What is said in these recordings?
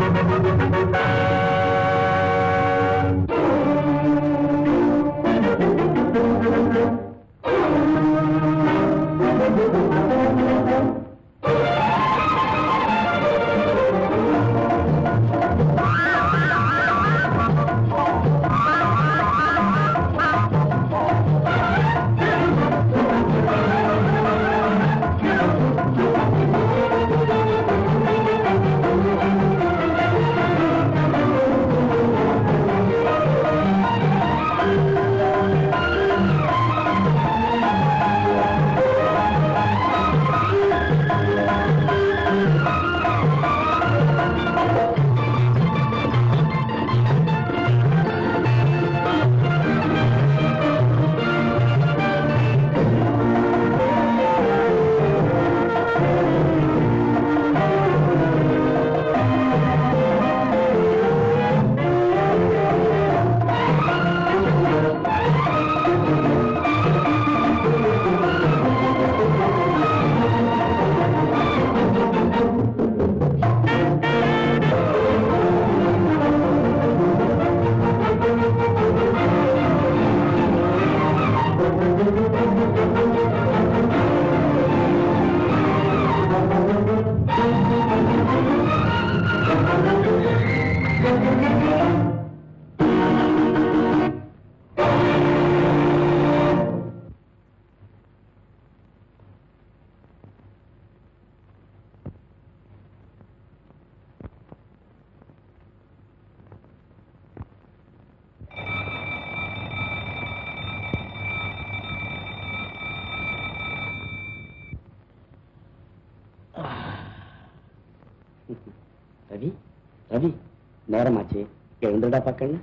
ரவி ரவி நேரமாச்சு எழுந்துடா பாக்கண்ணு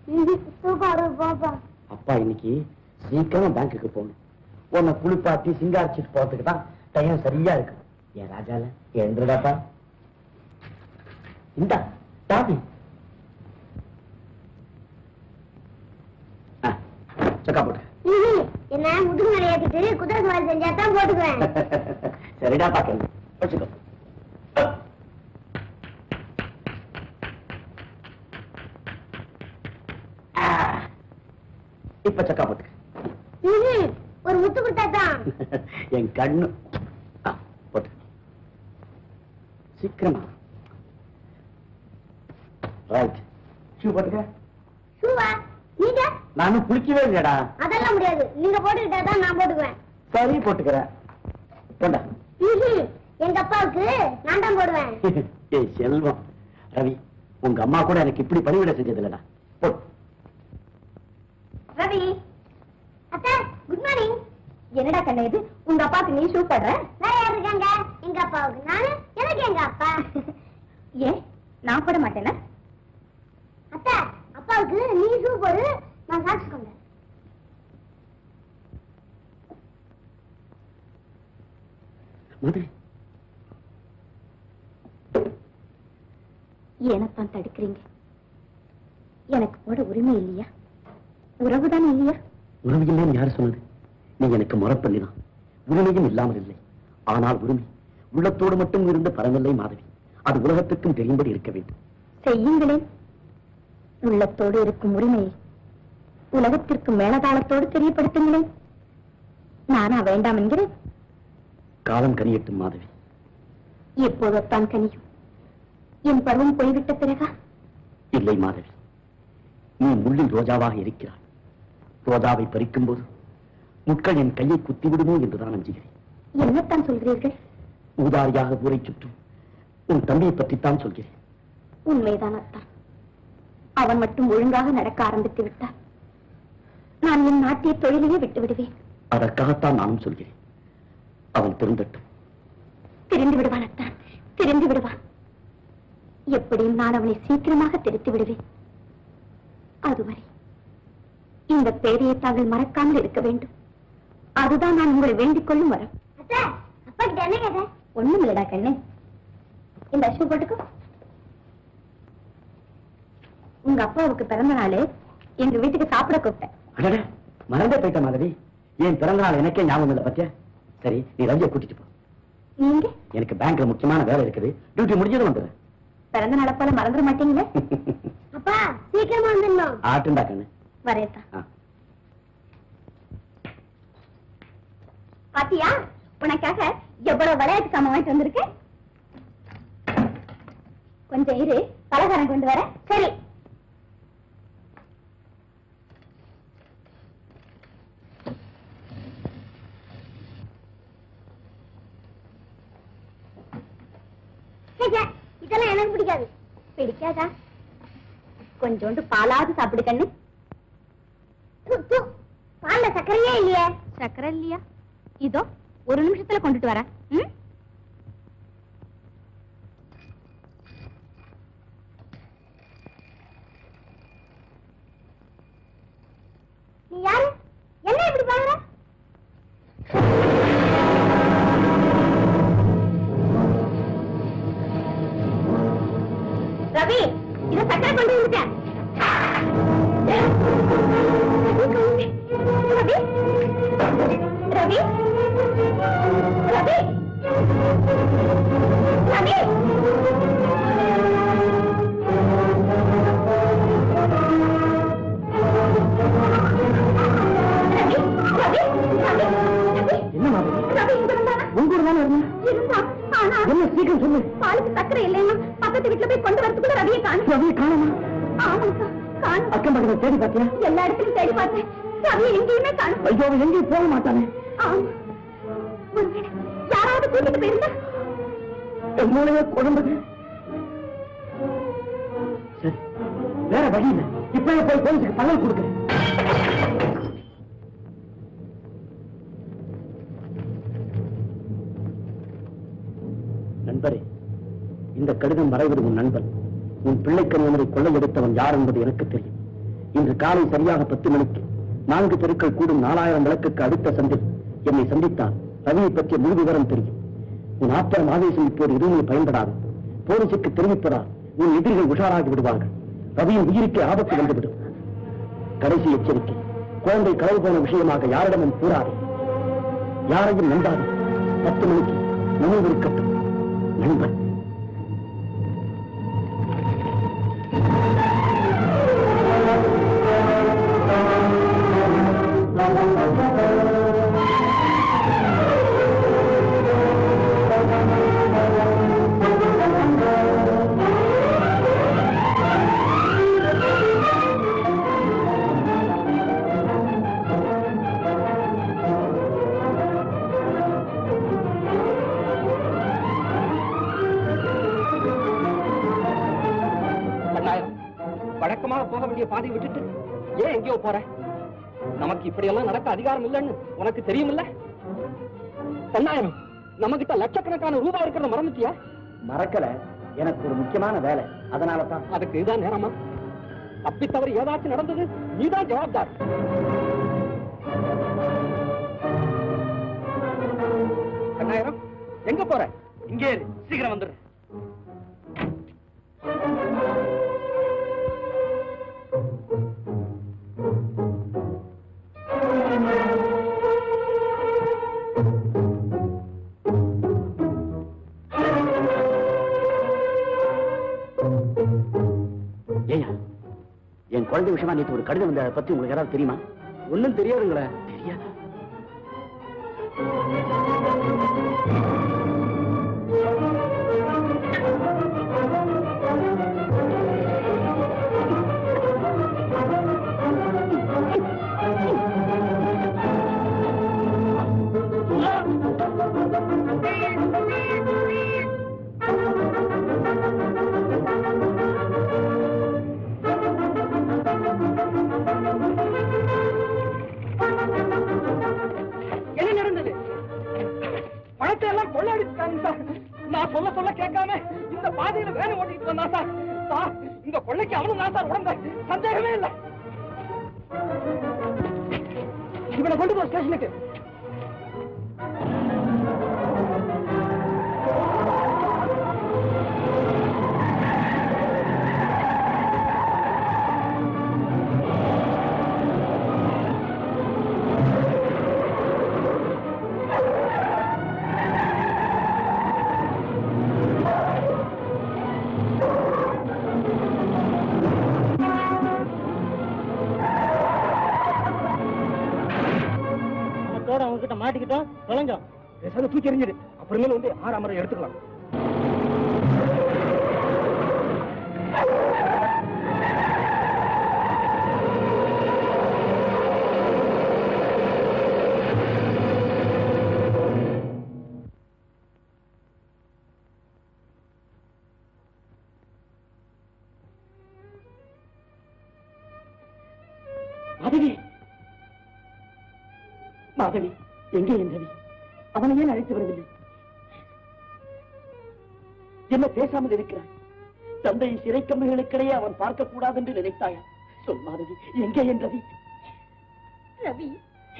தூக்கம் வருது பாப்பா அப்பா இன்னைக்கு சீக்கிரமா பேங்க்குக்கு போகணும் உன்னை குளிப்பாட்டி சிங்காரிச்சிட்டு போறதுக்கு தான் டைம் சரியா இருக்கு என் ராஜால எழுந்துடாப்பா இந்தா டாபி சொக்கா போட்டு என்ன முதுகு மேல ஏத்திட்டு குதிரை சவாரி செஞ்சா தான் போட்டுக்குவேன் சரிடா பாக்கண்ணு வச்சுக்கோ ஆ. இப்ப சொக்கா போட்டுக்க ம்ஹும். ஒரு முத்து கொடுத்தா தான் என் கண்ணு ஆ, போட்டு சீக்கிரமா ரைட் ஷூ போட்டுக்க ஷூவா நீங்க நானும் குளிக்கவே இல்லையடா அதெல்லாம் முடியாது நீங்க போட்டுக்கிட்டா தான் நான் போட்டுக்குவேன் சரி போட்டுக்கிறேன் போண்டா ம்ஹும். எங்க அப்பாவுக்கு நான் தான் போடுவேன் ஏய் செல்வம் ரவி உங்க அம்மா கூட எனக்கு இப்படி பணிவிட செஞ்சது இல்லடா போட்டு ரவி அத்தா குட் மார்னிங் என்னடா கண்ணு இது உங்க அப்பாவுக்கு நீ ஷூ போடுற வேற யார் இருக்காங்க எங்க அப்பாவுக்கு நானு எனக்கு எங்க அப்பா ஏன் நான் போட மாட்டேனா அத்தா அப்பாவுக்கு நீ ஷூ போடு நான் சாட்சி கொண்டேன் மதுரை ஏனத்தான் தடுக்கிறீங்க எனக்கு போட உரிமை இல்லையா உறவுதான் இல்லையா உரிமை இல்லைன்னு யார் சொன்னது நீ எனக்கு முறப்பண்ணிதான் உரிமையும் இல்லாமல் இல்லை ஆனால் உரிமை உள்ளத்தோடு மட்டும் இருந்த பரமில்லை மாதவி அது உலகத்துக்கும் தெரியும்படி இருக்க வேண்டும் செய்யுங்களேன் உள்ளத்தோடு இருக்கும் உரிமையை உலகத்திற்கு மேலதாளத்தோடு தெரியப்படுத்துங்களேன் நானா வேண்டாம் என்கிறேன் காலம் கனியட்டும் மாதவி எப்போதத்தான் கனியும் என் பருவம் போய்விட்ட பிறகா இல்லை மாதவி நீ முள்ளில் ரோஜாவாக இருக்கிறாய் ரோஜாவை பறிக்கும் போது முட்கள் என் கையை குத்திவிடுமோ என்றுதான் அஞ்சுகிறேன் என்னத்தான் சொல்கிறீர்கள் ஊதாரியாக ஊரை சுற்றும் உன் தம்பியை பற்றித்தான் சொல்கிறேன் உண்மைதான் அத்தான் அவன் மட்டும் ஒழுங்காக நடக்க ஆரம்பித்து விட்டான் நான் என் நாட்டிய தொழிலையே விட்டு விடுவேன் அதற்காகத்தான் நானும் சொல்கிறேன் அவன் திருந்தட்டும் திரிந்து விடுவான் அத்தான் திரிந்து விடுவான் எப்படியும் நான் அவனை சீக்கிரமாக திருத்தி விடுவேன் அதுவரை இந்த பேரையை தாங்கள் மறக்காமல் இருக்க வேண்டும் அதுதான் நான் உங்களை வேண்டிக் கொள்ளும் வரம் ஒண்ணும் இல்லடா கண்ணு இந்த ஷூ போட்டுக்கோ உங்க அப்பாவுக்கு பிறந்த நாள் எங்க வீட்டுக்கு சாப்பிட கூப்பிட்டேன் அடடே மறந்தே போயிட்ட மாதவி என் பிறந்த நாள் எனக்கே ஞாபகம் இல்லை பத்தியா சரி நீ ரவியை கூட்டிட்டு போ நீங்க எனக்கு பேங்க்ல முக்கியமான வேலை இருக்குது டியூட்டி முடிஞ்சதும் வந்துடுறேன் பிறந்த நாளை போல மறந்துட மாட்டீங்களே அப்பா சீக்கிரமா வந்துடணும் ஆட்டுண்டா கண்ணு வரேத்தா ஆ. பாத்தியா உனக்காக எவ்வளவு விளையாட்டு சாமான் வாங்கிட்டு வந்திருக்கேன் கொஞ்சம் இரு பலகாரம் கொண்டு வர சரி இதெல்லாம் எனக்கு பிடிக்காது பிடிக்காதா கொஞ்சோண்டு பாலாவது சாப்பிடு கண்ணு பால்ல சக்கரையே இல்லையே சக்கரை இல்லையா இதோ ஒரு நிமிஷத்துல கொண்டுட்டு வரேன் ம்? நீ யாரு என்ன இப்படி பாக்குற ரவி இத சக்கரை கொண்டு வந்துட்டேன் ரவி ரவி ரவி ரவி ரவி ரவி ரவி ரவி என்ன மாதிரி ரவி இங்க வந்தானா? உங்க கூட தானே இருந்தேன் இருந்தான். ஆனா என்ன சீக்கிரம் சொல்லு பாலுக்கு சக்கரை இல்லைன்னா பக்கத்து வீட்டுல போய் கொண்டு வரதுக்குள்ள ரவியை காணும் ரவியை காணுமா ஆமாக்கா காணும் அக்கம் பக்கத்துல தேடி பாத்தியா எல்லா இடத்துலயும் தேடி பார்த்தேன் ரவியை எங்கேயுமே காணும் ஐயோ அவன் எங்கேயும் போக மாட்டானே ஆமா ஒருவேளை யாராவது கூட்டிட்டு போயிருந்தா என் மூளையே குழம்புது சரி வேற வழி இல்ல இப்பவே போய் போலீஸுக்கு தகவல் கொடுக்குறேன் நண்பரே இந்த கடிதம் வரைவது உன் நண்பன் உன் பிள்ளைக்கணியனை கொள்ளையெடுத்தவன் யார் என்பது எனக்கு தெரியும் இன்று காலை சரியாக பத்து மணிக்கு நான்கு தெருக்கள் கூடும் நாலாயிரம் விளக்குக்கு அடுத்த சந்தில் என்னை சந்தித்தால் ரவியை பற்றிய முழு விவரம் தெரியும் உன் ஆத்திரம் ஆவேசம் இப்போது எதுவுமே பயன்படாது போலீசுக்கு தெரிவிப்பதால் உன் எதிரிகள் உஷாராகி விடுவார்கள் ரவியின் உயிருக்கு ஆபத்து வந்துவிடும் கடைசி எச்சரிக்கை குழந்தை களவு போன விஷயமாக யாரிடமும் கூறாதே யாரையும் நம்பாதே பத்து மணிக்கு நினைவு இருக்கட்டும் நண்பன் கண்ணாயிரம் வழக்கமாக போக வேண்டிய பாதை விட்டுட்டு ஏன் எங்கேயோ போற நமக்கு இப்படி எல்லாம் நடக்க அதிகாரம் இல்லைன்னு உனக்கு தெரியுமில்ல கண்ணாயிரம் நம்ம கிட்ட லட்சக்கணக்கான ரூபாய் இருக்கிறத மறந்துட்டியா மறக்கல எனக்கு ஒரு முக்கியமான வேலை அதனால தான் அதுக்கு இதுதான் நேரமா தப்பித்தவறு ஏதாச்சும் நடந்தது நீதான் ஜவாப்தார் கண்ணாயிரம் எங்க போற இங்கே இரு. சீக்கிரம் வந்துடு ஏயா என் குழந்தை விஷயமா நேற்று ஒரு கடிதம் வந்த பத்தி உங்களுக்கு யாராவது தெரியுமா ஒன்னும் தெரியாதுங்களே தெரியாதா என்ன நடந்தது பணத்தை எல்லாம் கொள்ளையடிச்சுட்டாங்க சார் நான் சொல்ல சொல்ல கேட்காம இந்த பாதையில வேலை ஓட்டிட்டு வந்தா சார் சார் இந்த கொள்ளைக்கு அவனும் தான் சார் உடம்ப சந்தேகமே இல்லை இவனை கொண்டு போ ஸ்டேஷனுக்கு ஆ அவங்க கிட்ட மாட்டிக்கிட்டோம் தொலைஞ்சோம் பேசாத தூக்கி எறிஞ்சிடு அப்புறமேல வந்து ஆறாம் முறை எடுத்துக்கலாம் மாதவி மாதவி எங்கே என் ரவி அவனை ஏன் அழைத்து வரவில்லை என்ன பேசாமல் இருக்கிறாய் தந்தை சிறை கம்புகளுக்கிடையே அவன் பார்க்க கூடாது என்று நினைத்தாயா சொல் மாதவி எங்கே என் ரவி ரவி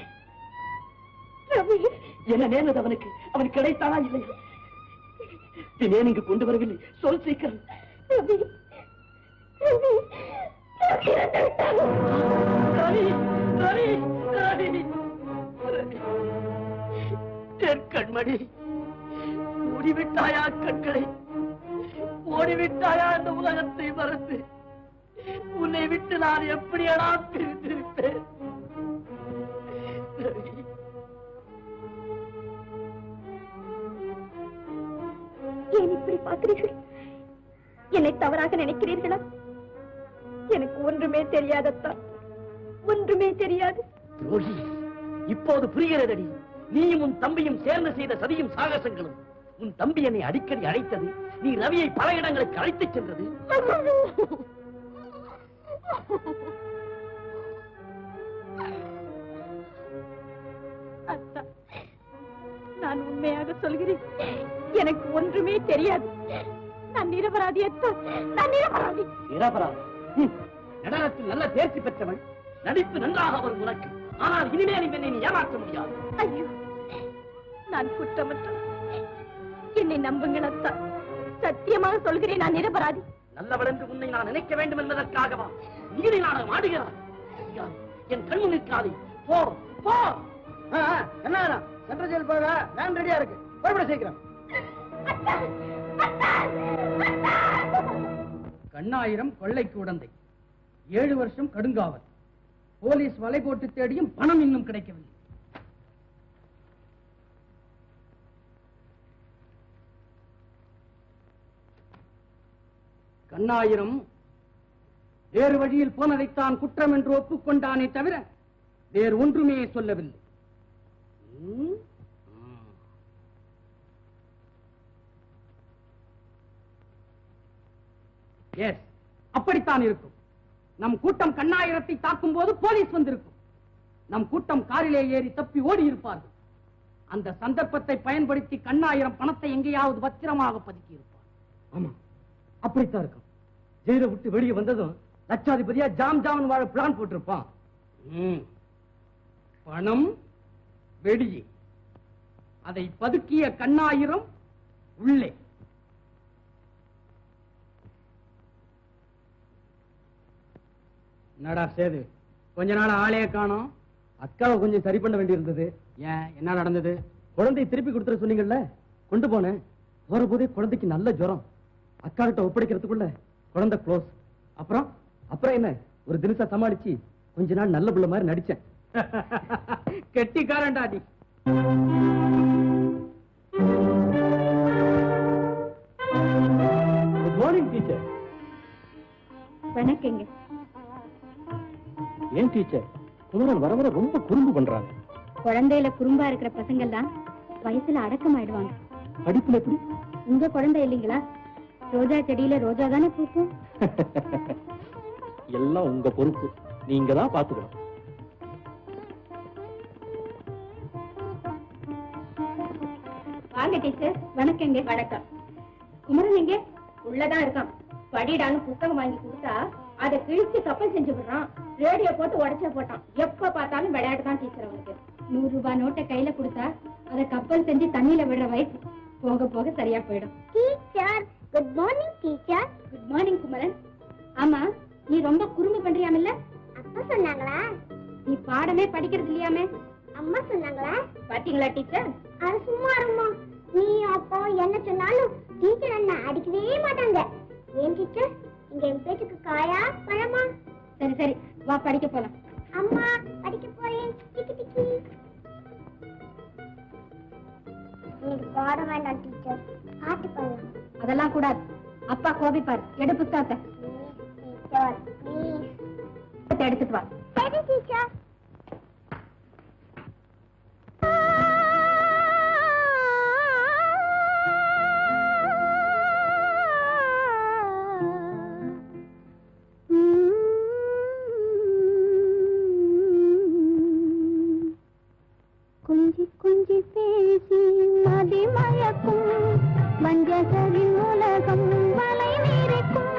ரவி என்ன நேர்ந்தது அவனுக்கு அவன் கிடைத்தானா இல்லையா நீ ஏன் இங்கு கொண்டு வரவில்லை சொல் சீக்கிரம் ரவி ரவி ரவி இறந்து விட்டான். ரவி ரவி ரவி ரவி என் கண்மணி மூடிவிட்டாயா கண்களை ஓடிவிட்டாயா இந்த உலகத்தை மறந்து உன்னை விட்டு நான் எப்படியடா பிரிந்திருப்பேன் ரவி, ஏன் இப்படி பார்க்கிறீர்கள் என்னை தவறாக நினைக்கிறீர்களா எனக்கு ஒன்றுமே தெரியாதத்தா ஒன்றுமே தெரியாது துரோகி இப்போது புரிகிறதடி நீயும் உன் தம்பியும் சேர்ந்து செய்த சதியும் சாகசங்களும் உன் தம்பி என்னை அடிக்கடி அழைத்தது நீ ரவியை பல இடங்களுக்கு அழைத்துச் சென்றது அத்தா நான் உண்மையாக சொல்கிறேன் எனக்கு ஒன்றுமே தெரியாது நான் நிரபராதி அத்தா நான் நிரபராதி நிரபராதி ஹம், நடனத்தில் நல்ல தேர்ச்சி பெற்றவள் நடிப்பு நன்றாக வரும் உனக்கு ஆனால் இனிமேல் என்னை நீ ஏமாற்ற முடியாது ஐயோ நான் குற்றமற்றவன் என்னை நம்புங்கள் அத்தா சத்தியமாக சொல்கிறேன் நான் நிரபராதி நல்லவள் என்று உன்னை நான் நினைக்க வேண்டும் என்பதற்காகவா நீதி நாடகம் ஆடுகிறாய் முடியாது. என் கண்ணு நிற்காதே போ போ என்ன சென்ட்ரல் ஜெயில் போக வேன் ரெடியா இருக்கு புறப்பட சீக்கிரம் கண்ணாயிரம் கொள்ளைக்கு உடந்தை ஏழு வருஷம் கடுங்காவல் போலீஸ் வலை போட்டு தேடியும் பணம் இன்னும் கிடைக்கவில்லை கண்ணாயிரம் வேறு வழியில் போனதைத்தான் குற்றம் என்று ஒப்புக்கொண்டானே தவிர வேறு ஒன்றுமே சொல்லவில்லை ம்? ம். எஸ் அப்படித்தான் இருக்கும் நம் கூட்டம் கண்ணாயிரத்தை தாக்கும் போது போலீஸ் வந்திருக்கும் நம் கூட்டம் காரிலே ஏறி தப்பி ஓடி இருப்பார்கள் அந்த சந்தர்ப்பத்தை பயன்படுத்தி கண்ணாயிரம் பணத்தை எங்கேயாவது பத்திரமாக பதுக்கி இருப்பார் ஆமா அப்படித்தான் இருக்கும் ஜெயில விட்டு வெளியே வந்ததும் லட்சாதிபதியா ஜாம் ஜாம் வாழ பிளான் போட்டிருப்பான் ம். பணம் வெளியே அதை பதுக்கிய கண்ணாயிரம் உள்ளே என்னடா சேது கொஞ்ச நாள் ஆளே காணோம் அக்காவை கொஞ்சம் சரி பண்ண வேண்டியிருந்தது ஏன் என்ன நடந்தது குழந்தையை திருப்பி கொடுத்துட சொன்னீங்கல்ல கொண்டு போனேன் போற போதே குழந்தைக்கு நல்ல ஜுரம் அக்கா கிட்ட ஒப்படைக்கிறதுக்குள்ள குழந்தை க்ளோஸ் அப்புறம் அப்புறம் என்ன ஒரு தினசா சமாளிச்சு கொஞ்ச நாள் நல்ல புள்ள மாதிரி நடிச்சேன் கெட்டிக்காரன்டா நீ குட் மார்னிங் டீச்சர் வணக்கங்க ஏன் டீச்சர் குமரன் வர வர ரொம்ப குறும்பு பண்றாங்க குழந்தையில குறும்பா இருக்கிற பசங்க எல்லாம் வயசுல அடக்கமாயிடுவாங்க படிப்புல எப்படி உங்க குழந்தை இல்லைங்களா ரோஜா செடியில ரோஜா தானே பூக்கும் எல்லாம் உங்க பொறுப்பு நீங்க தான் பாத்துக்கணும் வாங்க டீச்சர் வணக்கங்க வணக்கம் குமரன் எங்க உள்ளதான் இருக்கான் படிடான்னு புத்தகம் வாங்கி கொடுத்தா அதை கிழிச்சு கப்பல் செஞ்சு விடுறான் ரேடியோ போட்டு உடைச்ச போட்டான் எப்ப பார்த்தாலும் விளையாட்டு தான் டீச்சர் அவனுக்கு நூறு ரூபாய் நோட்டை கையில கொடுத்தா அதை கப்பல் செஞ்சு தண்ணியில விடுற வயசு போக போக சரியா போயிடும் teacher good morning teacher good morning Kumaran ஆமா நீ ரொம்ப குறும்பு பண்றியாமில்ல அப்பா சொன்னாங்களா நீ பாடமே படிக்கிறது இல்லையாமே அம்மா சொன்னாங்களா பாத்தீங்களா டீச்சர் அது சும்மா இருமா நீ அப்போ என்ன சொன்னாலும் டீச்சர் என்ன அடிக்கவே மாட்டாங்க ஏன் டீச்சர் இங்க என் பேச்சுக்கு காயா பழமா சரி சரி வா படிக்க போலாம் அம்மா படிக்க போறேன் டிக்கி டிக்கி எடு புத்தகத்தை புத்தகத்தை எடுத்துட்டு வா சரி டீச்சர் கொஞ்சி கொஞ்சி பேசி மதி மயக்கும் வஞ்சகரின் உலகம் வலை நீரைக்கும்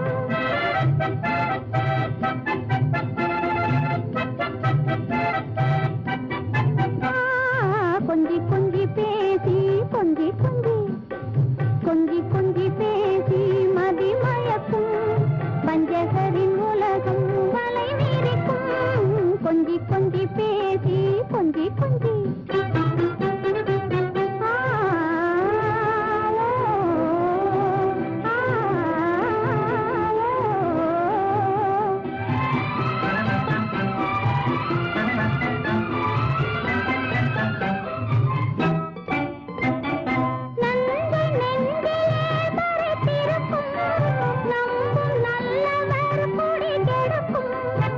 ஆ, கொஞ்சி கொஞ்சி பேசி கொஞ்சி கொஞ்சி கொஞ்சி கொஞ்சி பேசி மதி மயக்கும் வஞ்சகரின் உலகம் வலை நீரைக்கும் கொஞ்சி கொஞ்சி பேசி கொஞ்சி கொஞ்சி ஆ, ஓ, ஆ, ஓ. நன்றி நெஞ்சிலே மறைத்திருக்கும் நம்பும் நல்லவர் கொடி கெடுக்கும்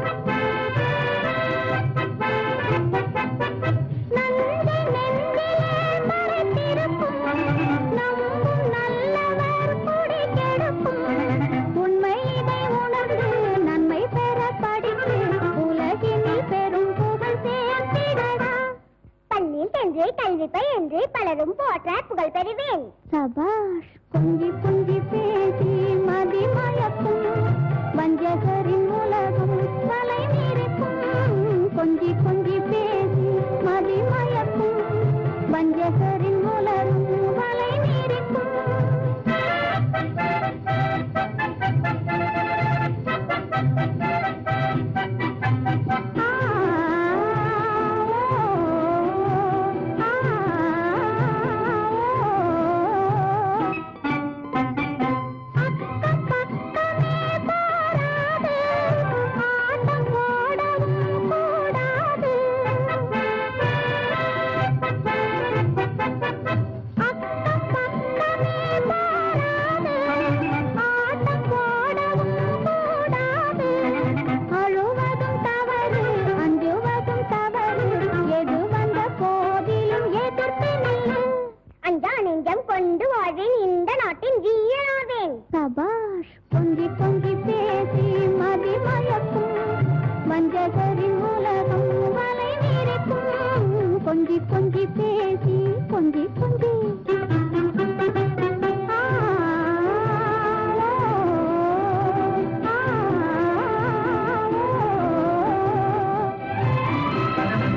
நன்றி நெஞ்சிலே மறைத்திருக்கும் நம்பும் நல்லவர் கொடி கெடுக்கும் உண்மை இதை உணர்ந்து நன்மை பெற படித்து உலகினில் பெரும் புகழ் சேர்த்திடடா பள்ளியில் சென்று கல்வி பயின்று பலரும் போற்ற புகழ் பெறுவேன் சபாஷ் கொஞ்சி கொஞ்சி பேசி மதி மயக்கும் வஞ்சகரின் உலகம் வலை மீறிக்கும் கொஞ்சி கொஞ்சி பேசி மதி மயக்கும் வஞ்சகரின் உலகம் வலை மீறிக்கும் ஆ, ஓ, ஆ, ஓ. அக்கம் பக்கமே பாராது, ஆட்டம் போடவும் கூடாது. அக்கம் பக்கமே பாராது, ஆட்டம் போடவும் கூடாது. அழுவதும் தவறு, அஞ்சுவதும் தவறு, எது வந்த போதிலும் எதிர்த்து நில்லு. அஞ்சா நெஞ்சம் கொண்டு வாழ்வேன் இந்த நாட்டின் வீரனாவேன் சபாஷ் கொஞ்சி கொஞ்சி பேசி மதி மயக்கும் வஞ்சகரின் உலகம் வலை வீரிக்கும் கொஞ்சி கொஞ்சி பேசி கொஞ்சி கொஞ்சி ஆ, ஓ, ஆ, ஓ.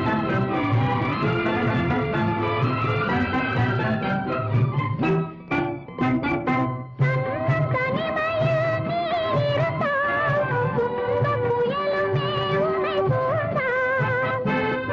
தனிமையில் நீ இருந்தால் துன்பப் புயலுமே உன்னை சூழ்ந்தால்.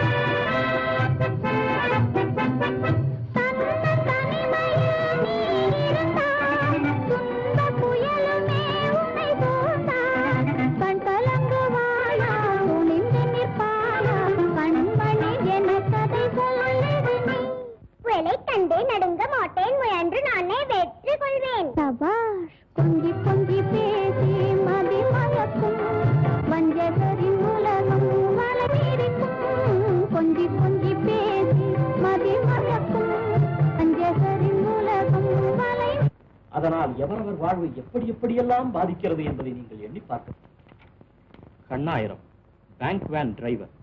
தன்னன் தனிமையில் நீ இருந்தால் துன்பப் புயலுமே உன்னை சூழ்ந்தால். கண் கலங்குவாயா, துணிந்து நிற்பாயா, கண்மணி என கதை சொல்லிடு நீ வேலை கண்டு நடுங்க மாட்டேன் முயன்று நானே வெற்றி கொள்வேன் சபாஷ் கொஞ்சி கொஞ்சி பேசி மதி மயக்கும் வஞ்சகரின் உலகம் வளமீரிக்கும் கொஞ்சி கொஞ்சி பேசி மதி மயக்கும் வஞ்சகரின் உலகம் வலை அதனால் எவரவர் வாழ்வு எப்படி எப்படியெல்லாம் பாதிக்கிறது என்பதை நீங்கள் எண்ணி பார்க்க கண்ணாயிரம் பேங்க் வேன் டிரைவர்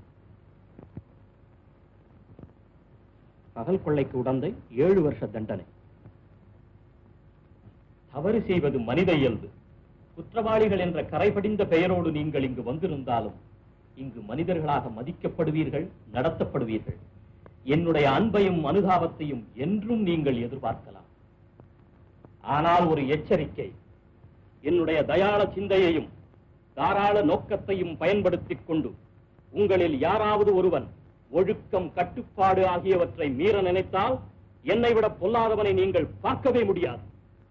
பகல் கொள்ளைக்கு உடந்தை ஏழு வருஷ தண்டனை தவறு செய்வது மனித இயல்பு குற்றவாளிகள் என்ற கரைபடிந்த பெயரோடு நீங்கள் இங்கு வந்திருந்தாலும் இங்கு மனிதர்களாக மதிக்கப்படுவீர்கள் நடத்தப்படுவீர்கள் என்னுடைய அன்பையும் அனுதாபத்தையும் என்றும் நீங்கள் எதிர்பார்க்கலாம் ஆனால் ஒரு எச்சரிக்கை என்னுடைய தயாள சிந்தையையும் தாராள நோக்கத்தையும் பயன்படுத்திக் கொண்டு உங்களில் யாராவது ஒருவன் ஒழுக்கம் கட்டுப்பாடு ஆகியவற்றை மீற நினைத்தால் என்னை விட பொல்லாதவனை நீங்கள் பார்க்கவே முடியாது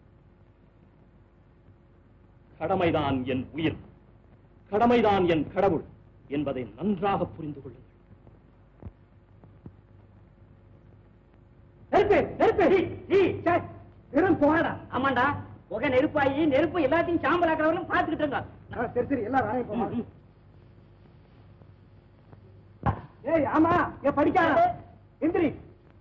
கடமைதான் என் உயிர் கடமைதான் என் கடவுள் என்பதை நன்றாக புரிந்து கொள்ளுங்கள் நெருப்பு நெருப்பு ஈ, ஈ, சே, வெறும் போடா ஆமாண்டா புகை நெருப்பாயி நெருப்பு எல்லாத்தையும் சாம்பலாக்குறவங்களும் பாத்துக்கிட்டு இருங்க ஆ, சரி சரி எல்லாம் ராணி போமா ஏய் ஆமா ஏ படிக்காத எந்திரி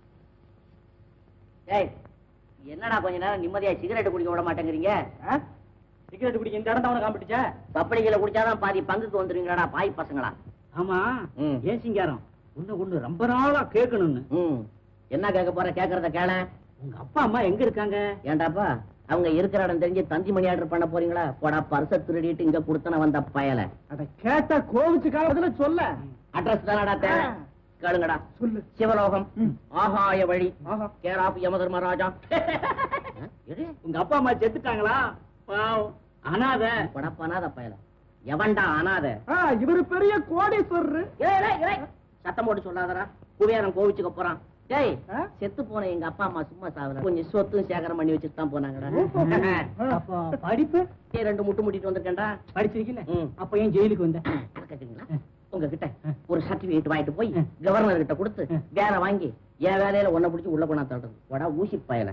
ஏய் என்னடா கொஞ்ச நேரம் நிம்மதியா சிகரெட் குடிக்க விட மாட்டேங்கிறீங்க சிகரெட் குடிக்க இந்த இடம் தான் காம்பிட்டுச்சா பப்படிகளை குடிச்சாதான் பாதி பங்குக்கு வந்துருவீங்களாடா பாய் பசங்களா ஆமா ம். ஏன் சிங்காரம் ஒண்ணு ஒண்ணு ரொம்ப நாளா கேட்கணும்னு ம் என்ன கேட்க போற கேக்குறத கேள உங்க அப்பா அம்மா எங்க இருக்காங்க ஏண்டாப்பா அவங்க இருக்கிற இடம் தெரிஞ்சு தந்தி மணி ஆர்டர் பண்ண போறீங்களா போடா பர்ச திருடிட்டு இங்க குடுத்தன வந்த பயல அத கேட்டா கோவிச்சு காலத்துல சொல்ல அட்ரஸ் தானடா தேவை ஆ. கேளுங்கடா சொல்லு சிவலோகம் ம். ஆகாய வழி ஆஹா. கேர் ஆஃப் யமதர்மராஜா எடு உங்க அப்பா அம்மா செத்துட்டாங்களா பாவம் அனாத படப்பானாத பயல எவன்டா அனாத ஆ, இவரு பெரிய கோடீஸ்வரரு ஏய், ஏய், ஏய், சத்தம் போட்டு சொல்லாதடா குவியாரம் கோவிச்சுக்க போறான் டேய் ஆ? செத்து போன எங்க அப்பா அம்மா சும்மா சாவல கொஞ்சம் சொத்தும் சேகரம் பண்ணி வச்சுட்டு தான் போனாங்கடா அப்போ படிப்பு ஏய், ரெண்டு முட்டு முட்டிட்டு வந்திருக்கேன்டா படிச்சிருக்கீல ம். அப்ப ஏன் ஜெயிலுக்கு வந்த கேக்குறீங்களா உங்ககிட்ட ஒரு சர்டிபிகேட் வாங்கிட்டு போய் கவர்னர் கிட்ட கொடுத்து வேலை வாங்கி என் வேலையில உன்னை பிடிச்சி உள்ள போனா தள்ளுறது வடா ஊசி பயல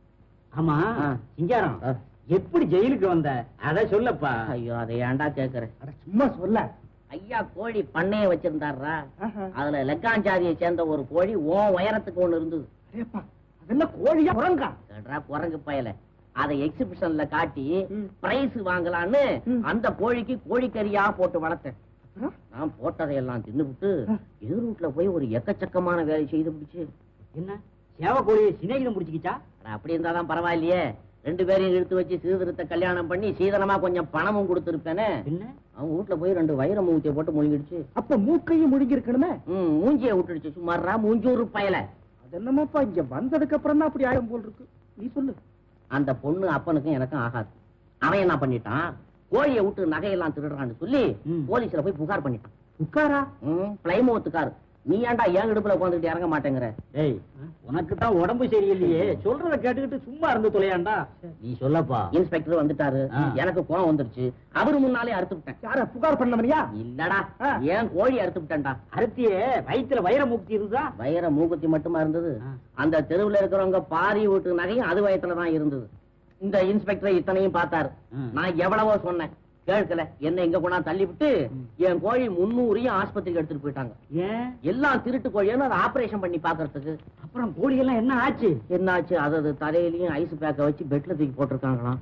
ஆமா ஆ. சிங்காரம் ஆ. எப்படி ஜெயிலுக்கு வந்த அத சொல்லப்பா ஐயோ அதை ஏன்டா கேக்குற அட, சும்மா சொல்ல ஐயா கோழி பண்ணைய வச்சிருந்தாருடா ஆஹா. அதுல லெக்காஞ்சாதியை சேர்ந்த ஒரு கோழி ஓ உயரத்துக்கு ஒண்ணு இருந்தது அடேப்பா அதெல்லாம் கோழியா குரங்கா கேட்டா குரங்கு பயல அதை எக்ஸிபிஷன்ல காட்டி ம். பிரைஸ் வாங்கலான்னு ம். அந்த கோழிக்கு கோழிக்கறியா போட்டு வளர்த்தேன் அப்புறம்? நான் போட்டதையெல்லாம் தின்னுபிட்டு எதிர் வீட்டுல போய் ஒரு எக்கச்சக்கமான வேலை செய்து பிடிச்சு என்ன சேவ கோழியை சிநேகிதம் முடிச்சுக்கிச்சா அட, அப்படி இருந்தாதான் பரவாயில்லையே ரெண்டு பேரையும் இழுத்து வச்சு சீதனத்தை கல்யாணம் பண்ணி சீதனமா கொஞ்சம் பணமும் கொடுத்துருப்பேனே என்ன அவங்க வீட்டுல போய் ரெண்டு வைர மூஞ்சிய போட்டு முழுங்கிடுச்சு அப்ப மூக்கையும் முழுங்கி இருக்கணுமே ம் மூஞ்சிய விட்டுடுச்சு சும்மாறா மூஞ்சூறு பயல அது என்னமோப்பா இங்க வந்ததுக்கு அப்புறம் தான் அப்படி ஆயிரம் போல் இருக்கு நீ சொல்லு அந்த பொண்ணு அப்பனுக்கும் எனக்கும் ஆகாது அவன் என்ன பண்ணிட்டான் கோழியை விட்டு நகையெல்லாம் திருடுறான்னு சொல்லி ம். போலீஸ்ல போய் புகார் பண்ணிட்டான் உட்காரா ம் பிளைமோத்துக்கார் நீ ஏன்டா ஏன் இடுப்புல உட்காந்துட்டு இறங்க மாட்டேங்கிற ஏய் உனக்கு தான் உடம்பு சரியில்லையே சொல்றத கேட்டுக்கிட்டு சும்மா இருந்து தொலையாண்டா நீ சொல்லப்பா இன்ஸ்பெக்டர் வந்துட்டாரு ஆ. எனக்கு கோவம் வந்துருச்சு அவரு முன்னாலே அறுத்து விட்டேன் யார புகார் பண்ணவனியா இல்லடா ஆ. ஏன் கோழி அறுத்து விட்டேன்டா அருத்தியே வயித்துல வைர முக்தி இருந்தா வயிற மூக்குத்தி மட்டுமா இருந்தது ஆ. அந்த தெருவுல இருக்கிறவங்க பாரி வீட்டு நகையும் அது வயத்துல தான் இருந்தது இந்த இன்ஸ்பெக்டர் இத்தனையும் பார்த்தாரு ம். நான் எவ்வளவோ சொன்னேன் கேட்கல என்ன எங்க கொண்டா தள்ளி விட்டு என் கோழி முன்னூறையும் ஆஸ்பத்திரிக்கு எடுத்துட்டு போயிட்டாங்க ஏன் எல்லாம் திருட்டு கோழின்னு அதை ஆபரேஷன் பண்ணி பாக்குறதுக்கு அப்புறம் கோழி எல்லாம் என்ன ஆச்சு என்னாச்சு அது அது தலையிலயும் ஐஸ் பேக்க வச்சு பெட்ல தூக்கி போட்டிருக்காங்களாம்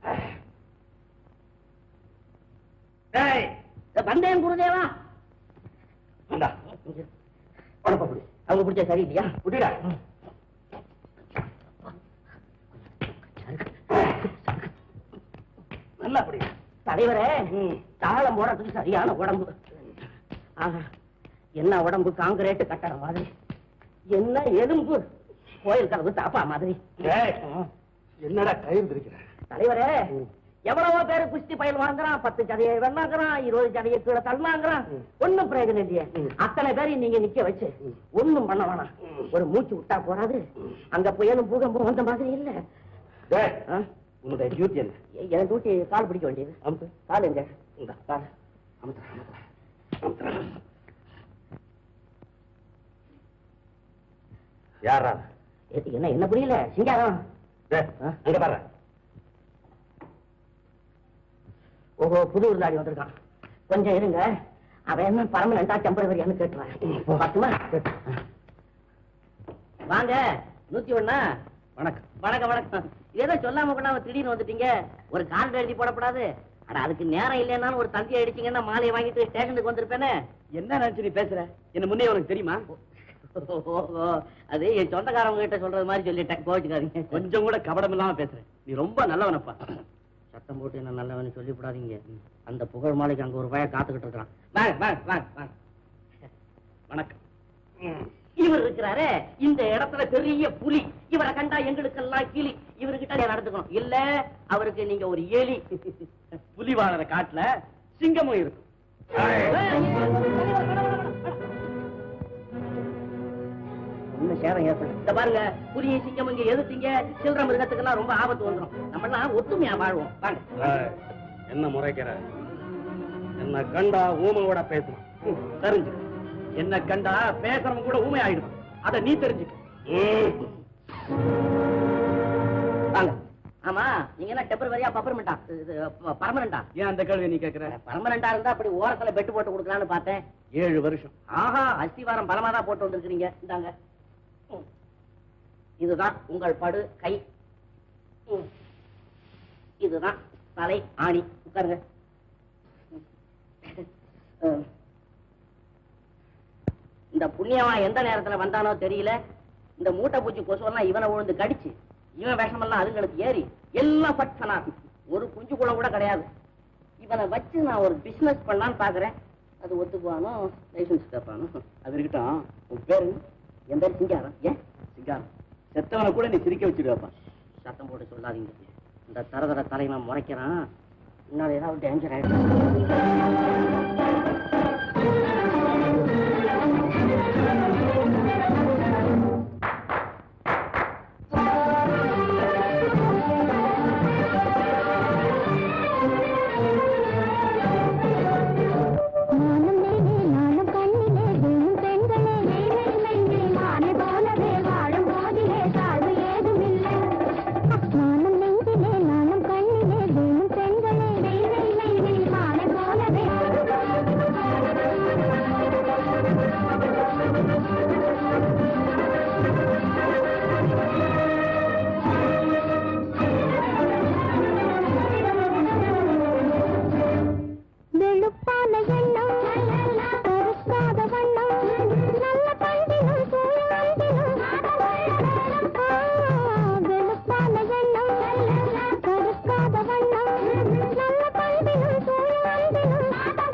வந்தேன் குருதேவா அவங்க பிடிச்ச சரியில்லையா புடிடா நல்லா புடி தலைவரே தாளம் போடுறதுக்கு சரியான உடம்பு ஆஹா, என்ன உடம்பு காங்கிரீட் கட்டட மாதிரி என்ன எலும்பு கோயில் கதவு தாப்பா மாதிரி என்னடா கயிறு இருக்கிற தலைவரே எவ்வளவோ பேரு குஸ்தி பயல் வாங்குறான் பத்து சதையை வெண்ணாங்கிறான் இருபது சதையை கீழே தள்ளாங்கிறான் ஒண்ணும் பிரயோஜனம் இல்லையே அத்தனை பேரையும் நீங்க நிக்க வச்சு ஒண்ணும் பண்ண வேணாம் ஒரு மூச்சு விட்டா போறாது அங்க புயலும் பூகம்பம் வந்த மாதிரி இல்ல ஆ? உன்னுடைய டியூட்டி என்ன எ- என் டூட்டி கால் பிடிக்க வேண்டியது அமுத்து. கால் எங்க இந்தா. கால் அமுத்துறா, அமுத்துறா. அமுத்துறா. யாரா எ- என்ன என்ன புரியல சிங்காரம் டேய், அங்க பாரு ஓஹோ புது விருந்தாடி வந்திருக்கான் கொஞ்சம் இருங்க அவன் என்ன பரமனண்டா டெம்பரவரியான்னு கேட்டுறான் பார்த்துமா வாங்க நூத்தி ஒண்ணா வணக்கம் வணக்கம் வணக்கம் ஏதோ சொல்லாம கூட திடீர்னு வந்துட்டீங்க ஒரு கால் எழுதி போடப்படாது அட அதுக்கு நேரம் இல்லைன்னாலும் ஒரு தந்தியை அடிச்சீங்கன்னா மாலையை வாங்கிட்டு ஸ்டேஷனுக்கு வந்திருப்பேனே என்ன நினைச்சு நீ பேசுற என்ன முன்னே உனக்கு தெரியுமா ஓஹோ, அது என் சொந்தக்காரவங்க கிட்ட சொல்றது மாதிரி சொல்லிட்டேன் கோச்சுக்காதீங்க கொஞ்சம் கூட கபடம் இல்லாம பேசுற நீ ரொம்ப நல்லவனப்பா சத்தம் போட்டு என்ன நல்லவன்னு சொல்லிவிடாதீங்க அந்த புகழ் மாலைக்கு அங்க ஒரு பய காத்துக்கிட்டு இருக்கான் வாங்க வாங்க வாங்க வாங்க வணக்கம் இவர் இருக்கிறாரே இந்த இடத்துல பெரிய புலி இவரை கண்டா எங்களுக்கெல்லாம் கிளி இவர்கிட்ட நீ நடந்துக்கணும் இல்ல அவருக்கு நீங்க ஒரு எலி புலி வாழற காட்டுல சிங்கமும் இருக்கும் ஒண்ணும் சேதம் ஏற்படும் இந்த பாருங்க புலியை சிங்கம் இங்க எதிர்த்தீங்க சில்லற மிருகத்துக்கெல்லாம் ரொம்ப ஆபத்து வந்துடும் நம்ம எல்லாம் ஒத்துமையா வாழ்வோம் வாங்க ஏய், என்ன முறைக்கிற என்ன கண்டா ஊமையோட பேசணும் ம், தெரிஞ்சு என்ன கண்டா பேசுறவங்க கூட ஊமை ஆயிடும் அத நீ தெரிஞ்சுக்க ம். வாங்க ஆமா நீங்க என்ன டெம்பரவரியா பப்பர்மெண்டா இது பர்மனண்டா ஏன் அந்த கேள்வி நீ கேக்குற பர்மனண்டா இருந்தா அப்படி ஓரத்துல பெட்டு போட்டு கொடுக்கலாம்னு பார்த்தேன் ஏழு வருஷம் ஆஹா அஸ்திவாரம் பலமா தான் போட்டு வந்திருக்கிறீங்க இந்தாங்க ம். இதுதான் உங்கள் படு கை ம். இதுதான் தலை ஆணி உட்காருங்க ம். ம். இந்த புண்ணியவன் எந்த நேரத்துல வந்தானோ தெரியல இந்த மூட்டை பூச்சி கொசுவெல்லாம் இவனை விழுந்து கடிச்சு இவன் விஷமெல்லாம் அதுங்களுக்கு ஏறி எல்லாம் பட்சனா ஒரு குஞ்சு குளம் கூட கிடையாது இவனை வச்சு நான் ஒரு பிசினஸ் பண்ணலான்னு பாக்குறேன் அது ஒத்துக்குவானோ லைசன்ஸ் கேட்பானோ அது இருக்கட்டும் உன் பேரு என்ன? என் பேர் சிங்காரம் ஏன் சிங்காரம் செத்தவனை கூட நீ சிரிக்க வச்சிருவாப்பா சத்தம் போட்டு சொல்லாதீங்க இந்த தரதர தலைவன் முறைக்கிறான் இன்னொரு ஏதாவது டேஞ்சர் ஆயிடும் நானும் நீனே நானும் கண்ணிலே விழும் பெண்களே மெய்மை மெய்மை மானை போலவே வாழும் போதிலே தாழ்வு ஏதுமில்லை நானும் நெஞ்சிலே நானும் கண்ணிலே விழும் பெண்களே மெய்மை மெய்மை மானை போலவே வெளுப்பான எண்ணம் கருக்காத வண்ணம் நல்ல பண்பினும் சூழ்நிலும் வெளுப்பான எண்ணம் கருக்காத வண்ணம் நல்ல பண்பினும் சூழ்நிலும்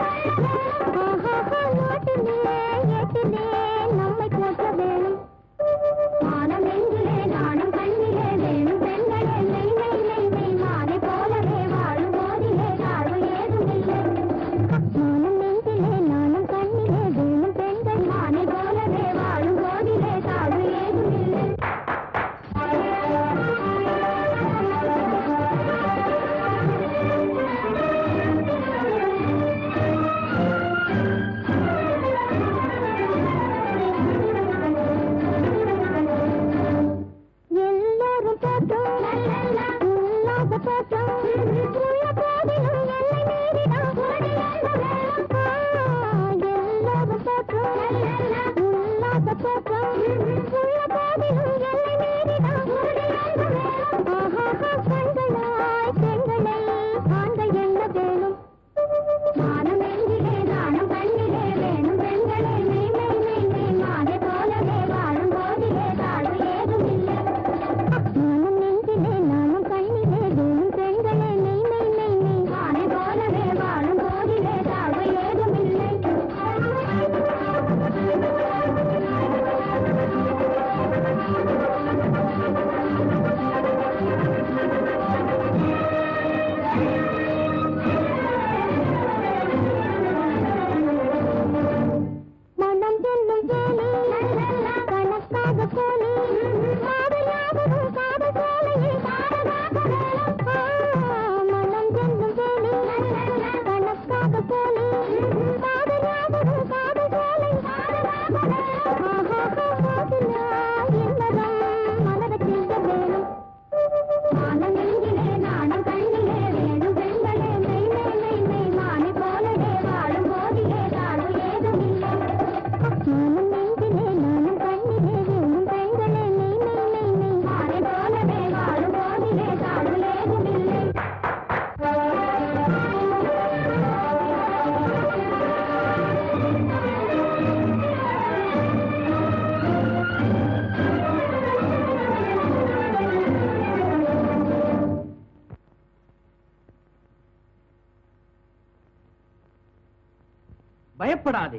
நாட்டிலே ஏட்டிலே நம்மை போற்ற வேணும் மானம் நெஞ்சிலே நாணம் கண்ணிலே வேணும் பெண்களே நெய் நெய் நெய் நெய் மானை போலவே வாழும் போதிலே தாழ்வு ஏதுமில்லை மானம் நெஞ்சிலே நாணம் கண்ணிலே வேணும் பெண்கள் மானை போலவே வாழும் போதிலே தாழ்வு ஏதுமில்லை எல்லாரும் போட்டோம் உல்லாச போட்டோம் உள்ள போதிலும் எல்லை மீறினோம் எல்லாரும் போட்டோம் உல்லாச போட்டோம் உள்ள போதிலும் எல்லை மீறினோம் கண்களாய் பெண்களை ஆண்கள் என்ன வேணும் மானம் நெஞ்சிலே நாணம் கண்ணிலே வேணும் பெண்களே மெய் மெய் மெய் மெய் மானை போலவே வாழும் போதிலே தாழ்வு ஏதுமில்லை மானம் நெஞ்சிலே நாணம் கண்ணிலே வேணும் பெண்களே மெய் மெய் மெய் மெய் மானை போலவே வாழும் போதிலே தாழ்வு ஏதுமில்லை மனம் செல்லும் வேலை கணக்காக போலே காதலாகவும் காதல் சோலையை பாடலாக மனம் செல்லும் வேலை கணக்காக போலே காதலாகவும் காதல் சோலை என்னதான் மனதை செய்ய வேணும் மானம் நெஞ்சிலே நாணம் கண்ணிலே வேணும் பெண்களே மெய் மெய் மெய் மெய் மானை போலவே வாழும் போதிலே தாழ்வு ஏதுமில்லை மானம் நெஞ்சிலே நாணம் கண்ணிலே வேணும் பெண்களே மெய் மெய் மெய் மெய் மானை போலவே வாழும் போதிலே தாழ்வு ஏதுமில்லை பயப்படாதே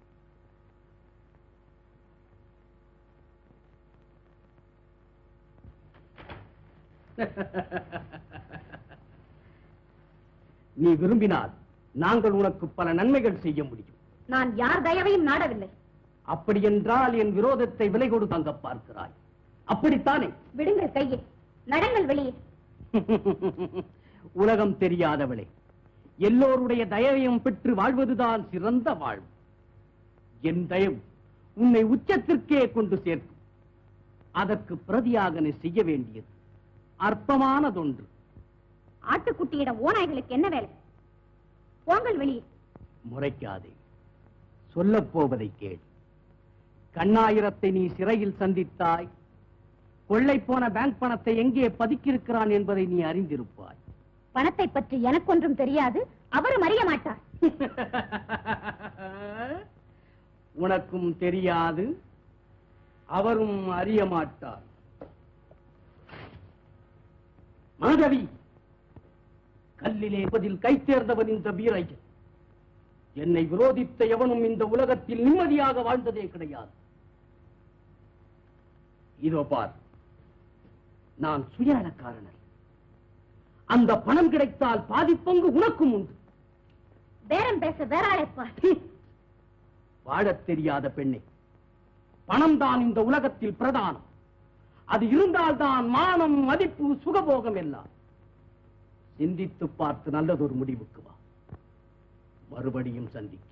நீ விரும்பினால் நாங்கள் உனக்கு பல நன்மைகள் செய்ய முடியும் நான் யார் தயவையும் நாடவில்லை அப்படி என்றால் என் விரோதத்தை விலை கொடுத்து அங்க பார்க்கிறாய் அப்படித்தானே விடுங்கள் கையை நடங்கள் வெளியே உலகம் தெரியாதவளே எல்லோருடைய தயவையும் பெற்று வாழ்வதுதான் சிறந்த வாழ்வு என் தயவு உன்னை உச்சத்திற்கே கொண்டு சேர்க்கும் அதற்கு பிரதியாக நீ செய்ய வேண்டியது அற்பமானதொன்று ஆட்டுக்குட்டியிடம் ஓநாய்களுக்கு என்ன வேலை போங்கள் வெளியே முறைக்காதே சொல்லப் போவதை கேள் கண்ணாயிரத்தை நீ சிறையில் சந்தித்தாய் கொள்ளை போன பேங்க் பணத்தை எங்கே பதுக்கியிருக்கிறான் என்பதை நீ அறிந்திருப்பாய் பணத்தை பற்றி எனக்கொன்றும் தெரியாது அவரும் அறிய மாட்டார் உனக்கும் தெரியாது அவரும் அறிய மாட்டார் மாதவி கல்லிலே பதில் கை தேர்ந்தவன் இந்த வீரையன் என்னை விரோதித்த எவனும் இந்த உலகத்தில் நிம்மதியாக வாழ்ந்ததே கிடையாது இதோ பார் நான் சுயநலக்காரன் அல்ல. அந்த பணம் கிடைத்தால் பாதி பங்கு உனக்கும் உண்டு பேரம் பேச வேற அழைப்பார் வாழத் தெரியாத பெண்ணே பணம் தான் இந்த உலகத்தில் பிரதானம் அது இருந்தால்தான் மானம் மதிப்பு சுகபோகம் எல்லாம் சிந்தித்து பார்த்து நல்லதொரு முடிவுக்கு வா மறுபடியும் சந்திக்கிறேன்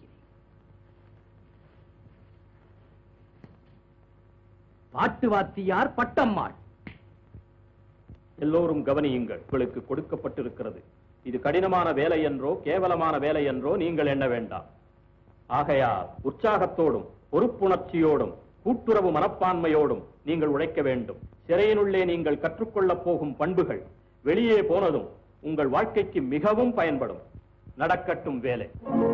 பாட்டு வாத்தியார் பட்டம்மாள் எல்லோரும் கவனியுங்கள் உங்களுக்கு கொடுக்கப்பட்டிருக்கிறது இது கடினமான வேலை என்றோ கேவலமான வேலை என்றோ நீங்கள் எண்ண வேண்டாம் ஆகையால் உற்சாகத்தோடும் பொறுப்புணர்ச்சியோடும் கூட்டுறவு மனப்பான்மையோடும் நீங்கள் உழைக்க வேண்டும் சிறையினுள்ளே நீங்கள் கற்றுக்கொள்ளப் போகும் பண்புகள் வெளியே போனதும் உங்கள் வாழ்க்கைக்கு மிகவும் பயன்படும் நடக்கட்டும் வேலை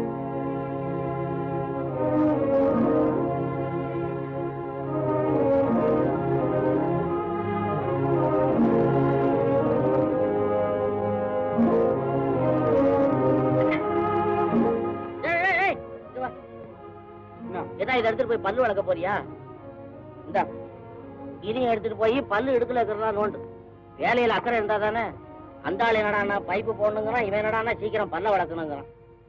ஏய், ஏய், ஏய், இங்க வா. என்ன இதை எடுத்துட்டு போய் பல்லு வளர்க்க போறியா இந்த இதையும் எடுத்துட்டு போய் பல்லு எடுக்கல இருக்கிறதா நோண்டு வேலையில அக்கறை இருந்தா தானே அந்த ஆள் என்னடான்னா பைப்பு போடணுங்கிறான் இவன் என்னடான்னா சீக்கிரம் பல்ல வளர்க்கணுங்கிறான்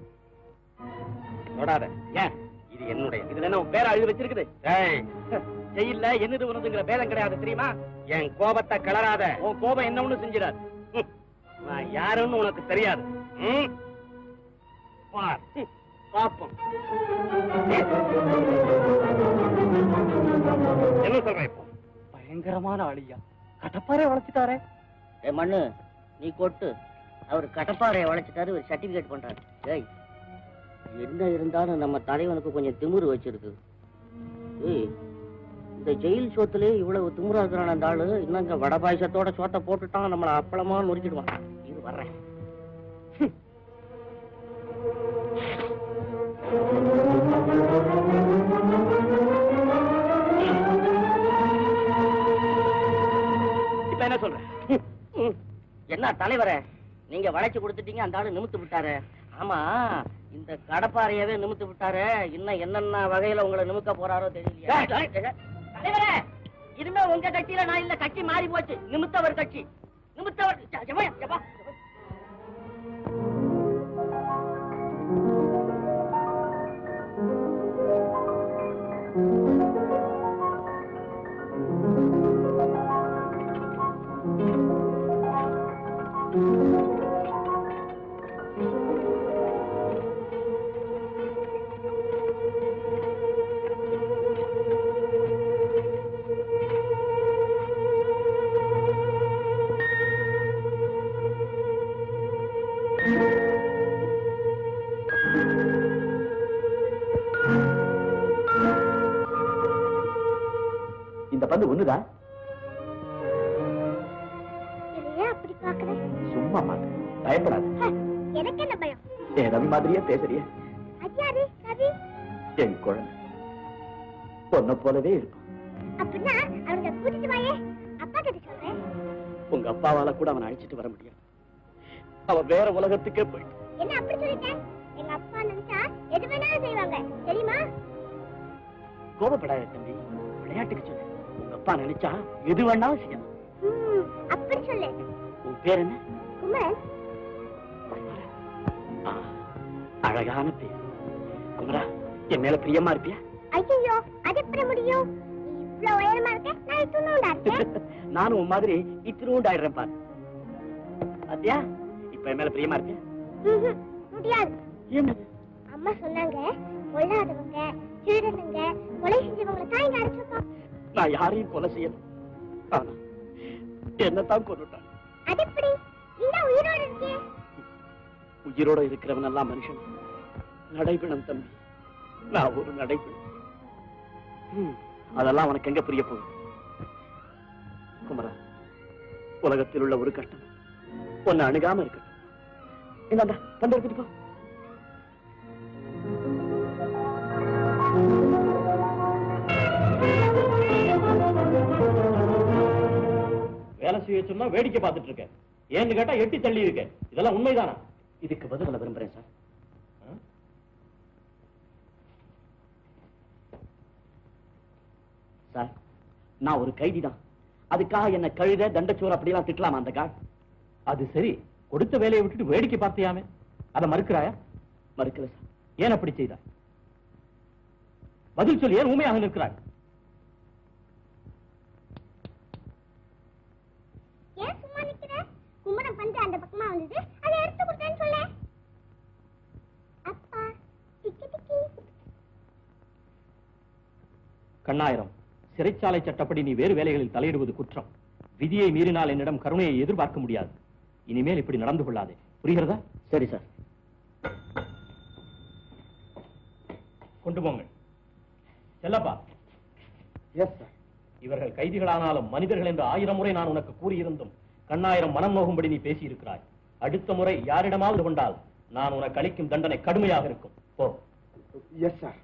தொடாத ஏன் இது என்னுடைய இதுல என்ன உன் பேரை அழுது வச்சிருக்குது ஜெயில்ல என்னது உனதுங்கிற பேதம் கிடையாது தெரியுமா என் கோபத்தை கிளறாத உன் கோபம் என்ன ஒண்ணு செஞ்சிடாது ஹம். நான் யாருன்னு உனக்கு தெரியாது ம்? பார். ஹம். பாப்போம் என்ன சொல்றேன் இப்போ பயங்கரமான ஆளியா கடப்பாரே வளர்ச்சிட்டாரே ஏ மண்ணு நீ கொட்டு அவர் கடப்பாறையை வளைச்சிட்டாரு ஒரு சர்டிபிகேட் பண்றாரு ஏய் என்ன இருந்தாலும் நம்ம தலைவனுக்கு கொஞ்சம் திமிரு வச்சிருக்கு ஏய் இந்த ஜெயில் சோத்துலயே இவ்வளவு திமிரா இருக்கிறான் அந்த ஆளு இன்னும் இங்க வட பாயசத்தோட சோத்தை போட்டுட்டான் நம்மள அப்பளமா நொறுக்கிடுவான் இது வர்றேன் இப்ப என்ன சொல்ற ம். என்ன தலைவரே நீங்க வளைச்சு கொடுத்துட்டீங்க அந்த ஆளு நிமித்து விட்டாரு ஆமா இந்த கடப்பாறையவே நிமித்து விட்டாரு இன்னும் என்னென்ன வகையில உங்களை நிமிக்க போறாரோ தெரியலையா தலைவரே இனிமே உங்க கட்சியில நான் இல்ல கட்சி மாறி போச்சு நிமித்தவர் கட்சி நிமித்தவர் ஜமா, ஜமா. இந்த பந்து ஒண்ணுதான் ஏன் அப்படி பாக்குறேன் சும்மா பாத்து பயப்படாது எனக்கு என்ன பயம் ஏ ரவி மாதிரியே பேசுறிய ஐயாரு ரவி என் குழந்தை பொண்ணை போலவே இருக்கும் அப்படின்னா அவனுக்கு கூட்டிட்டு வாயே அப்பா கிட்ட சொல்றேன் உங்க அப்பாவால கூட அவனை அழைச்சிட்டு வர முடியாது அவன் வேற உலகத்துக்கே போயிட்டு என்ன அப்படி சொல்லிட்டேன் எங்க அப்பா நினைச்சா எது வேணாலும் செய்வாங்க தெரியுமா கோபப்படாத தம்பி விளையாட்டுக்கு சொல்லு உங்க அப்பா நினைச்சா எது வேணாலும் செய்யலாம் ம், அப்படி சொல்லு உன் பேர் என்ன குமரன் ஆ, அழகான பேர் குமரா என் மேல பிரியமா இருப்பியா ஐயோ அது எப்படி முடியும் நீ இவ்வளவு உயரமா இருக்க நான் துணுண்டா இருக்கேன் நானும் உன் மாதிரி இத்தினூண்டாயிடுறேன் பாரு பாத்தியா இப்ப என் மேல பிரியமா இருப்பியா ம்ஹும், முடியாது என்ன அம்மா சொன்னாங்க கொள்ளாதவங்க திருடனுங்க கொலை செஞ்சவங்களை தான் இங்க அடைச்சிருக்கோம் நான் யாரையும் கொலை செய்யல ஆனா என்னத்தான் கொண்டுட்டான் அது எப்படி இந்த உயிரோட இருக்கே உயிரோட இருக்கிறவன் எல்லாம் மனுஷன் நடைபிணம் தம்பி நான் ஒரு நடைபிணம் ம், அதெல்லாம் உனக்கு எங்க புரிய போகுது குமரா உலகத்தில் உள்ள ஒரு கஷ்டம் உன்னை அணுகாம இருக்கட்டும் இந்தாண்டா தந்தை எடுத்துட்டு போ வேலை செய்ய சொன்னா வேடிக்கை பார்த்துட்டு இருக்கேன் ஏன்னு கேட்டா எட்டி தள்ளி இருக்கேன் இதெல்லாம் உண்மைதானா இதுக்கு பதில் சொல்ல விரும்புறேன் சார் ஆ? சார் நான் ஒரு கைதிதான் அதுக்காக என்ன கழுத தண்டச்சோறு அப்படியெல்லாம் திட்டலாமா அந்த காட் அது சரி கொடுத்த வேலையை விட்டுட்டு வேடிக்கை பார்த்தியாமே அதை மறுக்கிறாயா மறுக்கல சார் ஏன் அப்படி செய்தாய் பதில் சொல்லி ஏன் ஊமையாக நிற்கிறாய் ஏன் சும்மா நிக்கிற கும்மரம் பந்து அந்த பக்கமா வந்தது அதை எடுத்து கொடுத்தேன்னு சொல்ல அப்பா டிக்கி டிக்கி கண்ணாயிரம் சிறைச்சாலை சட்டப்படி நீ வேறு வேலைகளில் தலையிடுவது குற்றம் விதியை மீறினால் என்னிடம் கருணையை எதிர்பார்க்க முடியாது இனிமேல் இப்படி நடந்து கொள்ளாதே புரிகிறதா சரி சார் கொண்டு போங்கள் செல்லப்பா எஸ் சார் இவர்கள் கைதிகளானாலும் மனிதர்கள் என்று ஆயிரம் முறை நான் உனக்கு கூறியிருந்தும் கண்ணாயிரம் மனம் நோகும்படி நீ பேசியிருக்கிறாய் அடுத்த முறை யாரிடமாவது கொண்டால் நான் உனக்கு அளிக்கும் தண்டனை கடுமையாக இருக்கும் போ எஸ் சார்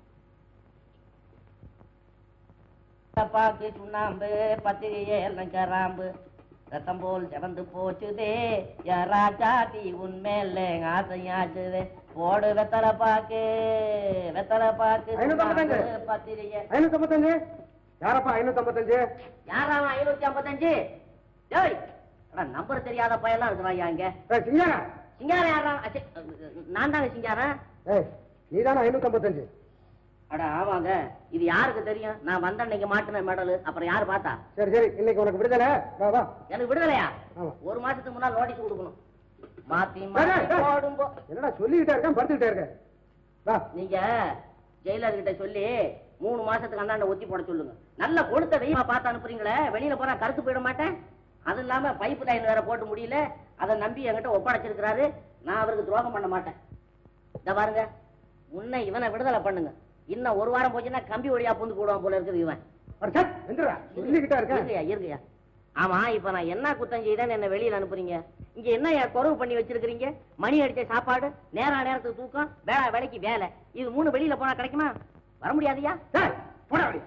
பாக்கு சுண்ணாம்பு பத்திரிகை எல்லாம் கராம்பு ரத்தம் போல் சிவந்து போச்சுதே என் ராஜாத்தி உன்மேல ஆசையாச்சுதே போடு வெத்தலை பாக்கு வெத்தலை பாக்கு ஐநூத்தி ஐம்பத்தஞ்சு. சுண்ணாம்பு, பத்திரிகை ஐநூத்தி ஐம்பத்தஞ்சு யாரப்பா ஐநூத்தி ஐம்பத்தஞ்சு யாராவன் ஐநூத்தி ஐம்பத்தஞ்சு டேய் அட நம்பர் தெரியாத பையெல்லாம் இருக்கிறான் இங்க ஏய், சிங்காரா சிங்காரம் யாரா அச்சே, நான் தானே சிங்காரம் ஏய் நீ தானே ஐநூத்தி ஐம்பத்தஞ்சு அட ஆமாங்க இது யாருக்கு தெரியும் நான் வந்த அன்னைக்கு மாட்டின மெடல் அப்புறம் யாரு பார்த்தா சரி சரி இன்னைக்கு உனக்கு விடுதலை வா வா எனக்கு விடுதலையா ஆமா. ஒரு மாசத்துக்கு முன்னாடி நோட்டீஸ் கொடுக்கணும் மாத்தி டேய், மாத்தி டேய். போடும்போ என்னடா சொல்லிக்கிட்டே இருக்கேன் படுத்துக்கிட்டே இருக்கேன் வா நீங்க ஜெயிலர் கிட்ட சொல்லி மூணு மாசத்துக்கு அந்தாண்ட ஒத்தி போட சொல்லுங்க நல்ல கொளுத்த வெயிமா பார்த்து அனுப்புறீங்களே வெளியில போனா கருத்து போயிட மாட்டேன் அது இல்லாம பைப் லைன் வேற போட்டு முடியல அதை நம்பி என்கிட்ட ஒப்படைச்சிருக்கிறாரு நான் அவருக்கு துரோகம் பண்ண மாட்டேன் இந்த பாருங்க முன்ன இவனை விடுதலை பண்ணுங்க இன்னும் ஒரு வாரம் போச்சுன்னா கம்பி வழியா புந்து போடுவான் போல இருக்குது இவன் அட சட், எந்திரா சொல்லிக்கிட்டே இருக்கேன் இருங்கய்யா இருங்கய்யா ஆமா இப்ப நான் என்ன குத்தம் செய்தேன்னு என்ன வெளியில அனுப்புறீங்க இங்க என்ன குறவு பண்ணி வச்சிருக்கீங்க மணி அடிச்ச சாப்பாடு நேரா நேரத்துக்கு தூக்கம் வேலை வேலைக்கு வேலை இது மூணு வெளியில போனா கிடைக்குமா வர முடியாதுயா டேய், போடா வெளிய.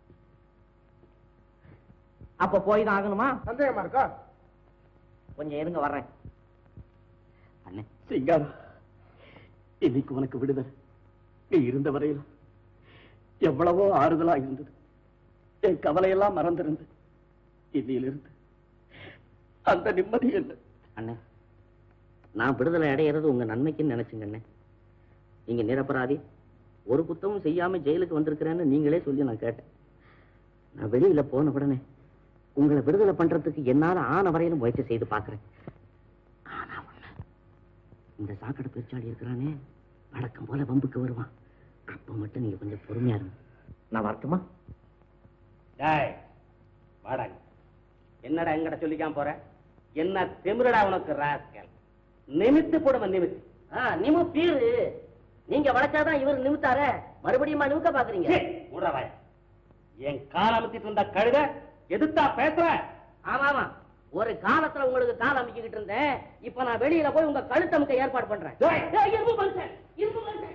அப்ப போய் தான் ஆகணுமா சந்தேகமா இருக்கா கொஞ்சம் இருங்க வர்றேன் அண்ணே சிங்காரம் இன்னைக்கு உனக்கு விடுதலை நீ இருந்த வரையில் எவ்வளவோ ஆறுதலா இருந்தது என் கவலையெல்லாம் மறந்திருந்து இன்னையிலிருந்து அந்த நிம்மதி இல்லை அண்ணே நான் விடுதலை அடையிறது உங்க நன்மைக்குன்னு நினைச்சுங்க அண்ணே நீங்க நிரபராதி ஒரு குத்தமும் செய்யாம ஜெயிலுக்கு வந்திருக்கிறேன்னு நீங்களே சொல்லி நான் கேட்டேன் நான் வெளியில போன உடனே உங்களை விடுதலை பண்றதுக்கு என்னால ஆன வரையிலும் முயற்சி செய்து பார்க்கிறேன் ஆனா ஒண்ணு, இந்த சாக்கடை பெருச்சாளி இருக்கிறானே வழக்கம் போல வம்புக்கு வருவான் அப்ப மட்டும் நீங்க கொஞ்சம் பொறுமையா இருங்க நான் வரட்டுமா டேய் வாடா என்னடா எங்கட சொல்லிக்காம போற என்ன திமிரடா உனக்கு ராஸ்கல் நிமித்து போடுவ நிமித்து நிமு பீரு நீங்க வளைச்சாதான் இவர் நிமித்தார மறுபடியும் நிமிக்க பாக்குறீங்க மூடவாய் என் கால் அமுத்திட்டு இருந்த கழுத எதிர்த்தா பேசுற ஆமா ஆமா ஒரு காலத்துல உங்களுக்கு கால் அமைக்கிட்டு இருந்தேன் இப்ப நான் வெளியில போய் உங்க கழுத்து அமுக்க ஏற்பாடு பண்றேன் டேய். ஏய், இரும்பு மனுஷன், இரும்பு மனுஷன்.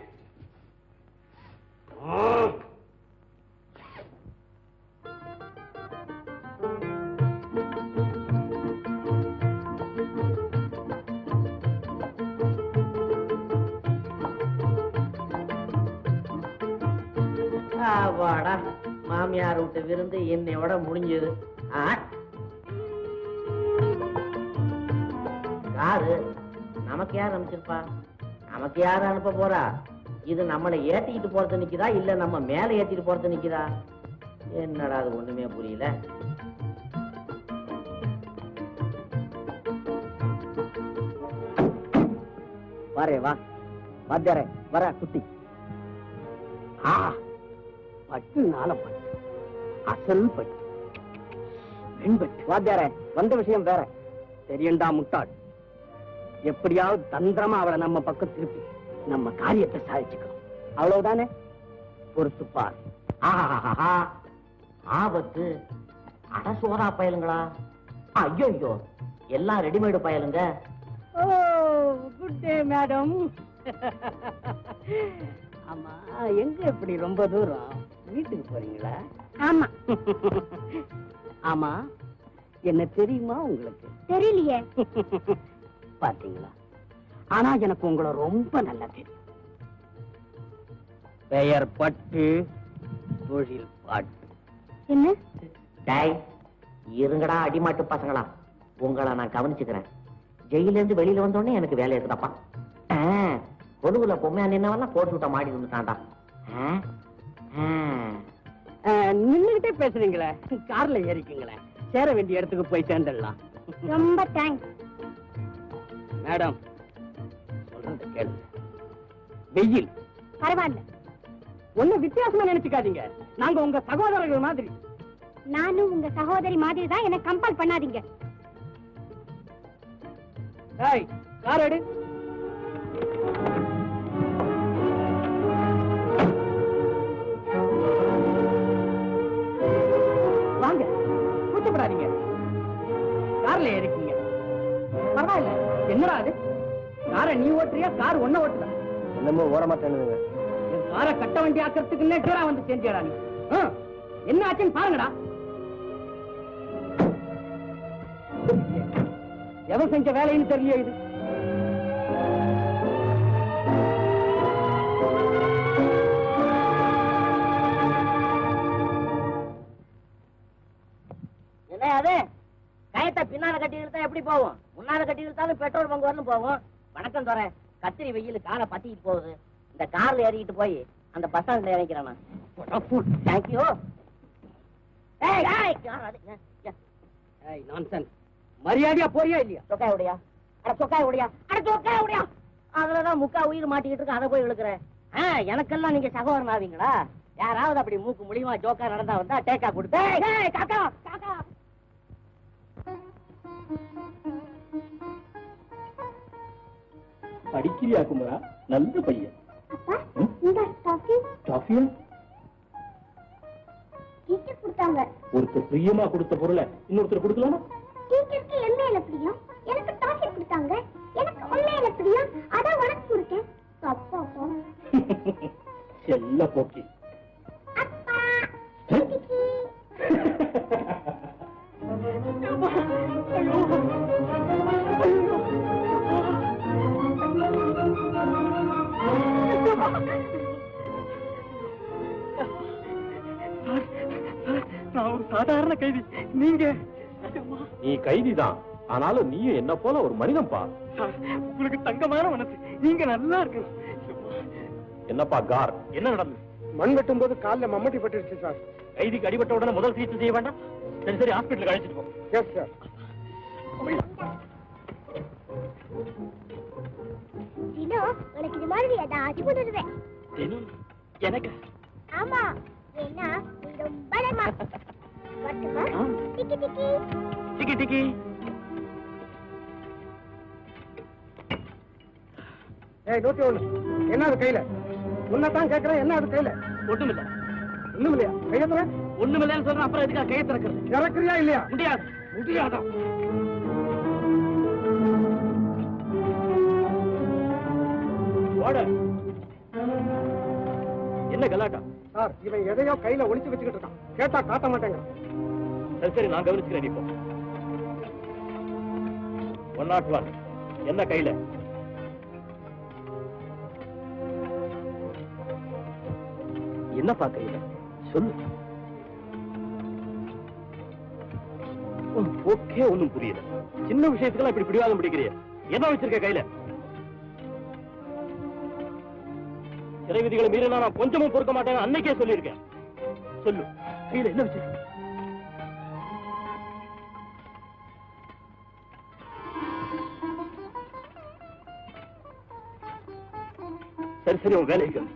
வாடா மாமியார் விட்டு விருந்து என்னையோட முடிஞ்சது ஆ? யாரு நமக்கு யார் அனுப்பிச்சிருப்பா நமக்கு யாரு அனுப்ப போறா இது நம்மளை ஏத்திக்கிட்டு போறது நிக்குதா இல்ல நம்ம மேல ஏத்திட்டு போறது நிக்குதா என்னடா அது ஒண்ணுமே புரியல வாரே வா வாத்தியாரே வர குட்டி ஆ பட்டு நாள பட்டு அசல் பட்டு வெண்பட்டு வாத்தியாரே வந்த விஷயம் வேற தெரியண்டா முட்டாள் எப்படியாவது தந்திரமா அவளை நம்ம பக்கம் திருப்பி நம்ம காரியத்தை சாதிச்சுக்கணும் அவ்வளவுதானே பொறுத்து பார் ஆஹாஹாஹா. ஆபத்து அட சோதா பயலுங்களா ஐயோ ஐயோ எல்லாம் ரெடிமேடு பயலுங்க ஓ குட் டே மேடம் ஆமா எங்க இப்படி ரொம்ப தூரம் வீட்டுக்கு போறீங்களா ஆமா ஆமா என்ன தெரியுமா உங்களுக்கு தெரியலையே பாத்தீங்களா ஆனா எனக்கு உங்களை ரொம்ப நல்லா தெரியும் பெயர் பட்டு தொழில் பாட்டு என்ன டேய் இருங்கடா அடிமாட்டு பசங்களா உங்களை நான் கவனிச்சுக்கிறேன் ஜெயில இருந்து வெளியில வந்தோடனே எனக்கு வேலை இருக்குதாப்பா ஆ, பொதுவுல பொம்மையா நின்னவெல்லாம் கோட் சூட்டை மாடி வந்துட்டான்டா ஆ, ஆ. நின்னுகிட்டே பேசுறீங்களே கார்ல ஏறிக்கீங்களே சேர வேண்டிய இடத்துக்கு போய் சேர்ந்துடலாம் ரொம்ப தேங்க்ஸ் மேடம் சொல்றது கேளுங்க வெயில் பரவாயில்ல ஒண்ணும் வித்தியாசமா நினைச்சுக்காதீங்க நாங்க உங்க சகோதரர்கள் மாதிரி நானும் உங்க சகோதரி மாதிரி தான் என்ன கம்பல் பண்ணாதீங்க ஏய் கார் எடு வாங்க கூச்சப்படாதீங்க கார்ல ஏறிக்கீங்க பரவாயில்ல என்னடா அது காரை நீ ஓட்டுறியா கார் ஒன்ன ஓட்டுதா என்னமோ ஓரமா தண்ணுங்க என் காரை கட்ட வண்டி ஆக்கிறதுக்குன்னே டூரா வந்து செஞ்சிடா நீ ஆ, என்ன ஆச்சுன்னு பாருங்கடா எவன் செஞ்ச வேலைன்னு தெரியல இது என்ன அது கயத்தை பின்னால கட்டி இழுத்தா எப்படி போகும் முன்னால கட்டி இழுத்தாலும் பெட்ரோல் பங்கு வரணும் போகும் வணக்கம் தோற கத்திரி வெயில் காலை பத்திக்கிட்டு போகுது இந்த கார்ல ஏறிக்கிட்டு போய் அந்த பஸ் ஸ்டாண்ட்ல இறக்கிறேன் நான் தேங்க்யூ ஏய் ஏய் யார் அது? ஏ, ஏ, ஏய் நான்சென்ஸ் மரியாதையா போறியா இல்லையா சொக்காய் உடையா அட சொக்காய் உடையா அட சொக்காய் உடையா அதுலதான் முக்கா உயிர் மாட்டிக்கிட்டு இருக்கு அதை போய் இழுக்கிறேன் ஆ, எனக்கெல்லாம் நீங்க சகோதரன் ஆவீங்களா யாராவது அப்படி மூக்கு முழியுமா ஜோக்கா நடந்தா வந்தா டேக்கா கொடுத்து ஏய், ஏய், காக்கா காக்கா படிக்கிறியா குமரா நல்ல பையன் அப்பா இந்த டாஃபி டாஃபியா டீச்சர் கொடுத்தாங்க ஒருத்தர் பிரியமா கொடுத்த பொருளை இன்னொருத்தர் கொடுக்கலாமா டீச்சருக்கு என்ன என்ன பிடிக்கும் எனக்கு டாஃபி கொடுத்தாங்க எனக்கு ஒண்ணே என்ன பிடிக்கும் அதான் உனக்கு கொடுத்தேன் அப்பா அப்பா செல்ல போக்கி அப்பா டிக்கி. நான் ஒரு சாதாரண கைதி நீங்க நீ கைதிதான் ஆனாலும் நீயும் என்ன போல ஒரு மனிதன் பா உங்களுக்கு தங்கமான மனசு நீங்க நல்லா இருக்கு என்னப்பா கார் என்ன நடந்தது மண் வெட்டும் போது காலில் மம்மட்டி பட்டுருச்சு சார் கைதிக்கு அடிபட்ட உடனே முதல் சிகிச்சை செய்ய வேண்டாம் சரி சரி ஹாஸ்பிட்டலுக்கு அழைச்சிட்டு போ எஸ் சார் தினோ உனக்கு இது மாதிரி ஏதாச்சும் கொடுத்துருவேன் தினம் எனக்கு ஆமா ஏன்னா நீ ரொம்ப நேரமா வரட்டுமா ஆ. டிக்கி டிக்கி டிக்கி டிக்கி ஏய் நூத்தி ஒண்ணு என்ன அது கையில உன்னதான் கேக்குறேன் என்ன அது கையில ஒண்ணுமில்ல ஒண்ணும் இல்லையா கையத்துல ஒண்ணுமில்லன்னு சொல்றேன் அப்புறம் எதுக்கா கையை திறக்கிறது இறக்குறியா இல்லையா முடியாது முடியாதா ஓட என்ன கலாட்டா சார் இவன் எதையோ கையில ஒளிச்சு வச்சுக்கிட்டு இருக்கான் கேட்டா காட்ட மாட்டேங்க சரி சரி நான் கவனிச்சுக்கிறேன் இப்போ ஒன் நாட் ஒன் என்ன கையில என்னப்பா கையில சொல்லு ஓகே ஒண்ணும் புரியல சின்ன விஷயத்துக்கெல்லாம் இப்படி பிடிவாதம் பிடிக்கிறிய என்ன வச்சிருக்க கையில சிறை விதிகளை மீறினா நான் கொஞ்சமும் பொறுக்க மாட்டேன்னு அன்னைக்கே சொல்லியிருக்கேன் சொல்லு கையில என்ன வச்சிருக்க சரி சரி உன் வேலைக்கு கவனி.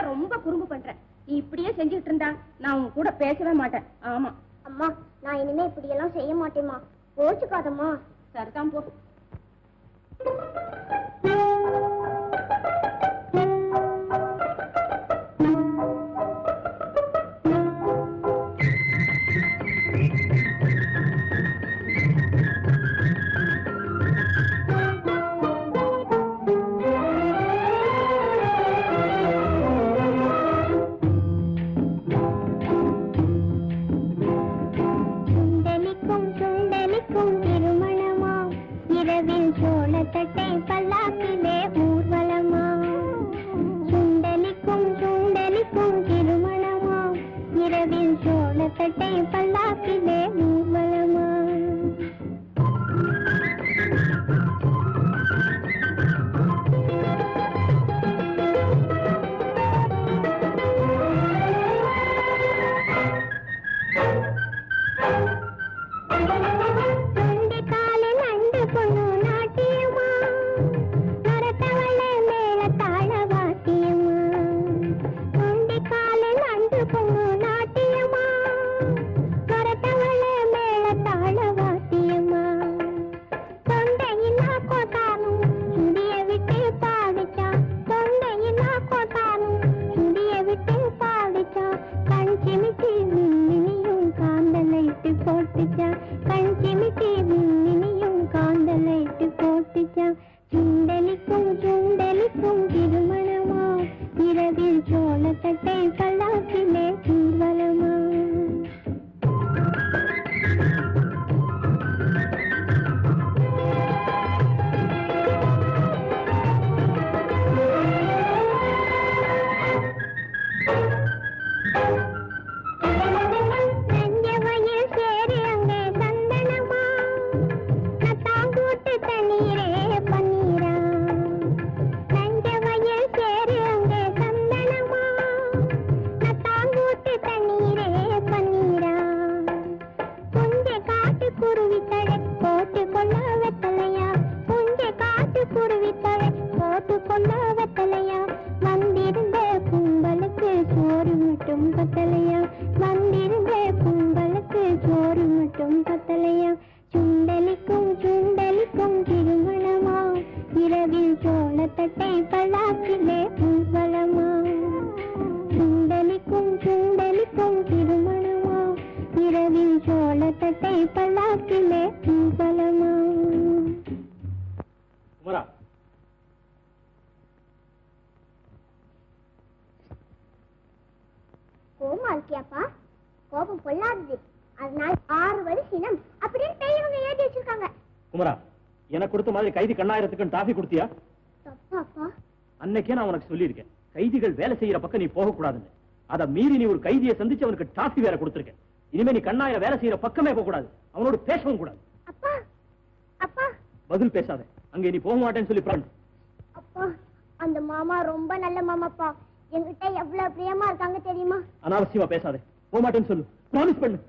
ரொம்ப குறும்பு பண்ற நீ இப்படியே செஞ்சுட்டு இருந்தா நான் உன் கூட பேசவே மாட்டேன் ஆமா அம்மா நான் இனிமே இப்படி எல்லாம் செய்ய மாட்டேம்மா கோச்சுக்காதம்மா சரிதான் போ சுண்டலிக்கும் சுண்டலிக்கும் திருமணமா இரவில் சோளத்தட்டை பல்லாக்கிலே ஊர்வலமா சுண்டலிக்கும் சுண்டலிக்கும் திருமணமா இரவில் சோளத்தட்டை பல்லாக்கிலே ஊர்வலமா அண்டு காலில் அண்டு பொண்ணு நாட்டியமா நரத்தவள மேல தாழ வாத்தியமா அண்டு காலில் அண்டு பொண்ணு நாட்டியமா நரத்தவள மேல தாழ வாத்தியமா தொண்டையில்லா கோட்டானும் சுடிய விட்டு பாடிச்சான் தொண்டையில்லா கோட்டானும் சுடிய விட்டு பாடிச்சான் கண் சிமிட்டி மின்னினியும் காந்தலைட்டு போட்டுச்சான் கண் சிமிட்டி மின்னினியும் காந்தலைட்டு போட்டுச்சான் சுண்டலிக்கும் சுண்டலிக்கும் திருமணமா இரவில் சோளத்தட்டை பல்லாக்கிலே ஊர்வலமா நெஞ்ச வயல் சேரு அங்கே சந்தனமா நத்தாங்கூட்டு தண்ணீரே பன்னீரா நெஞ்ச வயல் சேரு அங்கே சந்தனமா நத்தாங்கூட்டு தண்ணீரே பன்னீரா புஞ்சை காட்டு குருவி தழை போட்டு கொள்ள வெத்தலையா புஞ்சை காட்டு குருவி தழை போட்டு கொள்ள வெத்தலையா வந்திருந்த கும்பலுக்கு சோறு மட்டும் பத்தலையா வந்திருந்த கும்பலுக்கு சோறு மட்டும் பத்தலையா சுண்டலிக்கும் சுண்டலிக்கும் திருமணமா இரவில் சோளத்தட்டை பல்லாக்கிலே ஊர்வலமா சுண்டலிக்கும் சுண்டலிக்கும் திருமணமா இரவில் சோளத்தட்டை பல்லாக்கிலே ஊர்வலமா குமரா கோமா இருக்கியாப்பா கோபம் பொல்லாதது அதனால ஆறு வருஷம் அப்படின்னு பெரியவங்க எழுதி வச்சிருக்காங்க குமரா எனக்கு கொடுத்த மாதிரி கைதி கண்ணாயிரத்துக்கு டாஃபி கொடுத்தியா தப்பாப்பா அன்னைக்கே நான் உனக்கு சொல்லியிருக்கேன் கைதிகள் வேலை செய்யற பக்கம் நீ போக கூடாதுன்னு அத மீறி நீ ஒரு கைதியை சந்திச்சு அவனுக்கு டாஃபி வேற கொடுத்திருக்க இனிமே நீ கண்ணாயிரம் வேலை செய்யற பக்கமே போக கூடாது அவனோட பேசவும் கூடாது அப்பா அப்பா பதில் பேசாத அங்கே நீ போக மாட்டேன்னு சொல்லி பிரான் அப்பா அந்த மாமா ரொம்ப நல்ல மாமாப்பா என்கிட்ட எவ்வளவு பிரியமா இருக்காங்க தெரியுமா அனாவசியமா பேசாத போக மாட்டேன்னு சொல்லு ப்ராமிஸ் பண்ணு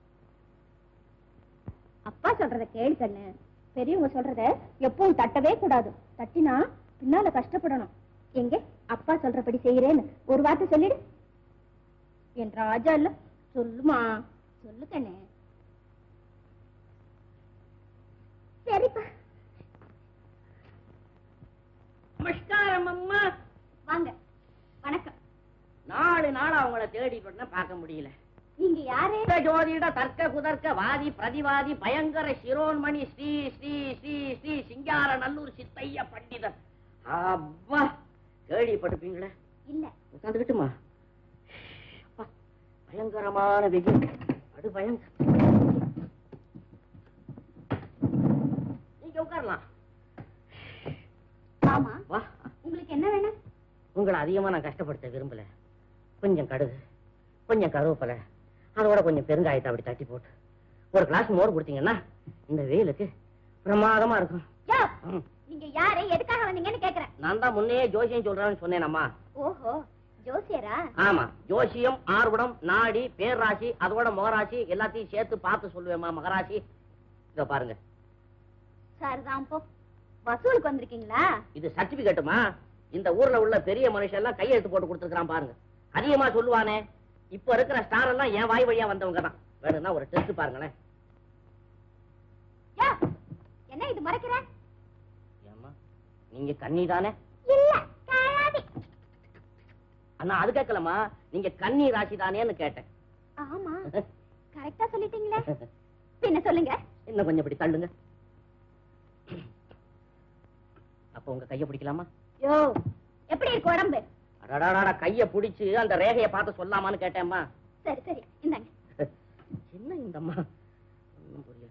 அப்பா சொல்றத கேளு கண்ணு பெரியவங்க சொல்றத எப்பவும் தட்டவே கூடாது தட்டினா பின்னால கஷ்டப்படணும் எங்க அப்பா சொல்றபடி செய்யறேன்னு ஒரு வார்த்தை சொல்லிடு என் ராஜா இல்ல சொல்லுமா சொல்லு கண்ணு சரிப்பா நமஸ்காரம் அம்மா வாங்க வணக்கம் நாலு நாள் அவங்கள தேடிட்டு வந்தா பார்க்க முடியல நீங்க யாரு இந்த ஜோதிட தர்க்க குதர்க்க வாதி பிரதிவாதி பயங்கர சிரோன்மணி ஸ்ரீ ஸ்ரீ ஸ்ரீ ஸ்ரீ சிங்கார நல்லூர் சித்தைய பண்டிதர் அப்பா கேள்விப்பட்டிருப்பீங்களே இல்ல உட்காந்துக்கிட்டுமா அப்பா, பயங்கரமான வெயில் அடு பயங்கர நீங்க உட்காரலாம் ஆமா வா உங்களுக்கு என்ன வேணும் உங்களை அதிகமா நான் கஷ்டப்படுத்த விரும்பல கொஞ்சம் கடுகு கொஞ்சம் கருவேப்பிலை அதோட கொஞ்சம் பெருங்காயத்தை அப்படி தட்டி போட்டு ஒரு கிளாஸ் மோர் கொடுத்தீங்கன்னா இந்த வெயிலுக்கு பிரமாதமா இருக்கும் யோ ம். நீங்க யாரு எதுக்காக வந்தீங்கன்னு கேக்குறேன் நான் தான் முன்னே ஜோசியம் சொல்றேன்னு சொன்னேனம்மா ஓஹோ ஜோசியரா ஆமா ஜோசியம் ஆர்வடம் நாடி பேர்ராசி அதோட முகராசி எல்லாத்தையும் சேர்த்து பார்த்து சொல்லுவேம்மா மகராசி இத பாருங்க சரிதான் போ வசூலுக்கு வந்திருக்கீங்களா இது சர்டிபிகேட்டுமா இந்த ஊர்ல உள்ள பெரிய மனுஷன் எல்லாம் கையெழுத்து போட்டு கொடுத்துருக்கான் பாருங்க அதிகமா சொல்லுவானே இப்ப இருக்கிற ஸ்டார் எல்லாம் என் வாய் வழியா வந்தவங்க தான் வேணும்னா ஒரு டெஸ்ட் பாருங்களேன் யா, என்ன இது மறைக்கிற ஏம்மா நீங்க கன்னி தானே இல்ல காயாதி அண்ணா அது கேட்கலமா நீங்க கன்னி ராசி தானேன்னு கேட்டேன் ஆமா கரெக்டா சொல்லிட்டீங்களே பின்ன சொல்லுங்க இன்னும் கொஞ்சம் இப்படி தள்ளுங்க அப்ப உங்க கைய பிடிக்கலாமா யோ எப்படி இருக்கு உடம்பு அடடாடா கைய பிடிச்சு அந்த ரேகைய பார்த்து சொல்லாமான்னு கேட்டேம்மா சரி சரி இந்தாங்க என்ன இந்த அம்மா ஒண்ணும் புரியல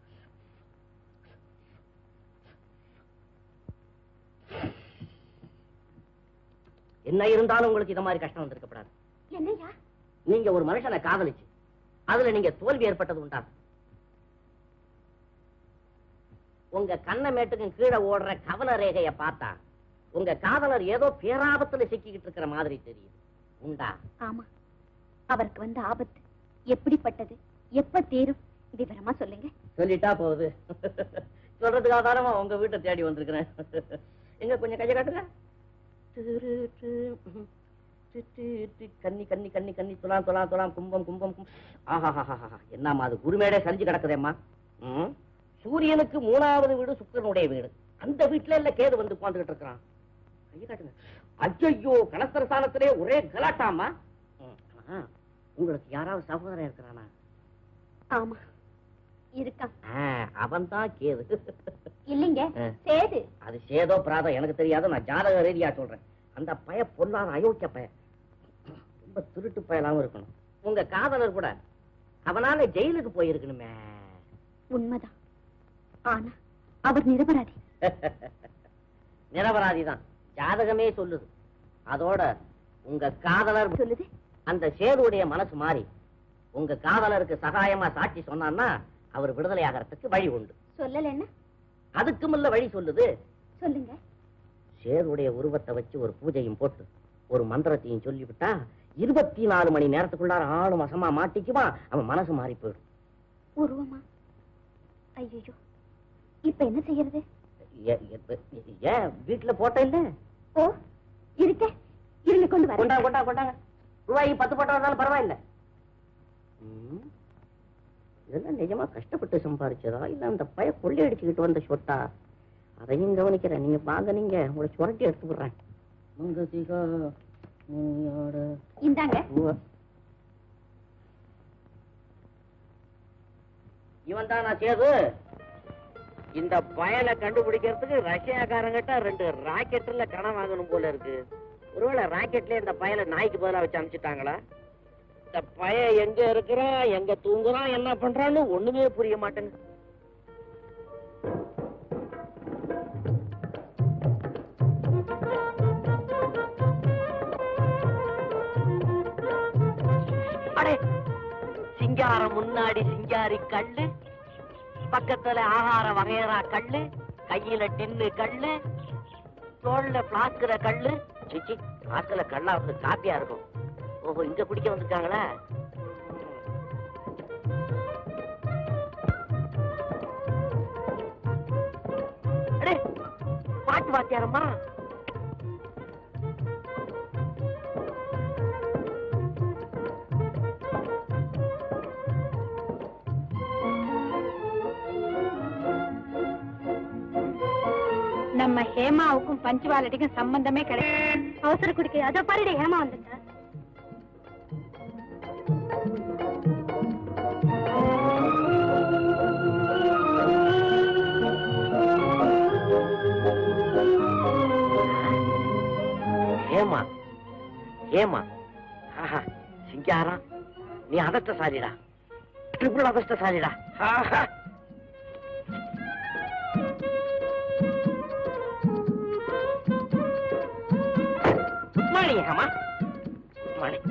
என்ன இருந்தாலும் உங்களுக்கு இந்த மாதிரி கஷ்டம் வந்திருக்கப்படாது என்னய்யா நீங்க ஒரு மனுஷனை காதலிச்சு அதுல நீங்க தோல்வி ஏற்பட்டது உண்டா உங்க கண்ணமேட்டுக்கும் கீழே ஓடுற கவல ரேகைய பார்த்தா உங்க காதலர் ஏதோ பேராபத்துல சிக்கிக்கிட்டு இருக்கிற மாதிரி தெரியுது உண்டா ஆமா அவருக்கு வந்த ஆபத்து எப்படிப்பட்டது எப்ப தீரும் விவரமா சொல்லுங்க சொல்லிட்டா போகுது சொல்றதுக்காக தானமா உங்க வீட்டை தேடி வந்திருக்கிறேன் எங்க கொஞ்சம் கைய காட்டுங்க திரு, து, ம், தி, தி, தி, கன்னி கன்னி கன்னி கன்னி துலாம் துலாம் துலாம் கும்பம் கும்பம் கும் ஆஹா என்னம்மா அது குருமேடே சரிஞ்சு கிடக்குதேம்மா ம், சூரியனுக்கு மூணாவது வீடு சுக்கிரனுடைய வீடு அந்த வீட்டுல இல்ல கேது வந்து உட்காந்துக்கிட்டு இருக்கிறான் கைய காட்டுங்க ஐயோ கலஸ்தர ஸ்தானத்திலே ஒரே கலாட்டாமா ம், ஆனா, உங்களுக்கு யாராவது சகோதரன் இருக்கிறானா ஆமா இருக்கான் அவன் தான் கேது இல்லைங்க ஆ. சேது அது சேதோ பிராதம் எனக்கு தெரியாது நான் ஜாதக ரீதியா சொல்றேன் அந்த பய பொல்லாத அயோக்கிய பய ரொம்ப திருட்டு பயலாவும் இருக்கணும் உங்க காதலர் கூட அவனால ஜெயிலுக்கு போயிருக்கணுமே உண்மைதான் ஆனா அவர் நிரபராதி நிரபராதிதான் ஜாதகமே சொல்லுது அதோட உங்க காதலர் சொல்லுது அந்த சேதுடைய மனசு மாறி உங்க காதலருக்கு சகாயமா சாட்சி சொன்னான்னா அவர் விடுதலை ஆகிறதுக்கு வழி உண்டு சொல்லலன்னா அதுக்குமில்ல வழி சொல்லுது சொல்லுங்க சேதுடைய உருவத்தை வச்சு ஒரு பூஜையும் போட்டு ஒரு மந்திரத்தையும் சொல்லிவிட்டா இருபத்தி நாலு மணி நேரத்துக்குள்ளார ஆளு மசமா மாட்டிக்குமா அவன் மனசு மாறி போயிடும் உருவமா ஐயோ இப்ப என்ன செய்யறது ஏ- ஏ- ஏன் வீட்டுல போட்ட இல்ல ஓ இருக்க இருங்க கொண்டு வர கொண்டா கொண்டா கொண்டாங்க ரூபாய் பத்து போட்டா இருந்தாலும் பரவாயில்ல ம். இதெல்லாம் நிஜமா கஷ்டப்பட்டு சம்பாரிச்சதா இல்ல அந்த பய கொள்ளையடிச்சுக்கிட்டு வந்த சொத்தா அதையும் கவனிக்கிறேன் நீங்க வாங்க நீங்க உங்களை சுரட்டி எடுத்து விடுறேன் மங்கதிகா முனியாட இந்தாங்க இவன் தான் நான் சேது இந்த பயலை கண்டுபிடிக்கிறதுக்கு ரஷ்யாக்காரங்கிட்ட ரெண்டு ராக்கெட்ல கடன் வாங்கணும் போல இருக்கு ஒருவேளை ராக்கெட்ல இந்த பயலை நாய்க்கு பதிலா வச்சு அனுப்பிச்சிட்டாங்களா இந்த பய எங்க இருக்கிறான் எங்க தூங்குறான் என்ன பண்றான்னு ஒண்ணுமே புரிய மாட்டேங்குது அடே சிங்காரம் முன்னாடி சிங்காரி கல்லு பக்கத்துல ஆகார வகையறா கல்லு கையில டின்னு கல்லு தோல்ல பிளாஸ்குல கல்லு சிச்சி பிளாஸ்குல கல்லா வந்து காப்பியா இருக்கும் ஓஹோ இங்க குடிக்க வந்திருக்காங்களா அடே, பாட்டு வாத்தியாரம்மா நம்ம ஹேமாவுக்கும் பஞ்சுவாலடிக்கும் சம்பந்தமே கிடையாது அவசர குடிக்க அதோ பாருடி ஹேமா வந்துட்டா ஏமா ஏமா ஆஹா சிங்காரம் நீ அதஷ்டசாலிடா ட்ரிபிள் அதஷ்டசாலிடா ஆஹா குட் மார்னிங் அம்மா குட் மார்னிங்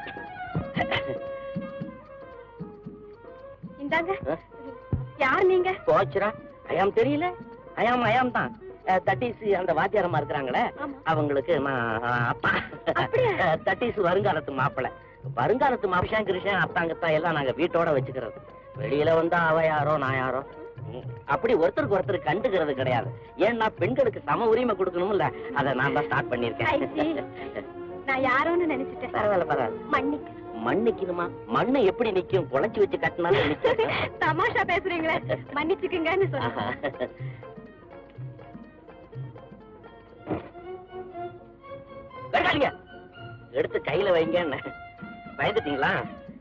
இந்தாங்க யார் நீங்க போச்சுரா அயாம் தெரியல அயாம் அயாம் தான் தட்டீஸ் அந்த வாத்தியாரமா இருக்கிறாங்களே ஆமா. அவங்களுக்கு நான் அஹ், அப்பா அப்படியா? தட்டீஸ் வருங்காலத்து மாப்பிளை வருங்காலத்து மாப்பிஷான் கிருஷ்ணன் அத்தாங்கத்தான் எல்லாம் நாங்க வீட்டோட வச்சுக்கிறது வெளியில வந்தா அவ யாரோ நான் யாரோ ம், அப்படி ஒருத்தருக்கு ஒருத்தர் கண்டுக்கிறது கிடையாது ஏன்னா பெண்களுக்கு சம உரிமை கொடுக்கணும்ல அதை நான் தான் ஸ்டார்ட் ஐ see. பண்ணியிருக்கேன் நான் யாரோன்னு நினைச்சிட்டேன் பரவாயில்ல பரவாயில்ல மன்னிக்கு மண்ணுக்குமா மண்ணு எப்படி நிக்கும் குழச்சி வச்சு கட்டினாலும் நிக்கும் தமாஷா பேசுறீங்களே மன்னிச்சுக்குங்கன்னு ஆஹா. சொல்லுங்க வெங்காளிங்க எடுத்து கையில வைங்க பயந்துட்டீங்களா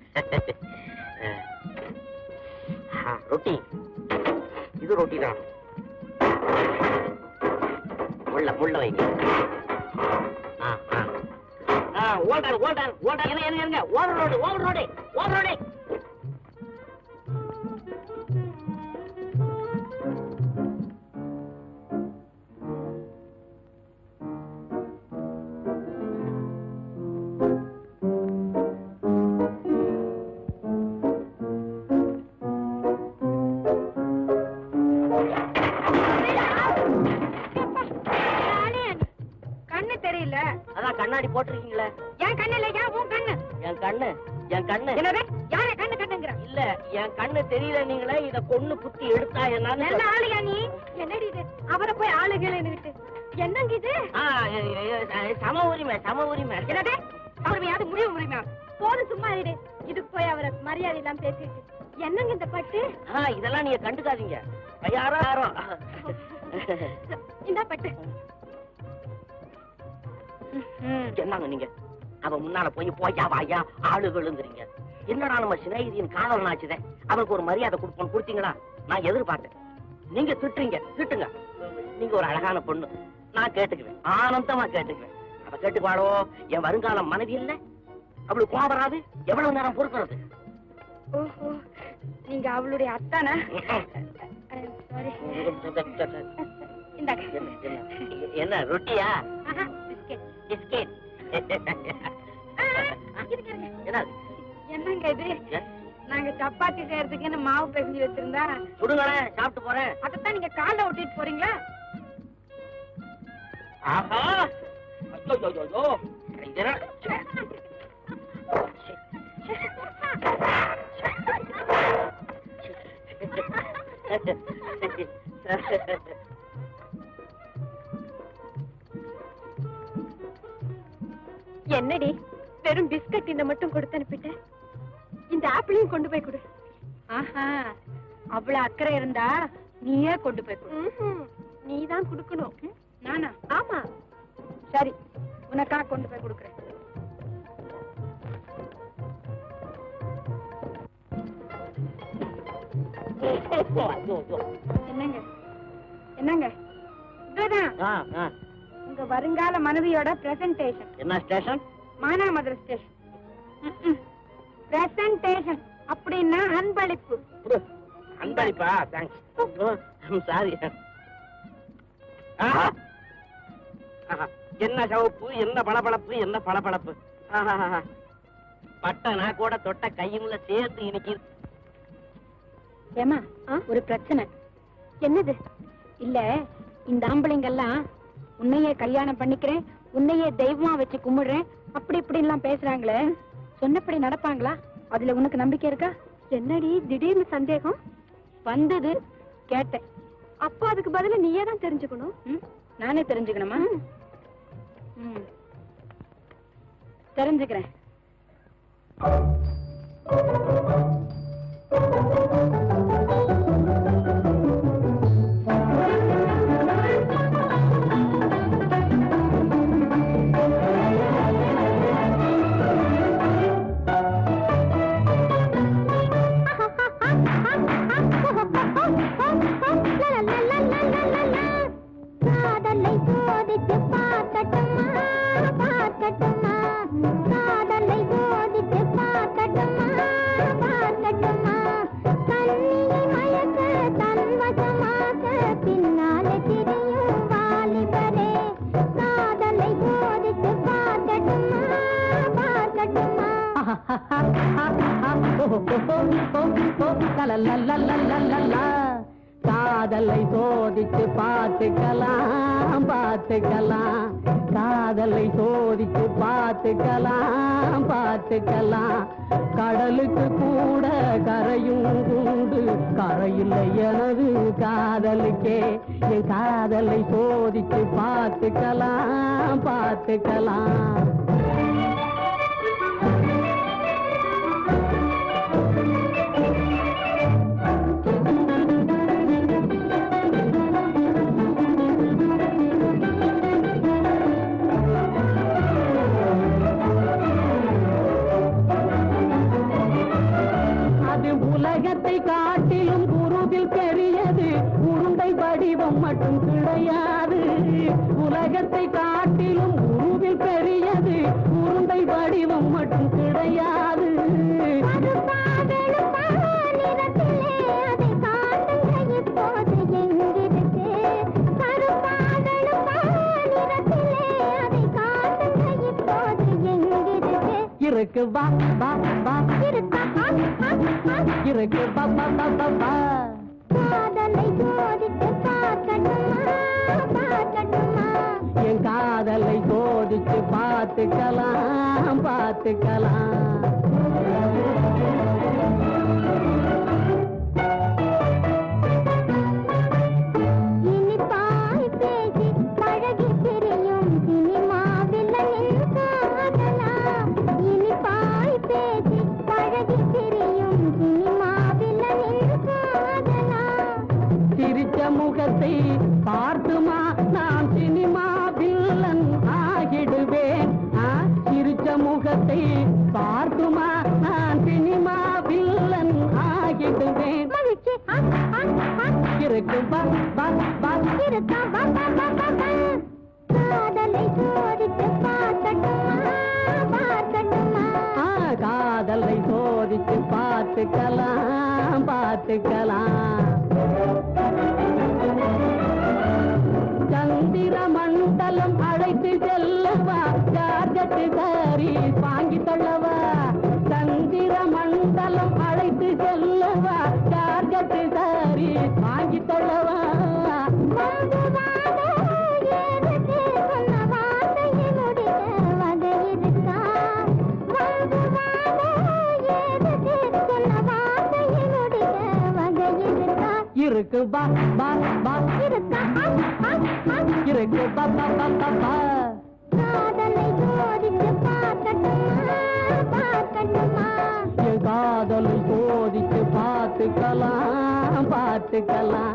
ஆ, ரொட்டி இது ரொட்டி தான் முள்ள முள்ள வைங்க ஆ, ஆ. ஆ, ஓடாரு ஓடாரு ஓடாரு இருங்க இருங்க இருங்க over road over road over road கண்ணு தெரியல அதான் கண்ணாடி போட்டிருக்கீங்களே என் கண்ணு இல்ல ஏன் உன் கண்ணு என் கண்ணு என் கண்ணு என்னது யார கண்ணு கண்ணுங்கிற இல்ல என் கண்ணு தெரியல நீங்களே இத கொன்னு குத்தி எடுத்தா நல்ல என்ன ஆளுயா நீ என்னடி இது அவரை போய் ஆளுகள் என்னங்க இது சம உரிமை சம உரிமை என்னது அவரையாவது முடிவு முடியுமா போதும் சும்மா இரு இதுக்கு போய் அவரை மரியாதை இல்லாம பேசிட்டு என்னங்க இந்த பட்டு ஆ, இதெல்லாம் நீங்க கண்டுக்காதீங்க யாரோ யாரோ இந்த பட்டு என்னங்க நீங்க அவ முன்னால போய் போயா வாயா ஆளுகளுங்கிறீங்க என்னடா நம்ம சிநேகிதியின் காதல் நாச்சுதே அவனுக்கு ஒரு மரியாதை கொடுப்போம் கொடுத்தீங்களா நான் எதிர்பார்த்தேன் நீங்க திட்டுறீங்க திட்டுங்க நீங்க ஒரு அழகான பொண்ணு நான் கேட்டுக்குவேன் ஆனந்தமா கேட்டுக்குவேன் அவ கேட்டுக்குவாளோ என் வருங்கால மனைவி இல்ல அவளுக்கு கோபம் வராது எவ்வளவு நேரம் பொறுக்கிறது ஓஹோ நீங்க அவளுடைய அத்தானா சாரி இந்தாங்க என்ன, என்ன, என்ன ரொட்டியா ஆஹா, பிஸ்கெட். பிஸ்கெட் ஆ, இருங்க, இருங்க. என்ன என்னங்க இது ஏ? நாங்க சப்பாத்தி செய்யறதுக்குன்னு மாவு பிசைஞ்சு வச்சிருந்தா சுடுங்களேன் சாப்பிட்டு போறேன் அதைத்தான் நீங்க கால்ல ஒட்டிட்டு போறீங்களா ஆஹா ஐயோ ஐயோ, ஐயோ இது என்ன? என்னடி வெறும் பிஸ்கட் இந்த மட்டும் கொடுத்து அனுப்பிட்டேன் இந்த ஆப்பிளையும் கொண்டு போய் கொடு ஆஹா அவ்வளவு அக்கறை இருந்தா நீயே கொண்டு போய் கொடு நீ தான் கொடுக்கணும் நானா ஆமா சரி உனக்கா கொண்டு போய் கொடுக்குறேன் ஐயோ, ஐயோ. என்னங்க என்னங்க இதுதான் ஆ, ஆ. உங்க வருங்கால மனைவியோட பிரசன்டேஷன் என்ன ஸ்டேஷன் மானாமதுரை ஸ்டேஷன் பிரசன்டேஷன் அப்படின்னா அன்பளிப்பு அன்பளிப்பா தேங்க்ஸ் சாரி என்ன சவப்பு என்ன பளபளப்பு என்ன பளபளப்பு ஆஹாஹாஹா. பட்ட நான் கூட தொட்ட கையும்ல சேர்த்து இன்னைக்கு ஏமா ஒரு பிரச்சனை என்னது இல்ல இந்த ஆம்பளைங்கெல்லாம் உன்னையே கல்யாணம் பண்ணிக்கிறேன் உன்னையே தெய்வமா வச்சு கும்பிடுறேன் அப்படி இப்படி எல்லாம் பேசுறாங்களே சொன்னபடி நடப்பாங்களா அதுல உனக்கு நம்பிக்கை இருக்கா என்னடி திடீர்னு சந்தேகம் வந்தது கேட்டேன் அப்போ அதுக்கு பதிலா நீயே தான் தெரிஞ்சுக்கணும் நானே தெரிஞ்சுக்கணுமா ம். தெரிஞ்சுக்கிறேன் காதலை சோதித்து பார்க்கட்டுமா பார்க்கட்டுமா காதலை சோதித்து பார்க்கட்டுமா பார்க்கட்டுமா கண்ணியை மயக்க தன்வசமாக பின்னாலே திரியும் வாலிபரே காதலை சோதித்து பார்க்கட்டுமா பார்க்கட்டுமா காதலை சோதிச்சு பார்த்துக்கலாம் பார்த்துக்கலாம் காதலை சோதிச்சு பார்த்துக்கலாம் பார்த்துக்கலாம் கடலுக்கு கூட கரையும் உண்டு கரையில் எனது காதலுக்கே என் காதலை சோதிச்சு பார்த்துக்கலாம் பார்த்துக்கலாம் அது உலகத்தை காட்டிலும் குருவில் பெரியது உருண்டை வடிவம் மட்டும் கிடையாது உலகத்தை காட்டிலும் உருவில் பெரியது உருண்டை வடிவம் மட்டும் கிடையாது இருக்கு வா வா வா இருக்கு வா வா வா வா வா காதலை சோதித்து பார்க்கட்டுமா பார்க்கட்டுமா என் காதலை சோதிச்சு பார்த்துக்கலாம் பார்த்துக்கலாம் இனிப்பாய் பேசி பழகி திரியும் சினிமா வில்லனின் காதலா இனிப்பாய் பேசி பழகி திரியும் சினிமா வில்லனின் காதலா சிரிச்ச முகத்தை பார்த்துமா நான் சினிமா வில்லன் ஆகிடுவேன் ஆ, சிரிச்ச முகத்தை பார்த்துமா நான் சினிமா வில்லன் ஆகிடுவேன் மகிழ்ச்சி ஆ, ஆ, ஆ. இருக்கு பா பா பா இருக்கா வா, வா, வா, வா, வா. காதலை சோதித்து பார்க்கட்டுமா பார்க்கட்டுமா ஆ, காதலை சோதிச்சு பார்த்துக்கலாம் பார்த்துக்கலாம் சந்திர மண்டலம் அழைத்து செல்லவா ஜார்ஜட்டு சாரி வாங்கி தள்ளவா சந்திர மண்டலம் அழைத்து செல்லவா ஜார்ஜட்டு சாரி வாங்கி தள்ளவா வாங்குவாதோ ஏதற்கு சொன்ன வார்த்தையை முடிக்க வகை இருக்கா? வாங்குவாதோ ஏதற்கு சொன்ன வார்த்தையை முடிக்க வகை இருக்கா? இருக்கு பா பா பா இருக்கா? ஆ, ஆ, ஆ. இருக்கு பா பா பா பா பா காதலை சோதித்து பார்க்கட்டுமா பார்க்கட்டுமா என் காதலை சோதிச்சு பார்த்துக்கலாம் பார்த்துக்கலாம்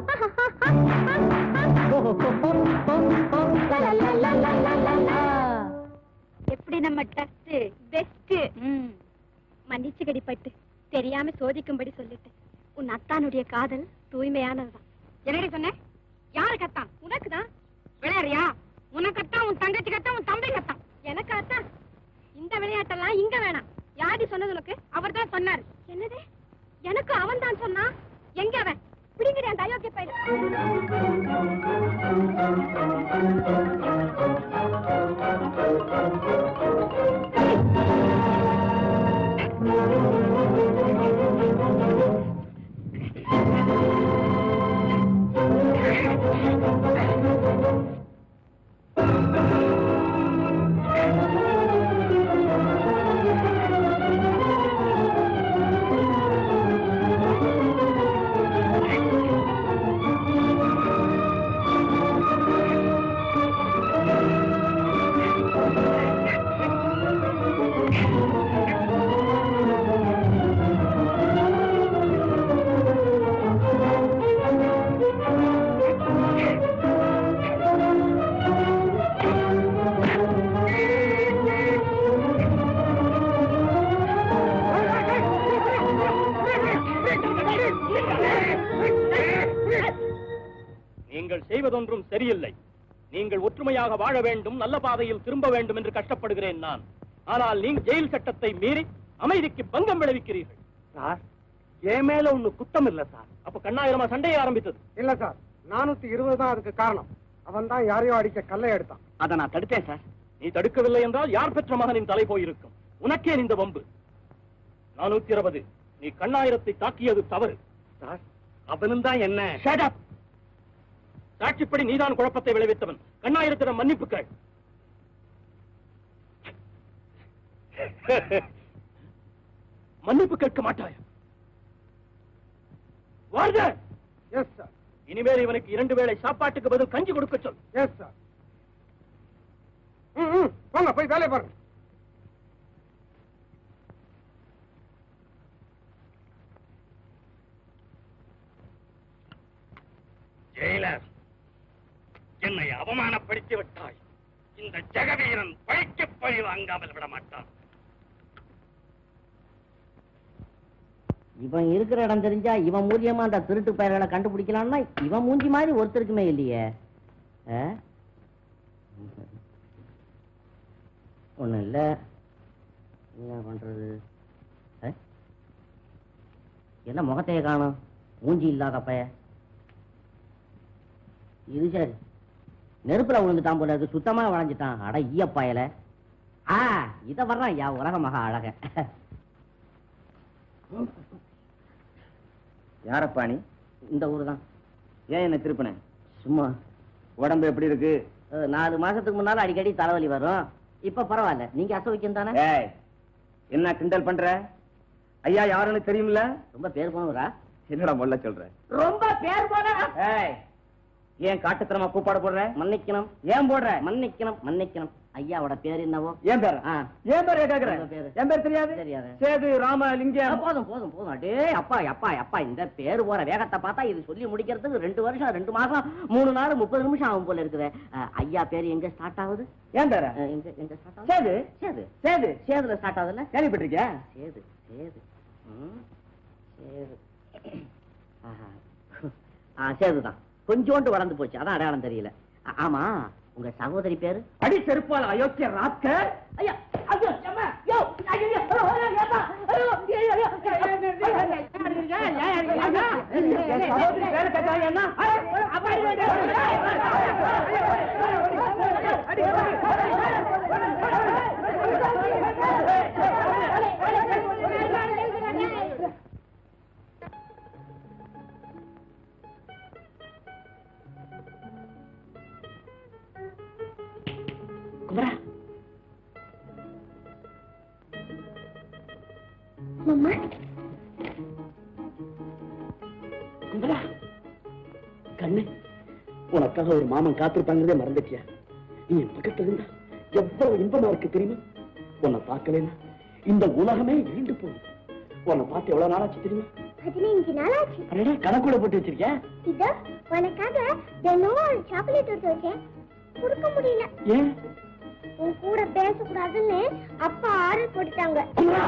ஓ, ஓ, ஓ, ஓ, ஓ, லலலலலலலலா. எப்படி நம்ம டஸ்ட் பெஸ்ட் மன்னிச்சு கடிப்பட்டு தெரியாம சோதிக்கும்படி சொல்லிட்டு உன் அத்தானுடைய காதல் தூய்மையானதுதான் என்னடி சொன்ன யாரு கத்தான் உனக்கு தான் விளையாடுறியா உனக்கு கத்தான் உன் தங்கச்சி கத்தான் உன் தம்பி கத்தான் எனக்கு அத்தான் இந்த விளையாட்டெல்லாம் இங்க வேணாம் யாரு சொன்னது உனக்கு அவர் தான் சொன்னாரு என்னது எனக்கு அவன் தான் சொன்னான் எங்க அவன் பிடிங்கிற அந்த அயோக்கிய பையன் நீங்கள் செய்வதொன்றும் சரியில்லை நீங்கள் ஒற்றுமையாக வாழ வேண்டும் நல்ல பாதையில் திரும்ப வேண்டும் என்று கஷ்டப்படுகிறேன் நான் ஆனால் நீங்கள் ஜெயில் சட்டத்தை மீறி அமைதிக்கு பங்கம் விளைவிக்கிறீர்கள் சார் என் மேல ஒண்ணு குத்தம் இல்ல சார் அப்ப கண்ணாயிரமா சண்டையை ஆரம்பித்தது இல்ல சார் நானூத்தி இருபது தான் அதுக்கு காரணம் அவன் தான் யாரையோ அடிக்க கல்லை எடுத்தான் அதை நான் தடுத்தேன் சார் நீ தடுக்கவில்லை என்றால் யார் பெற்ற மகனின் தலை போயிருக்கும் உனக்கே இந்த வம்பு நானூத்தி இருபது நீ கண்ணாயிரத்தை தாக்கியது தவறு சார் அவனும் தான் என்ன சாட்சிப்படி நீதான் குழப்பத்தை விளைவித்தவன் கண்ணாயிரத்திடம் மன்னிப்பு கேள் மன்னிப்பு கேட்க மாட்டாய் வாழ்க எஸ் சார் இனிமேல் இவனுக்கு இரண்டு வேளை சாப்பாட்டுக்கு பதில் கஞ்சி கொடுக்க சொல் எஸ் சார் ம் ம் போங்க போய் வேலையை பாருங்க ஜெயிலர் என்னை அவமானப்படுத்தி விட்டாய் இந்த ஜெகவீரன் பழிக்கு பழி வாங்காமல் விட மாட்டான் இவன் இருக்கிற இடம் தெரிஞ்சா இவன் மூலியமா அந்த திருட்டு பயிர்களை கண்டுபிடிக்கலாம்னா இவன் மூஞ்சி மாதிரி ஒருத்தருக்குமே இல்லையே ஒண்ணும் இல்ல என்ன பண்றது ஆ? என்ன முகத்தைய காணும் மூஞ்சி இல்லாத பைய இது சரி நெருப்புல விழுந்துட்டான் போல இருக்கு சுத்தமா வளைஞ்சிட்டான் அட ஈயப்பாயல ஆ இத வர்றான் யா உலக மகா அழக யாரப்பா நீ இந்த ஊரு தான் ஏன் என்ன திருப்பின சும்மா உடம்பு எப்படி இருக்கு அஹ், நாலு மாசத்துக்கு முன்னால அடிக்கடி தலைவலி வரும் இப்ப பரவாயில்ல நீங்க அசௌக்கியம் தானே ஏய் என்ன கிண்டல் பண்ற ஐயா யாருன்னு தெரியுமில்ல ரொம்ப பேர் போனவரா என்னடா மொல்ல சொல்ற ரொம்ப பேர் போனவரா ஏய் ஏன் காட்டுத்தனமா கூப்பாடு போடுற மன்னிக்கணும் ஏன் போடுற மன்னிக்கணும் மன்னிக்கணும் ஐயாவோட பேர் என்னவோ ஏன் பேர் ஆ. ஏன் பேர் கேக்குறேன் உங்க பேரு. என் பேர் தெரியாது தெரியாது. சேது ராம அஹ், லிங்கம் போதும் போதும் போதும் அடே அப்பா அப்பா அப்பா இந்த பேர் போற வேகத்தை பார்த்தா இது சொல்லி முடிக்கிறதுக்கு ரெண்டு வருஷம் ரெண்டு மாசம் மூணு நாள் முப்பது நிமிஷம் ஆகும் போல இருக்குது அஹ், ஐயா பேர் எங்க ஸ்டார்ட் ஆகுது ஏன் பேர அஹ், எங்க எங்க ஸ்டார்ட் ஆகுது சேது சேது சேது சேதுல ஸ்டார்ட் ஆகுதுல்ல கேள்விப்பட்டிருக்கியா சேது சேது ம், சேது ஆஹா. ஆ சேதுதான் கொஞ்சோண்டு வளர்ந்து போச்சு அதான் அடையாளம் தெரியல ஆ- ஆமா உங்க சகோதரி பேரு அடி செருப்பால் அயோக்கிய ராக்க ஐயா ஐயோ அம்மா யோ ஐயோ ஐயோ, ஐயோ, ஐயோ, அம்மா, ஐயோ, ஐயோ, ஐயோ, சகோதரி பேரு கேட்டாங்க என்ன குமரா மாமா கும்பலா கண்ணு உனக்காக ஒரு மாமன் காத்திருப்பாங்கிறதே மறந்துட்டியா நீ என் பக்கத்துல இருந்தா எவ்வளவு இன்பமா இருக்கு தெரியுமா உன்னை பார்க்கலன்னா இந்த உலகமே இருண்டு போகும் உன்னை பார்த்து எவ்வளவு நாளாச்சு தெரியுமா பதினைஞ்சு நாள் ஆச்சு அடடே கணக்குள்ள போட்டு வச்சிருக்கியா இதோ உனக்காக தினம் ஒரு சாக்லேட் எடுத்து வச்சேன் கொடுக்க முடியல ஏன் உன் கூட பேசக்கூடாதுன்னு அப்பா ஆர்டர் போட்டுட்டாங்க குமரா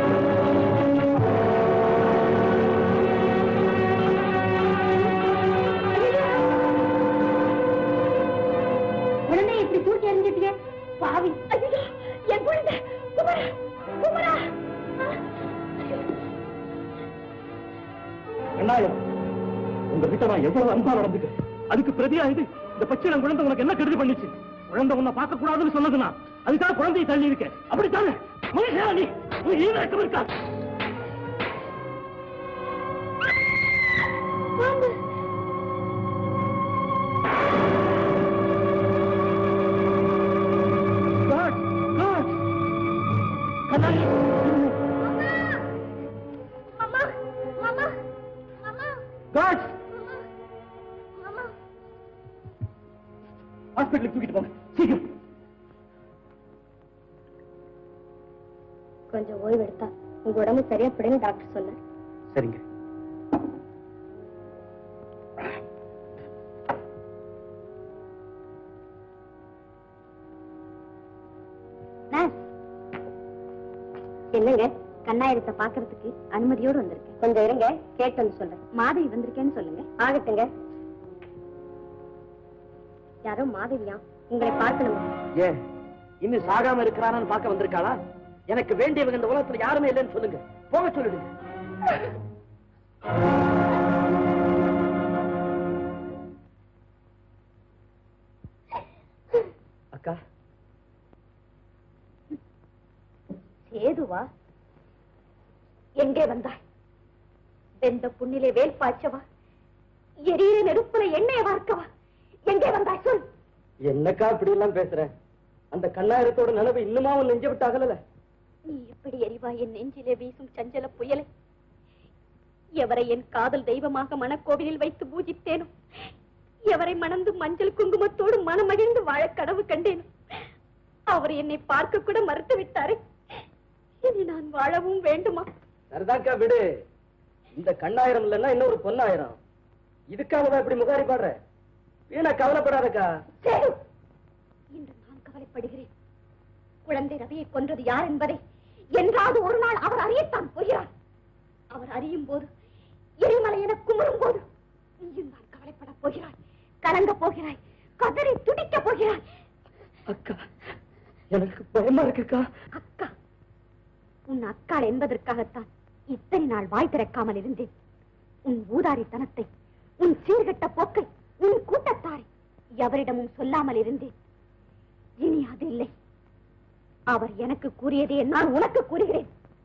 உடனே இப்படி தூக்கி எறிஞ்சிட்டியே பாவி ஐயோ என் குழந்தை குமரா குமரா கண்ணாயம் உங்க கிட்ட நான் எவ்வளவு அன்பா நடந்துக்கிறேன் அதுக்கு பிரதியா இது இந்த பச்சை குழந்தை உனக்கு என்ன கெடுதி பண்ணுச்சு குழந்தை உன்னை பார்க்க கூடாதுன்னு சொன்னதுனா அதுக்காக குழந்தையை தள்ளி இருக்க அப்படித்தானே மனுஷனா நீ நீ ஈரக்கம் இருக்கா God, God. கண்ணாடி மாமா மாமா மாமா God, மாமா ஹாஸ்பிட்டலுக்கு தூக்கிட்டு போங்க சீக்கிரம் கொஞ்சம் ஓய்வு எடுத்தா உங்க உடம்பு சரியா படுன்னு டாக்டர் சொன்னார் சரிங்க என்னங்க கண்ணாயிரத்தை பாக்குறதுக்கு அனுமதியோடு வந்திருக்கேன் கொஞ்சம் இருங்க கேட்டு வந்து சொல்றேன் மாதவி வந்திருக்கேன்னு சொல்லுங்க ஆகட்டுங்க யாரோ மாதவியா உங்களை பார்க்கணுமா ஏ இன்னும் சாகாம இருக்கிறானான்னு பார்க்க வந்திருக்காளா எனக்கு வேண்டியவங்க இந்த உலகத்துல யாருமே இல்லைன்னு சொல்லுங்க போக சொல்லிடுங்க அக்கா சேதுவா எங்கே வந்தாய் வெந்த புண்ணிலே வேல் பாய்ச்சவா எரியிற நெருப்புல எண்ணெயை வார்க்கவா எங்கே வந்தாய் சொல் என்னக்கா இப்படி எல்லாம் பேசுற அந்த கண்ணாயிரத்தோட நிலவு இன்னுமா உன் நெஞ்ச விட்டு அகலல நீ எப்படி எரிவாய் என் நெஞ்சிலே வீசும் சஞ்சல புயலை எவரை என் காதல் தெய்வமாக மனக்கோவிலில் வைத்து பூஜித்தேனோ எவரை மணந்து மஞ்சள் குங்குமத்தோடு மனமகிழ்ந்து வாழ கனவு கண்டேனோ அவர் என்னை பார்க்க கூட மறுத்து விட்டாரே இனி நான் வாழவும் வேண்டுமா சரிதாக்கா விடு இந்த கண்ணாயிரம் இல்லைன்னா இன்னொரு பொன்னாயிரம் இதுக்காக தான் இப்படி முகாரி பாடுற வீணா கவலைப்படாதக்கா சேது இன்று நான் கவலைப்படுகிறேன் குழந்தை ரவியை கொன்றது யார் என்பதை என்றாவது ஒரு நாள் அவர் அறியத்தான் போகிறார் அவர் அறியும் போது எரிமலை என குமுறும் போது நீயும் நான் கவலைப்பட போகிறாய் கலங்க போகிறாய் கதறி துடிக்க போகிறாய் அக்கா எனக்கு பயமா இருக்குக்கா அக்கா உன் அக்காள் என்பதற்காகத்தான் இத்தனை நாள் வாய் திறக்காமல் இருந்தேன் உன் ஊதாரித்தனத்தை உன் சீர்கட்ட போக்கை உன் கூட்டத்தாரை எவரிடமும் சொல்லாமல் இருந்தேன் இனி அது இல்லை அவர் எனக்கு கூறியதே நான் உனக்கு கூறுகிறேன்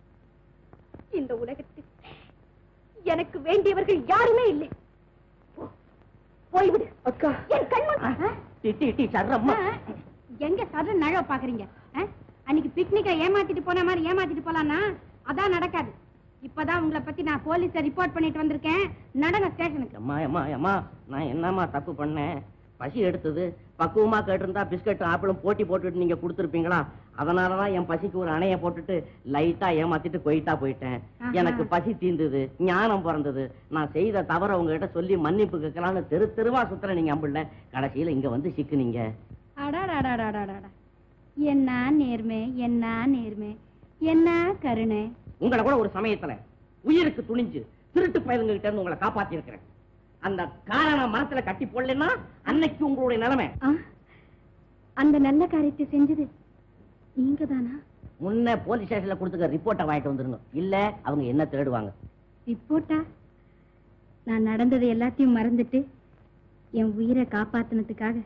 இந்த உலகத்தில் எனக்கு வேண்டியவர்கள் யாருமே இல்லை போ, போய்விடு அக்கா என் கண்முன் திட்டி இட்டி சர்றம்மா எங்க சதுர நழவ பாக்குறீங்க ஆ? அன்னைக்கு பிக்னிக்க ஏமாத்திட்டு போன மாதிரி ஏமாத்திட்டு போலான்னா அதான் நடக்காது இப்பதான் உங்களை பத்தி நான் போலீஸ்ல ரிப்போர்ட் பண்ணிட்டு வந்திருக்கேன் நடன ஸ்டேஷனுக்கு அம்மா அம்மா அம்மா நான் என்னம்மா தப்பு பண்ணேன் பசி எடுத்தது பக்குவமா கேட்டிருந்தா பிஸ்கட் ஆப்பிளும் போட்டி போட்டுட்டு நீங்க கொடுத்துருப்பீங்களா அதனாலதான் என் பசிக்கு ஒரு அணைய போட்டுட்டு லைட்டா ஏமாத்திட்டு கொயிட்டா போயிட்டேன் ஆஹா. எனக்கு பசி தீர்ந்தது ஞானம் பிறந்தது நான் செய்த தவற உங்ககிட்ட சொல்லி மன்னிப்பு கேட்கலாம்னு தெரு தெருவா சுத்துற நீங்க அம்பிள்ள கடைசியில இங்க வந்து சிக்குனீங்க அடாடாடாடாடாடா என்ன நேர்மை என்ன நேர்மை என்ன கருணை உங்களை கூட ஒரு சமயத்துல உயிருக்கு துணிஞ்சு திருட்டு பயலுங்க கிட்ட இருந்து உங்களை காப்பாத்தி இருக்கிறேன் அந்த காரணம் மனசுல கட்டி போடலன்னா அன்னைக்கு உங்களுடைய நிலைமை ஆ? அந்த நல்ல காரியத்தை செஞ்சது நீங்க தானா முன்ன போலீஸ் ஸ்டேஷன்ல கொடுத்துக்க ரிப்போர்ட்டை வாங்கிட்டு வந்துருங்க இல்ல அவங்க என்ன தேடுவாங்க ரிப்போர்ட்டா நான் நடந்ததை எல்லாத்தையும் மறந்துட்டு என் உயிரை காப்பாத்தினதுக்காக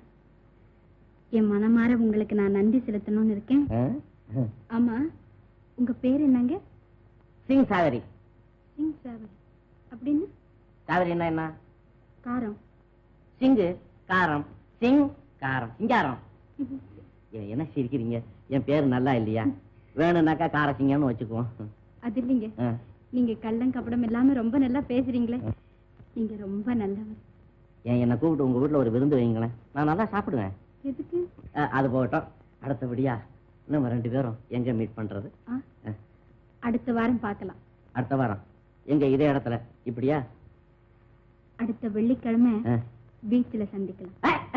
என் மனமார உங்களுக்கு நான் நன்றி செலுத்தணும்னு இருக்கேன் ஆமா உங்க பேர் என்னங்க சிங் சாகரி சிங் சாவல் அப்படின்னு சாகரி என்ன என்ன காரம் சிங்கு காரம் சிங் காரம் சிங்காரம் ஏ, என்ன சிரிக்கிறீங்க என் பேர் நல்லா இல்லையா வேணும்னாக்கா கார சிங்கம்னு வச்சுக்குவோம் அது இல்லைங்க ஆ. நீங்க கள்ளம் கப்படம் இல்லாம ரொம்ப நல்லா பேசுறீங்களே நீங்க ரொம்ப நல்லவர் ஏன் என்னை கூப்பிட்டு உங்க வீட்டுல ஒரு விருந்து வைங்களேன் நான் நல்லா சாப்பிடுவேன் எதுக்கு ஆ, அது போகட்டும் அடுத்தபடியா நம்ம ரெண்டு பேரும் எங்க மீட் பண்றது ஆ, ஆ, அடுத்த வாரம் பார்க்கலாம் அடுத்த வாரம் எங்க இதே இடத்துல இப்படியா அடுத்த வெள்ளிக்கிழமை ஆ. பீச்ல சந்திக்கலாம்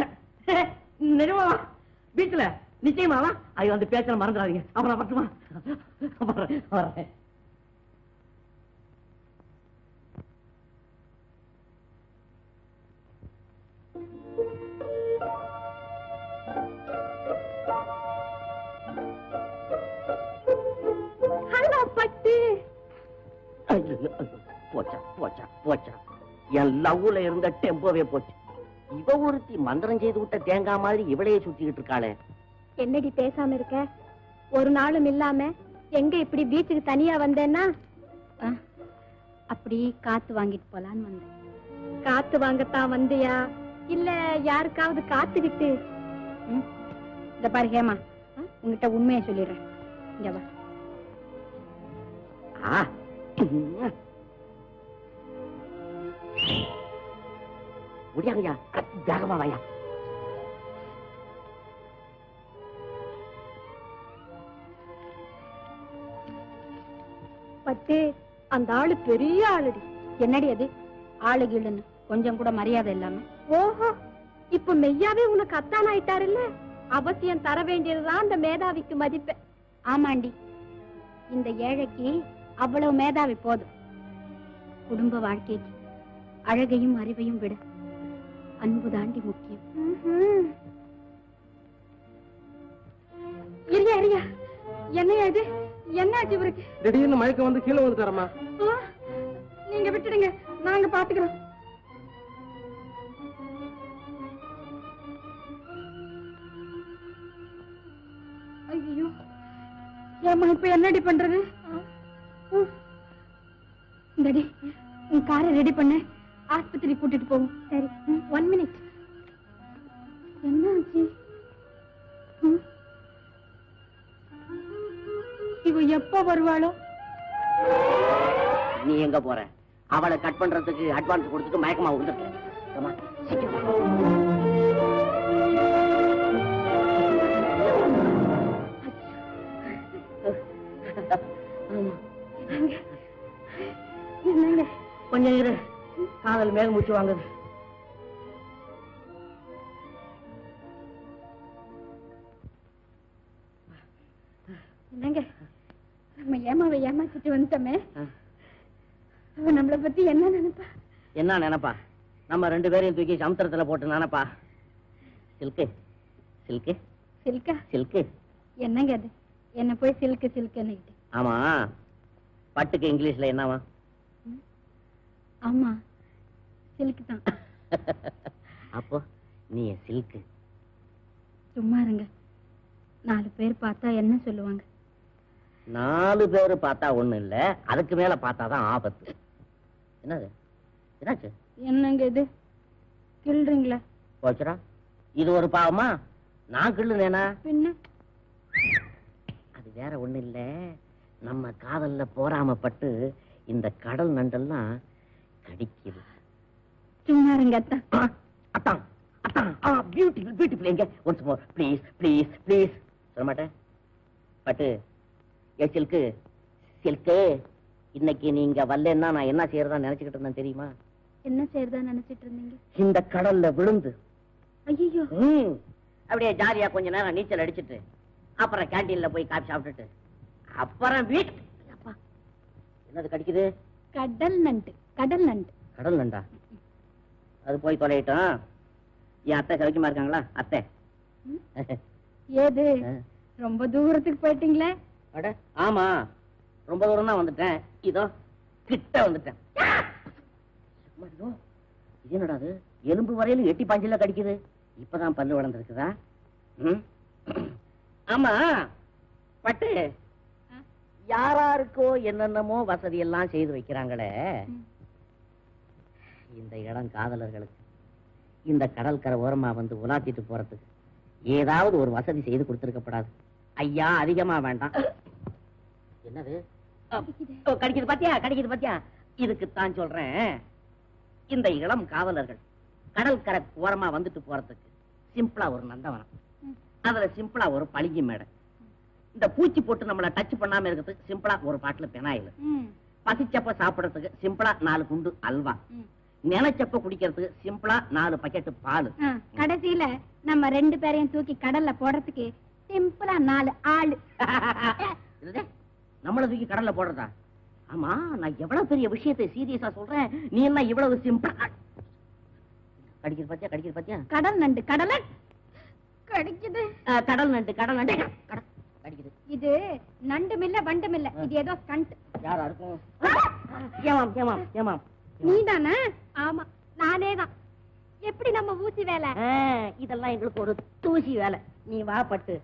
நிஜமாவா வீட்டுல நிச்சயமாவா ஐயோ அந்த பேச்சல மறந்துடாதீங்க அப்புறம் பட்டுமா வர்றேன், வர்றேன் ஹலோ பட்டு ஐயோ, ஐயோ, போச்சா போச்சா போச்சா என் லவ்ல இருந்த டெம்போவே போச்சு இவ ஒருத்தி மந்திரம் செய்து விட்ட தேங்காய் மாதிரி இவளையே சுத்திக்கிட்டு இருக்காளே என்னடி பேசாம இருக்க ஒரு நாளும் இல்லாம எங்க இப்படி பீச்சுக்கு தனியா வந்தேன்னா ஆ, அப்படி காத்து வாங்கிட்டு போலான்னு வந்தேன் காத்து வாங்கத்தான் வந்தியா இல்ல யாருக்காவது காத்துக்கிட்டு ம்? இந்த பாரு ஹேமா ஆ, உன்கிட்ட உண்மையை சொல்லிடுறேன் இங்க வா ஆ. முடியாங்கய்யா வேகமா வாயா பட்டு அந்த ஆளு பெரிய ஆளுடி என்னடி அது ஆளு கீழுன்னு கொஞ்சம் கூட மரியாதை இல்லாம ஓஹோ இப்ப மெய்யாவே உனக்கு அத்தான் ஆயிட்டாருல்ல அவசியம் தர வேண்டியதுதான் அந்த மேதாவிக்கு மதிப்பு ஆமாண்டி இந்த ஏழைக்கு அவ்வளவு மேதாவி போதும் குடும்ப வாழ்க்கைக்கு அழகையும் அறிவையும் விட அன்பு தாண்டி முக்கியம் ம்ஹும். இரியா இரியா என்னையா இது என்னாச்சு இவருக்கு திடீர்னு மயக்கம் வந்து கீழே வந்து தரமா ஆ, நீங்க விட்டுடுங்க நாங்க பாத்துக்கிறோம் ஐயோ ஏமா இப்ப என்னடி பண்றது இந்தடி உன் காரை ரெடி பண்ணு ஆஸ்பத்திரி கூட்டிட்டு போவோம் சரி ஒன் மினிட் என்ன ஆச்சு ம்? இவ எப்ப வருவாளோ நீ எங்க போற அவளை கட் பண்றதுக்கு அட்வான்ஸ் கொடுத்துட்டு மயக்கமா விழுந்துட்டேன் ஆமா, சீக்கிரம். என்னங்க கொஞ்சம் இரு காதல் மேக மூச்சு வாங்குது என்னங்க நம்ம ஏமாவை ஏமாத்திட்டு வந்துட்டோமே ஆ. அவ நம்மள பத்தி என்ன நினைப்பா என்ன நினைப்பா நம்ம ரெண்டு பேரையும் தூக்கி சமுத்திரத்துல போட்டு நினைப்பா சில்கு சில்கு சில்கா சில்கு என்னங்க அது என்ன போய் சில்க்கு சில்க்குன்னு ஆமா பட்டுக்கு இங்கிலீஷ்ல என்னவா ஆமா சில்க்கு தான் அப்போ நீ சில்கு சும்மா இருங்க நாலு பேர் பார்த்தா என்ன சொல்லுவாங்க நாலு பேரு பார்த்தா ஒண்ணு இல்ல அதுக்கு மேல பார்த்தாதான் ஆபத்து என்னது என்னாச்சு என்னங்க இது கிள்றீங்களா போச்சுடா இது ஒரு பாவமா நான் கிள்ளுனேனா பின்ன அது வேற ஒண்ணு இல்ல நம்ம காதல்ல போராமப்பட்டு இந்த கடல் நண்டெல்லாம் கடிக்குது சும்மா இருங்க அத்தா அத்தான் அத்தான் ஆ பியூட்டிஃபுல் பியூட்டிஃபுல் எங்க once more please please please சொல்ல மாட்டேன் பட்டு ஏ சில்கு சில்கு இன்னைக்கு நீங்க வரலன்னா நான் என்ன செய்யறதா நினைச்சுக்கிட்டு இருந்தேன் தெரியுமா என்ன செய்யறதா நினைச்சிட்டு இருந்தீங்க இந்த கடல்ல விழுந்து ஐயோ ம், அப்படியே ஜாலியா கொஞ்ச நேரம் நீச்சல் அடிச்சிட்டு அப்புறம் கேண்டீன்ல போய் காப்பி சாப்பிட்டுட்டு அப்புறம் வீட் அப்பா என்னது கடிக்குது கடல் நண்டு கடல் நண்டு கடல் நண்டா அது போய் தொலையிட்டோம் என் அத்தை சௌக்கியமா இருக்காங்களா அத்தை ஏது ரொம்ப தூரத்துக்கு போயிட்டீங்களே அட ஆமா ரொம்ப தூரம் தான் வந்துட்டேன் இதோ கிட்ட வந்துட்டேன் சும்மா இதோ, இது என்னடா அது எலும்பு வரையிலும் எட்டி பாஞ்சில கடிக்குது இப்பதான் பல்லு வளர்ந்துருக்குதா ம்? ஆமா பட்டு யாராருக்கோ என்னென்னமோ வசதி எல்லாம் செய்து வைக்கிறாங்களே இந்த இடம் காதலர்களுக்கு இந்த கடற்கரை ஓரமா வந்து உலாத்திட்டு போறதுக்கு ஏதாவது ஒரு வசதி செய்து கொடுத்திருக்கப்படாது ஐயா அதிகமா வேண்டாம் என்னது ஓ, கடிக்குது பாத்தியா கடிக்குது பாத்தியா இதுக்குத்தான் சொல்றேன் இந்த இளம் காவலர்கள் கடற்கரை ஓரமா வந்துட்டு போறதுக்கு சிம்பிளா ஒரு நந்தவனம் அதுல சிம்பிளா ஒரு பளிங்கு மேடை இந்த பூச்சி போட்டு நம்மள டச் பண்ணாம இருக்கிறதுக்கு சிம்பிளா ஒரு பாட்டுல பெனாயில் ம், பசிச்சப்ப சாப்பிடறதுக்கு சிம்பிளா நாலு குண்டு அல்வா ம். நினைச்சப்ப குடிக்கிறதுக்கு சிம்பிளா நாலு பக்கெட் பால் ஆ, கடைசியில நம்ம ரெண்டு பேரையும் தூக்கி கடல்ல போடுறதுக்கு சிம்பிளா நாலு ஆளு என்னது? நம்மள தூக்கி கடல்ல போடுறதா ஆமா நான் எவ்வளவு பெரிய விஷயத்தை சீரியஸா சொல்றேன் நீ என்ன இவ்வளவு சிம்பிளா கடிக்கிற பாத்தியா கடிக்கிற பாத்தியா கடல் நண்டு கடலை கடிக்குது ஆ, கடல் நண்டு கடல் நண்டு கடல் கடிக்குது இது நண்டும் இல்ல வண்டும் இல்ல இது ஏதோ ஸ்டண்ட் யாரா இருக்கும் ஏமாம் ஏமாம் ஏமாம் நீதானே ஆமா நானே தான் எப்படி நம்ம ஊசி வேலை ஆ, இதெல்லாம் எங்களுக்கு ஒரு தூசி வேலை நீ வா பட்டு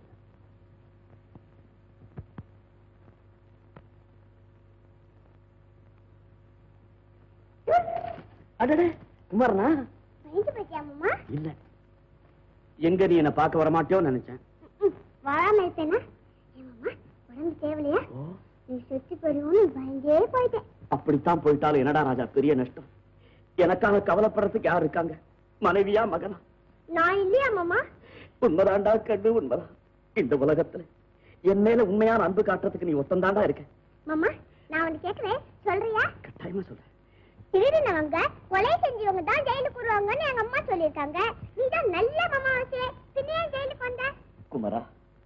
அடடே குமாரனா பயந்து போயிட்டியா மாமா இல்ல எங்க நீ என்ன பார்க்க வரமாட்டியோன்னு நினைச்சேன் வராம இருப்பேனா ஏன் மாமா உடம்பு தேவையில்லையா நீ சுத்தி போடுவோன்னு பயந்தே போயிட்டேன் அப்படித்தான் போயிட்டாலும் என்னடா ராஜா பெரிய நஷ்டம் எனக்காக கவலைப்படுறதுக்கு யார் இருக்காங்க மனைவியா மகனா நான் இல்லையா மாமா உண்மைதான்டா கண்ணு உண்மைதான் இந்த உலகத்துல என் மேல உண்மையான அன்பு காட்டுறதுக்கு நீ ஒத்தந்தாண்டா இருக்க மாமா நான் உனக்கு கேட்கிறேன் சொல்றியா கட்டாயமா சொல்றேன் திருடினவங்க கொலை செஞ்சவங்க தான் ஜெயிலுக்கு வருவாங்கன்னு எங்க அம்மா சொல்லியிருக்காங்க நீ தான் நல்ல மாமா ஆச்சே பின்ன ஏன் ஜெயிலுக்கு வந்த குமரா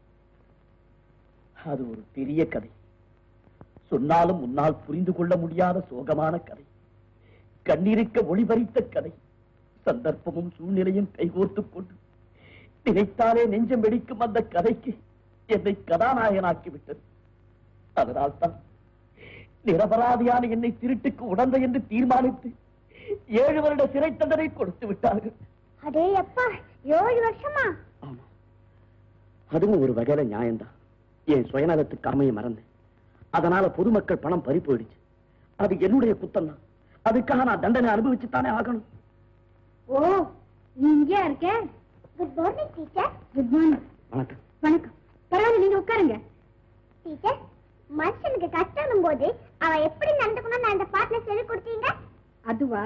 அது ஒரு பெரிய கதை சொன்னாலும் உன்னால் புரிந்து கொள்ள முடியாத சோகமான கதை கண்ணீருக்க ஒளிபறித்த கதை சந்தர்ப்பமும் சூழ்நிலையும் கைகோர்த்துக் கொண்டு நினைத்தாலே நெஞ்சம் வெடிக்கும் அந்த கதைக்கு என்னை கதாநாயகனாக்கி விட்டது அதனால்தான் நிரபராதியான என்னை திருட்டுக்கு உடந்த என்று தீர்மானித்து ஏழு வருட சிறை தண்டனை கொடுத்து விட்டார்கள் அடே அப்பா ஏழு வருஷமா ஆமா அதுவும் ஒரு வகையில நியாயம்தான் என் சுயநலத்துக்கு அமைய மறந்தேன் அதனால பொதுமக்கள் பணம் பறி போயிடுச்சு அது என்னுடைய குத்தம் தான் அதுக்காக நான் தண்டனை அனுபவிச்சுத்தானே ஆகணும் ஓ நீ இங்கேயா இருக்க good morning teacher good morning வணக்கம் வணக்கம் பரவாயில்ல நீங்க உட்காருங்க டீச்சர் மனுஷனுக்கு கஷ்டம் போது அவன் எப்படி நடந்துக்கணும் நான் அந்த பாட்டுல சொல்லி கொடுத்தீங்க அதுவா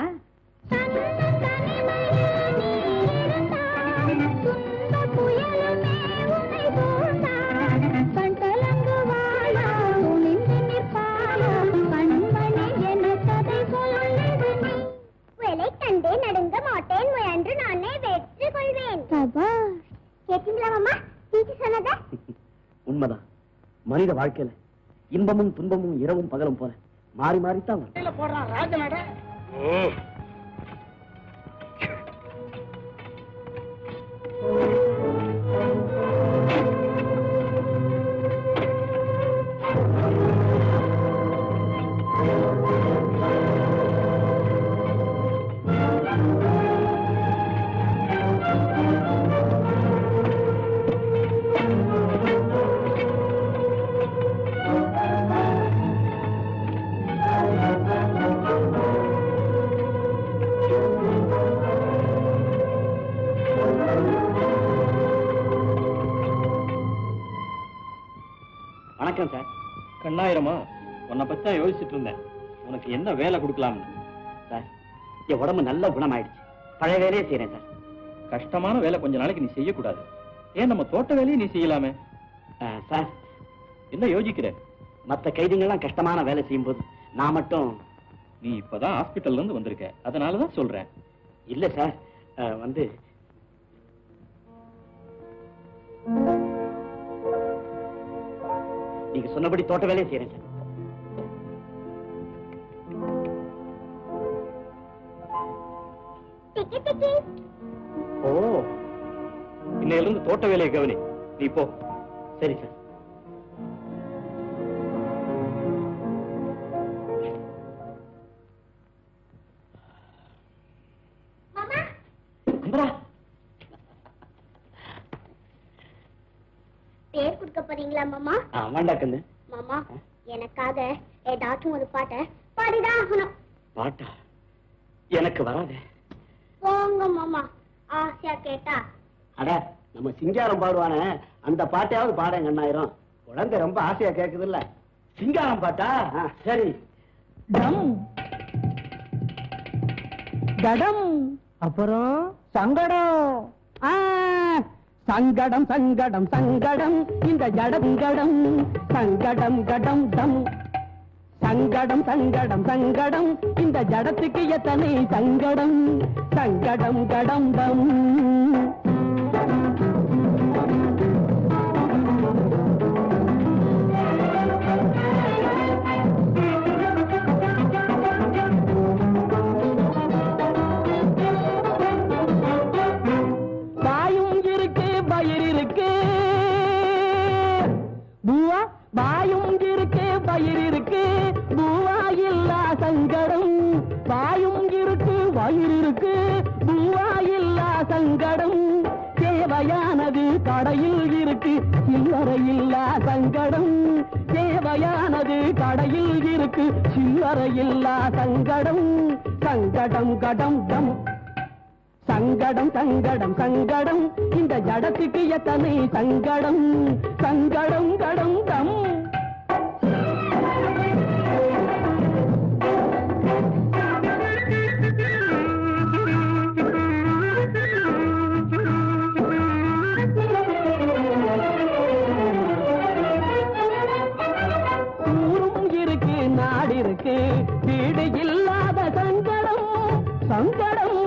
வேலை கண்டே நடுங்க மாட்டேன் முயன்று நானே வெற்றி கொள்வேன் கேட்டீங்களா மாமா டீச்சர் சொன்னதை உண்மைதான் மனித வாழ்க்கையில இன்பமும் துன்பமும் இரவும் பகலும் போல மாறி மாறித்தான் வரும் போடுறான் ராஜனட வணக்கம் சார் கண்ணாயிரமா உன்னை பத்தி தான் யோசிச்சுட்டு இருந்தேன் உனக்கு என்ன வேலை கொடுக்கலாம்னு சார் என் உடம்பு நல்ல குணமாயிடுச்சு பழைய வேலையே செய்யறேன் சார் கஷ்டமான வேலை கொஞ்ச நாளைக்கு நீ செய்யக்கூடாது ஏன் நம்ம தோட்ட வேலையை நீ செய்யலாமே அஹ், சார் என்ன யோசிக்கிற மத்த கைதிங்கெல்லாம் கஷ்டமான வேலை செய்யும்போது நான் மட்டும் நீ இப்பதான் ஹாஸ்பிட்டல்ல இருந்து வந்திருக்க அதனாலதான் சொல்றேன் இல்ல சார் அஹ், வந்து நீங்க சொன்னபடி தோட்ட வேலையை செய்யறேன் சார் டிக்கி டிக்கி ஓ இன்னையில இருந்து தோட்ட வேலையை கவனி நீ போ சரி சார் மாமா அம்பரா பேர் கொடுக்க போறீங்களா மாமா ஆ, வேண்டா கண்ணு மாமா எனக்காக ஏதாச்சும் ஒரு பாட்டை பாடிதான் ஆகணும் பாட்டா எனக்கு வராதே போங்க மாமா ஆசையா கேட்டா அட நம்ம சிங்காரம் பாடுவானே அந்த பாட்டையாவது பாடேங்க அண்ணாயிரம் குழந்தை ரொம்ப ஆசையா கேக்குது இல்ல சிங்காரம் பாட்டா ஆ, சரி டம் கடம் அப்புறம் சங்கடம் ஆ, சங்கடம் சங்கடம் சங்கடம் இந்த ஜடங்கடம் சங்கடம் கடம் டம் சங்கடம் சங்கடம் சங்கடம் இந்த ஜடத்துக்கு எத்தனை சங்கடம் சங்கடம் கடம் டம் வாயும் இருக்கு பயிர் இருக்கு பூவா வாயும் இருக்கு பயிர் இருக்கு பூவா இல்லா சங்கடம் வாயும் இருக்கு வயிறு இருக்கு பூவா இல்லா சங்கடம் தேவையானது கடையில் இருக்கு சில்லறை இல்லா சங்கடம் தேவையானது கடையில் இருக்கு சில்லறை இல்லா சங்கடம் சங்கடம் கடம் டம் சங்கடம் சங்கடம் சங்கடம் இந்த ஜடத்துக்கு எத்தனை சங்கடம் சங்கடம் கடம் டம் ஊரும் இருக்கு நாடு இருக்கு வீடு இல்லாத சங்கடம் சங்கடம்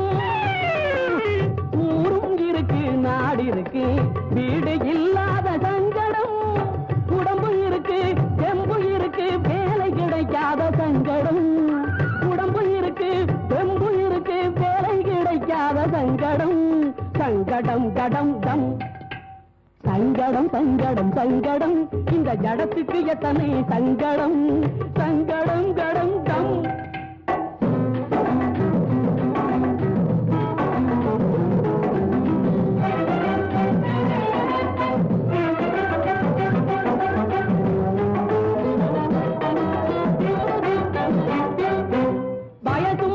ஊரும் இருக்கு நாடு இருக்கு வீடு இல்லாத சங்கடம் உடம்பு இருக்கு தெம்பு இருக்கு வேலை கிடைக்காத சங்கடம் உடம்பு இருக்கு தெம்பு இருக்கு வேலை கிடைக்காத சங்கடம் சங்கடம் கடம் தம் சங்கடம் சங்கடம் சங்கடம் இந்த ஜடத்துக்கு எத்தனை சங்கடம் சங்கடம் கடம் கம் வயசு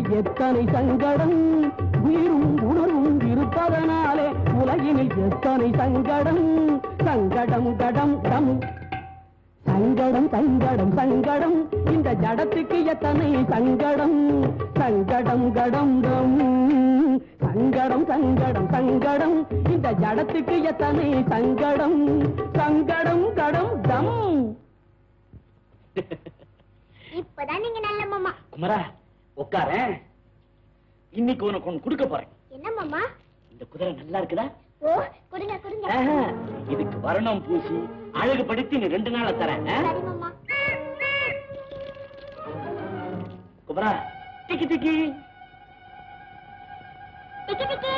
எத்தனை சங்கடம் உயிரும் உணர்வும் இருப்பதனாலே உலகினில் எத்தனை சங்கடம் சங்கடம் கடம் டம் சங்கடம் சங்கடம் சங்கடம் இந்த ஜடத்துக்கு எத்தனை சங்கடம் சங்கடம் கடம் டம் சங்கடம் சங்கடம் சங்கடம் இந்த ஜடத்துக்கு எத்தனை சங்கடம் சங்கடம் கடம் டம் இப்பதான் நீங்க நல்ல மாமா குமரா உட்கார இன்னைக்கு உனக்கு ஒண்ணு கொடுக்க போறேன் என்ன மாமா இந்த குதிரை நல்லா இருக்குதா ஓ கொடுங்க கொடுங்க ஆஹா, இதுக்கு வர்ணம் பூசி அழகுபடுத்தி நீ ரெண்டு நாள்ல தரேன் ஆ? சரி மாமா குமரா டிக்கி டிக்கி டிக்கி டிக்கி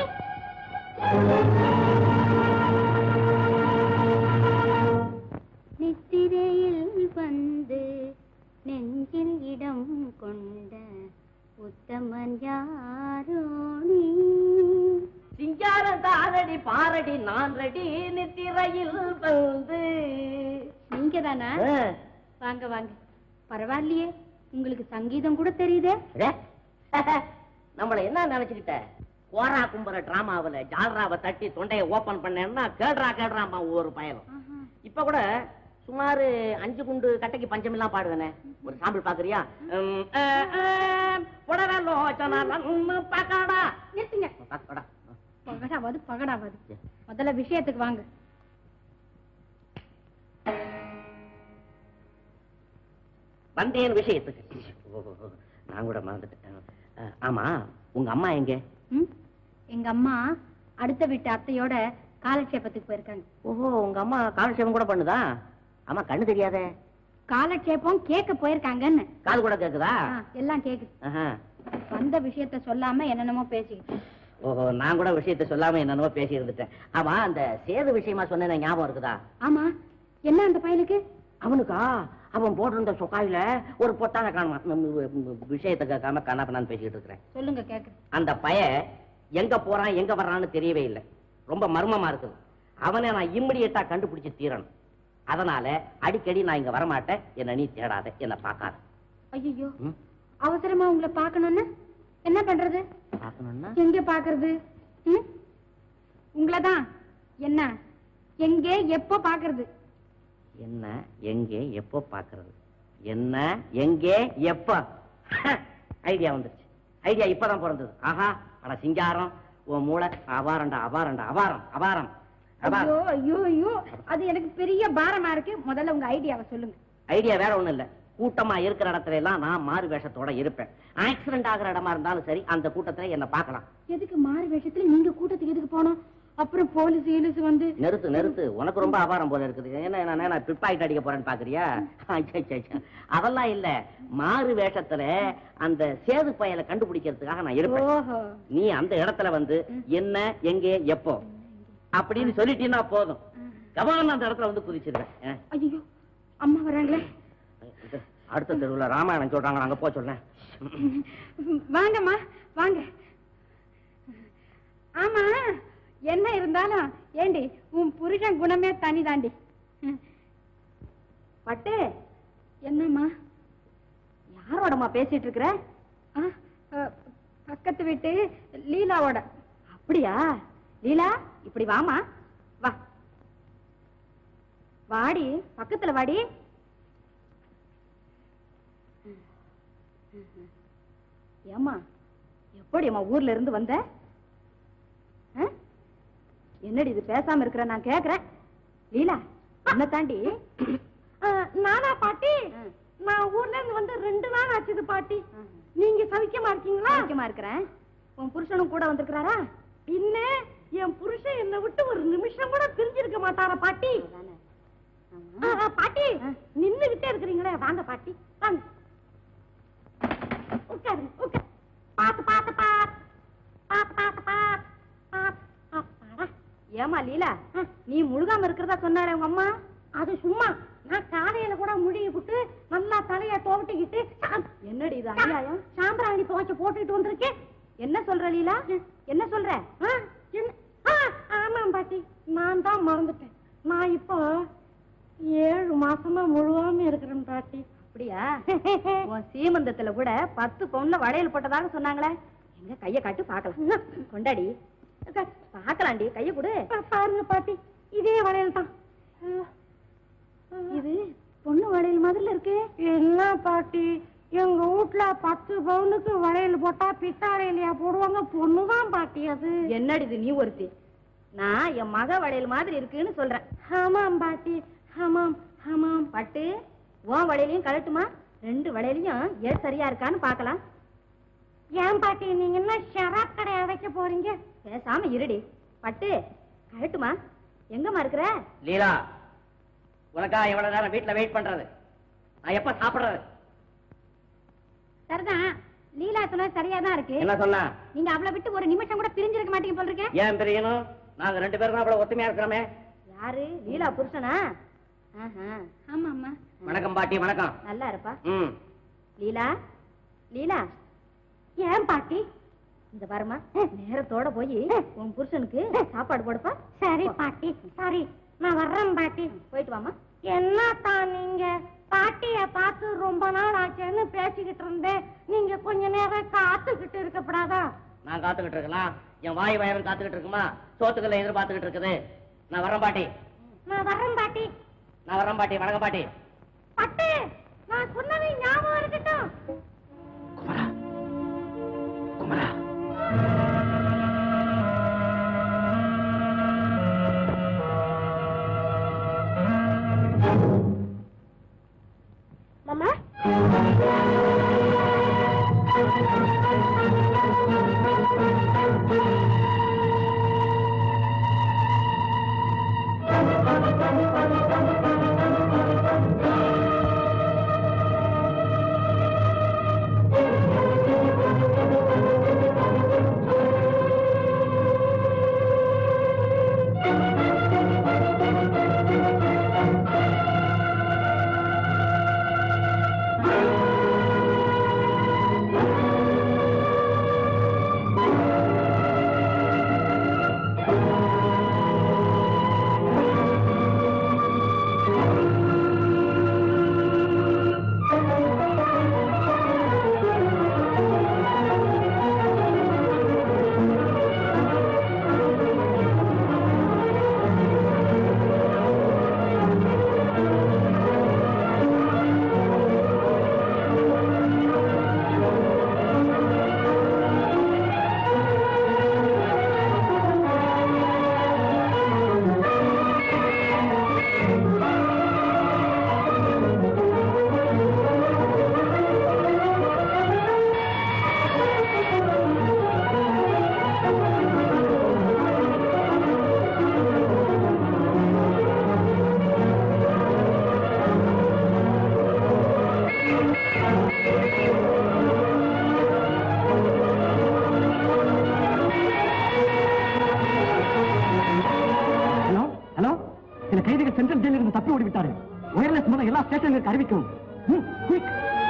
நித்திரையில் வந்து நெஞ்சில் இடம் கொண்ட உத்தமன் யாரோ நீ சிங்காரம் தாரடி பாரடி நான் ரெடி நித்திரையில் வந்து நீங்க தானா ஆ. வாங்க வாங்க பரவாயில்லையே உங்களுக்கு சங்கீதம் கூட தெரியுதே அடே, நம்மள என்ன நினைச்சுக்கிட்ட கோரா கும்பர டிராமாவுல ஜால்ராவை தட்டி தொண்டையை ஓபன் பண்ணேன்னா கேடுறா கேடுறாமா ஒவ்வொரு பயலும் இப்ப கூட சுமார் அஞ்சு குண்டு கட்டைக்கு பஞ்சமெல்லாம் பாடுவேனே ஒரு சாம்பிள் பாக்குறியா உம், ஆ, ஆ, புடரலோச்சன ரன்னு பகடா. நிறுத்துங்க பகடா. பகடாவது பகடாவது முதல்ல விஷயத்துக்கு வாங்க வந்தேன் விஷயத்துக்கு ஓ, ஓ, ஓ, நான் கூட மறந்துட்டேன் ஆ, ஆமா உங்க அம்மா எங்க ம்? எங்க அம்மா அடுத்த வீட்டு அத்தையோட காலட்சேபத்துக்கு போயிருக்காங்க ஓஹோ உங்க அம்மா காலட்சேபம் கூட பண்ணுதா அம்மா கண்ணு தெரியாதே காலட்சேபம் கேட்க போயிருக்காங்கன்னு காது கூட கேக்குதா ஆ, எல்லாம் கேக்குது ஆஹா. வந்த விஷயத்த சொல்லாம என்னென்னமோ பேசிக்கிட்டு ஓஹோ நான் கூட விஷயத்த சொல்லாம என்னென்னமோ பேசி இருந்துட்டேன் ஆமா அந்த சேது விஷயமா சொன்னேன் ஞாபகம் இருக்குதா ஆமா என்ன அந்த பையனுக்கு அவனுக்கா அவன் போட்டிருந்த சொக்காயில ஒரு பொட்டான காணுமா நம்ம விஷயத்தை கேட்காம கண்ணாப்பண்ணான்னு பேசிக்கிட்டு இருக்கிறேன் சொல்லுங்க கேக்கு அந்த பய எங்க போறான் எங்க வர்றான்னு தெரியவே இல்லை ரொம்ப மர்மமா இருக்குது அவனை நான் இம்மிடியட்டா கண்டுபிடிச்சு தீரணும் அதனால அடிக்கடி நான் இங்க வரமாட்டேன் என்ன நீ தேடாத என்ன பார்க்காத ஐயோ ம்? அவசரமா உங்களை பார்க்கணும்னு என்ன பண்றது பார்க்கணும்னா எங்க பாக்குறது ம்? உங்களதான் என்ன எங்கே எப்போ பாக்குறது என்ன எங்கே எப்போ பார்க்கிறது என்ன எங்கே எப்போ ஐடியா வந்துருச்சு ஐடியா இப்பதான் பிறந்தது ஆஹா அட சிங்காரம் உன் மூளை அபாரண்டா அபாரண்டா அபாரம் அபாரம் அபாரம் ஐயோ ஐயோ ஐயோ அது எனக்கு பெரிய பாரமா இருக்கு முதல்ல உங்க ஐடியாவை சொல்லுங்க ஐடியா வேற ஒண்ணும் இல்ல கூட்டமா இருக்கிற இடத்துல எல்லாம் நான் மாறு வேஷத்தோட இருப்பேன் ஆக்சிடென்ட் ஆகிற இடமா இருந்தாலும் சரி அந்த கூட்டத்துல என்ன பார்க்கலாம் எதுக்கு மாறு வேஷத்துல நீங்க கூட்டத்துக்கு எதுக்கு போனோம் அப்புறம் போலீஸ் ஈலிஸ் வந்து நிறுத்து நிறுத்து உனக்கு ரொம்ப அபாரம் போல இருக்குது என்ன நான் என்ன பிட்பாக்கெட் அடிக்க போறேன்னு பாக்குறியா ஐயா, ஐயா, ஐயா. அதெல்லாம் இல்ல மாறு வேஷத்துல அந்த சேது பயலை கண்டுபிடிக்கிறதுக்காக நான் இருப்பேன் ஓஹோ நீ அந்த இடத்துல வந்து என்ன எங்கே எப்போ அப்படின்னு சொல்லிட்டீங்கன்னா போதும் கபான் அந்த இடத்துல வந்து குதிச்சிருவேன் ஆ. ஐயோ அம்மா வராங்களே இது, அடுத்த தெருவுல ராமாயணம் சொல்றாங்க அங்க போ சொல்றேன் வாங்கம்மா வாங்க ஆமா என்ன இருந்தாலும் ஏண்டி உன் புருஷன் குணமே தனி தாண்டி பட்டு என்னம்மா யாரோடமா பேசிட்டு இருக்கிற ஆ, அ, பக்கத்து வீட்டு லீலாவோட அப்படியா லீலா இப்படி வாமா வா வாடி பக்கத்துல வாடி ஏம்மா எப்படி அம்மா ஊர்ல இருந்து வந்த ஆ? என்னடி இது பேசாம இருக்கிற நான் கேக்குறேன் லீலா என்ன தாண்டி நானா பாட்டி நான் ஊர்ல இருந்து வந்து ரெண்டு நாள் ஆச்சுது பாட்டி நீங்க சவிக்கமா இருக்கீங்களா சவிக்கமா இருக்கிறேன் உன் புருஷனும் கூட வந்திருக்கிறாரா பின்ன என் புருஷன் என்னை விட்டு ஒரு நிமிஷம் கூட பிரிஞ்சிருக்க மாட்டாரா பாட்டி ஆ, ஆ, பாட்டி நின்னுகிட்டே இருக்கிறீங்களே வாங்க பாட்டி வாங்க உட்காருங்க உட்காரு பாத்து பாத்து பாத்து பாத்து பாத்து பாத்து பாத்து அப்பாடா. ஏம்மா லீலா நீ முழுகாம இருக்கிறதா சொன்னாரே உங்க அம்மா அது சும்மா நான் காலையில கூட முழுகி விட்டு நல்லா தலைய துவட்டிக்கிட்டு என்னடி இது அநியாயம் சாம்பிராணி துவைச்சு போட்டுட்டு வந்திருக்கேன் என்ன சொல்ற லீலா என்ன சொல்ற ஆ, என்ன? ஆ, ஆமாம் பாட்டி நான் தான் மறந்துட்டேன் நான் இப்போ ஏழு மாசமா முழுகாம இருக்கிறேன் பாட்டி அப்படியா உன் சீமந்தத்துல கூட பத்து பவுன்ல வளையல் போட்டதாக சொன்னாங்களே எங்க கைய காட்டு பாக்கலாம் கொண்டாடி அக்கா, பாக்கலாண்டி கைய கொடு பாருங்க பாட்டி இதே வளையல் தான் இது பொண்ணு வளையல் மாதிரில இருக்கு என்ன பாட்டி எங்க வீட்ல பத்து பவுனுக்கு வளையல் போட்டா பித்தாளையிலையா போடுவாங்க பொண்ணுதான் பாட்டி அது என்னடி இது நீ ஒருத்தி நான் என் மக வளையல் மாதிரி இருக்குன்னு சொல்றேன் ஆமாம் பாட்டி ஆமாம் ஆமாம் பட்டு உன் வளையலையும் கழட்டுமா ரெண்டு வளையலையும் ஏன் சரியா இருக்கான்னு பார்க்கலாம் ஏன் பாட்டி நீங்க என்ன ஷராப் கடை அடைக்க போறீங்க பேசாம இருடி பட்டு கழட்டுமா எங்கம்மா இருக்கிற லீலா உனக்கா எவ்வளவு நேரம் வீட்டுல வெயிட் பண்றது நான் எப்ப சாப்பிடுறது சரிதான் லீலா சொன்னது சரியா தான் இருக்கு என்ன சொன்னா நீங்க அவளை விட்டு ஒரு நிமிஷம் கூட பிரிஞ்சிருக்க மாட்டீங்க போல இருக்கேன் ஏன் தெரியணும் நாங்க ரெண்டு பேரும் தான் அவ்வளவு ஒத்துமையா இருக்கிறோமே யாரு லீலா புருஷனா ஆஹா. ஆமா ஆமா வணக்கம் பாட்டி வணக்கம் நல்லா இருப்பா ம் லீலா லீலா ஏன் பாட்டி இந்த பாருமா நேரத்தோட போய் உன் புருஷனுக்கு சாப்பாடு போடுப்பா சரி பாட்டி சரி நான் வர்றேன் பாட்டி போயிட்டு வாமா என்ன தான் நீங்க பாட்டிய பார்த்து ரொம்ப நாள் ஆச்சுன்னு பேசிக்கிட்டு இருந்தேன் நீங்க கொஞ்ச நேரம் காத்துக்கிட்டு இருக்கப்படாதா நான் காத்துக்கிட்டு இருக்கலாம் என் வாய் வயரும் காத்துக்கிட்டு இருக்குமா சோத்துக்களை எதிர்பார்த்துக்கிட்டு இருக்குது நான் வரேன் பாட்டி நான் வர்றேன் பாட்டி நான் வரேன் பாட்டி வணக்கம் பாட்டி பட்டு நான் சொன்னதை ஞாபகம் இருக்கட்டும் குமரா குமரா மாமா ஹலோ ஹலோ சில கைதிகள் சென்ட்ரல் ஜெயிலில் இருந்து தப்பி ஓடி விட்டார்கள் ஒயர்லெஸ் மூலம் எல்லா ஸ்டேஷன்களுக்கு அறிவிக்கவும் ம், quick.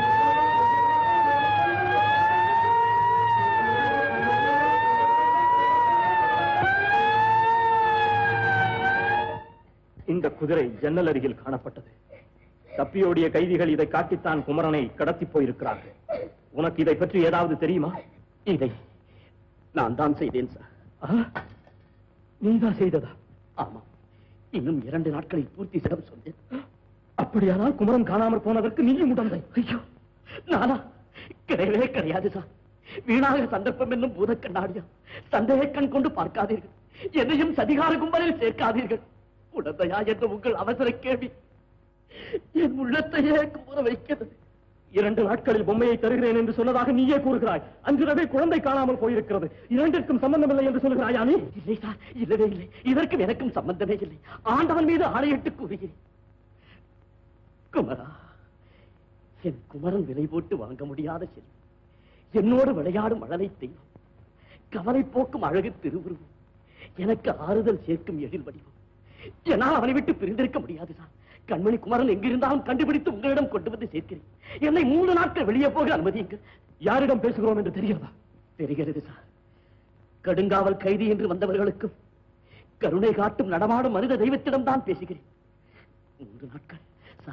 இந்த குதிரை ஜன்னல் அருகில் காணப்பட்டது தப்பியோடிய கைதிகள் இதை காட்டித்தான் குமரனை கடத்தி போயிருக்கிறார்கள் உனக்கு இதை பற்றி ஏதாவது தெரியுமா இதை நான் தான் செய்தேன் சார் ஆ? நீதான் செய்ததா ஆமா இன்னும் இரண்டு நாட்களில் பூர்த்தி செய்ய சொன்னேன் அப்படியானால் குமரன் காணாமற் போனதற்கு நீயும் உடந்தை ஐயோ நானா கிடையவே கிடையாது சார் வீணாக சந்தர்ப்பம் என்னும் பூத கண்ணாடியா சந்தேக கண் கொண்டு பார்க்காதீர்கள் என்னையும் சதிகார கும்பலில் சேர்க்காதீர்கள் உடந்தையா என்று உங்கள் அவசர கேள்வி என் உள்ளத்தையே குமுற வைக்கிறது இரண்டு நாட்களில் பொம்மையை தருகிறேன் என்று சொன்னதாக நீயே கூறுகிறாய் அன்றிரவே குழந்தை காணாமல் போயிருக்கிறது இரண்டிற்கும் சம்பந்தமில்லை என்று சொல்லுகிறாயா நீ இல்லை சார் இல்லவே இல்லை இதற்கும் எனக்கும் சம்பந்தமே இல்லை ஆண்டவன் மீது ஆணையிட்டு கூறுகிறேன் குமரா என் குமரன் விலை போட்டு வாங்க முடியாத செல்வம் என்னோடு விளையாடும் அழலை தெய்வம் கவலை போக்கும் அழகு திருவுருவம் எனக்கு ஆறுதல் சேர்க்கும் எழில் வடிவம் என்னால் அவனை விட்டு பிரிந்திருக்க முடியாது சார் கண்மணி குமரன் எங்கிருந்தாலும் கண்டுபிடித்து உங்களிடம் கொண்டு வந்து சேர்க்கிறேன் என்னை மூன்று நாட்கள் வெளியே போக அனுமதியுங்கள் யாரிடம் பேசுகிறோம் என்று தெரிகிறதா தெரிகிறது சார் கடுங்காவல் கைதி என்று வந்தவர்களுக்கும் கருணை காட்டும் நடமாடும் மனித தெய்வத்திடம் தான் பேசுகிறேன் மூன்று நாட்கள் சார்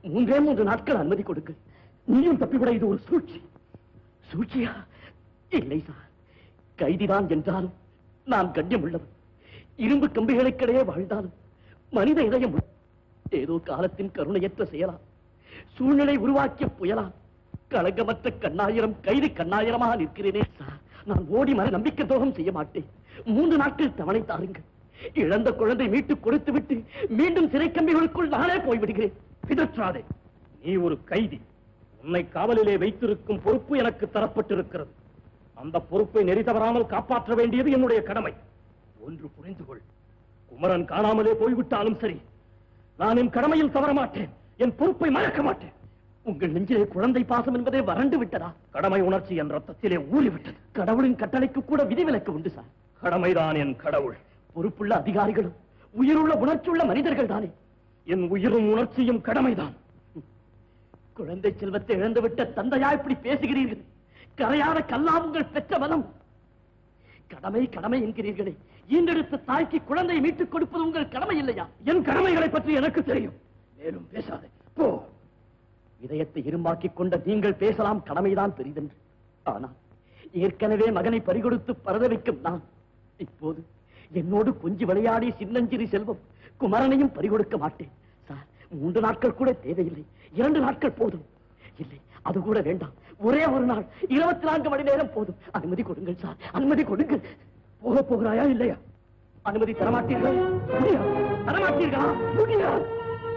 மூன்றே மூன்று நாட்கள் அனுமதி கொடுக்க நீயும் தப்பிவிட இது ஒரு சூழ்ச்சி சூழ்ச்சியா இல்லை சார் கைதிதான் என்றாலும் நான் கண்ணியம் உள்ளவன் இரும்பு கம்பிகளுக்கிடையே வாழ்ந்தாலும் மனித இதயம் உள்ள- ஏதோ காலத்தின் கருணையற்ற செயலா சூழ்நிலை உருவாக்கிய புயலா களங்கமற்ற கண்ணாயிரம் கைதி கண்ணாயிரமாக நிற்கிறேனே சார் நான் ஓடி மர நம்பிக்கை துரோகம் செய்ய மாட்டேன் மூன்று நாட்கள் தவணை தாருங்கள் இழந்த குழந்தை மீட்டு கொடுத்து விட்டு மீண்டும் சிறை கம்பிகளுக்குள் நானே போய்விடுகிறேன் பிதற்றாதே நீ ஒரு கைதி உன்னை காவலிலே வைத்திருக்கும் பொறுப்பு எனக்கு தரப்பட்டிருக்கிறது அந்த பொறுப்பை நெறி தவறாமல் காப்பாற்ற வேண்டியது என்னுடைய கடமை ஒன்று புரிந்து கொள் குமரன் காணாமலே போய்விட்டாலும் சரி நான் என் கடமையில் தவற மாட்டேன் என் பொறுப்பை மறக்க மாட்டேன் உங்கள் நெஞ்சிலே குழந்தை பாசம் என்பதே வறண்டு விட்டதா கடமை உணர்ச்சி என் ரத்தத்திலே ஊறிவிட்டது கடவுளின் கட்டளைக்கு கூட விதிவிலக்கு உண்டு சார் கடமைதான் என் கடவுள் பொறுப்புள்ள அதிகாரிகளும் உயிருள்ள உணர்ச்சியுள்ள மனிதர்கள் தானே என் உயிரும் உணர்ச்சியும் கடமைதான் குழந்தை செல்வத்தை இழந்துவிட்ட தந்தையா இப்படி பேசுகிறீர்கள் கரையாத கல்லா உங்கள் பெற்ற பலம் கடமை கடமை என்கிறீர்களே ஈண்டெடுத்த தாய்க்கு குழந்தை மீட்டுக் கொடுப்பது உங்கள் கடமை இல்லையா என் கடமைகளை பற்றி எனக்கு தெரியும் மேலும் பேசாதே போ இதயத்தை இரும்பாக்கிக் கொண்ட நீங்கள் பேசலாம் கடமைதான் பெரிதென்று ஆனால் ஏற்கனவே மகனை பறிகொடுத்து பரதவிக்கும் நான் இப்போது என்னோடு கொஞ்சி விளையாடி சின்னஞ்சிறு செல்வம் குமரனையும் பறிகொடுக்க மாட்டேன் சார் மூன்று நாட்கள் கூட தேவையில்லை இரண்டு நாட்கள் போதும் இல்லை அது கூட வேண்டாம் ஒரே ஒரு நாள் இருபத்தி நான்கு மணி நேரம் போதும் அனுமதி கொடுங்கள் சார் அனுமதி கொடுங்கள் போக போகிறாயா இல்லையா அனுமதி தரமாட்டீர்கள் முடியாது தரமாட்டீர்களா முடியாது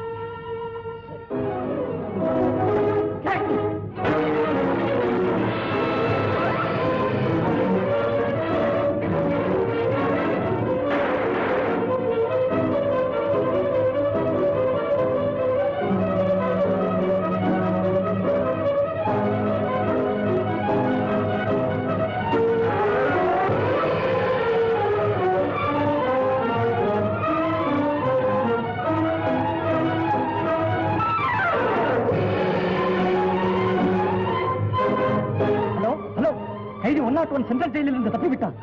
சரி ஹலோ ஹலோ கைதி ஒன் நாட் ஒன் சென்ட்ரல் ஜெயிலில் இருந்து தப்பிவிட்டான்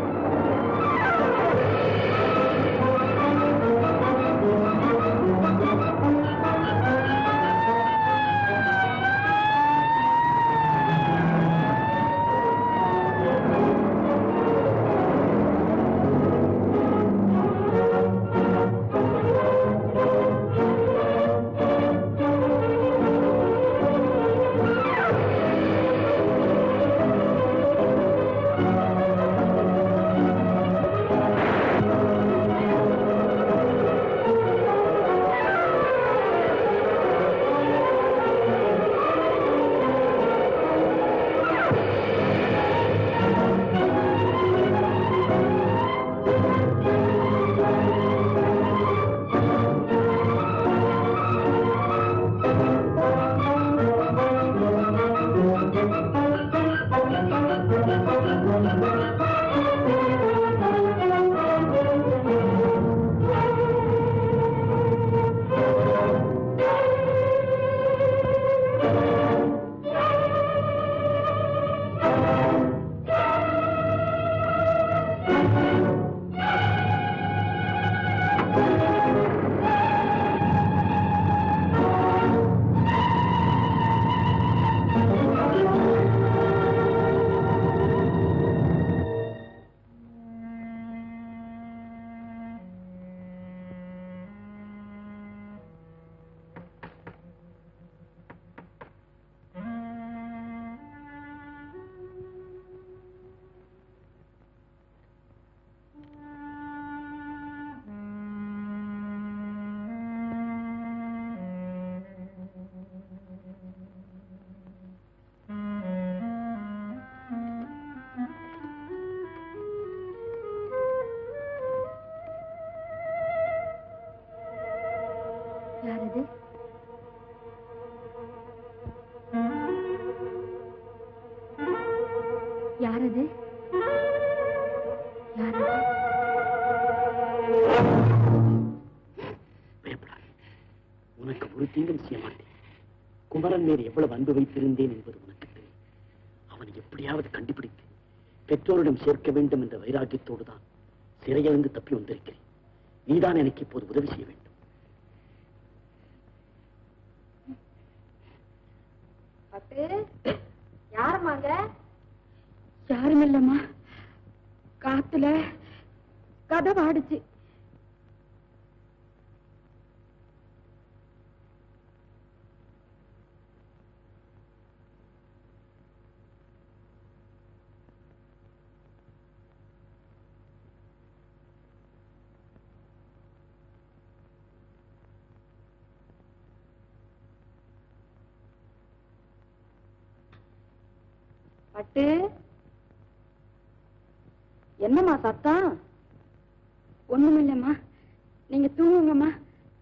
யாரது யாரது யாரது பயப்படாதே உனக்கு ஒரு தீங்கும் செய்ய மாட்டேன் குமரன் மேல் எவ்வளவு அன்பு வைத்திருந்தேன் என்பது உனக்கு தெரியும் அவனை எப்படியாவது கண்டுபிடித்து பெற்றோரிடம் சேர்க்க வேண்டும் என்ற வைராக்கியத்தோடு தான் சிறையிலிருந்து தப்பி வந்திருக்கிறேன் நீதான் எனக்கு இப்போது உதவி செய்ய வேண்டும் பட்டு யாருமாங்க யாரும் இல்லம்மா காத்துல கதை பாடுச்சு பட்டு என்னம்மா சத்தம் ஒண்ணுமில்லம்மா நீங்க தூங்குங்கம்மா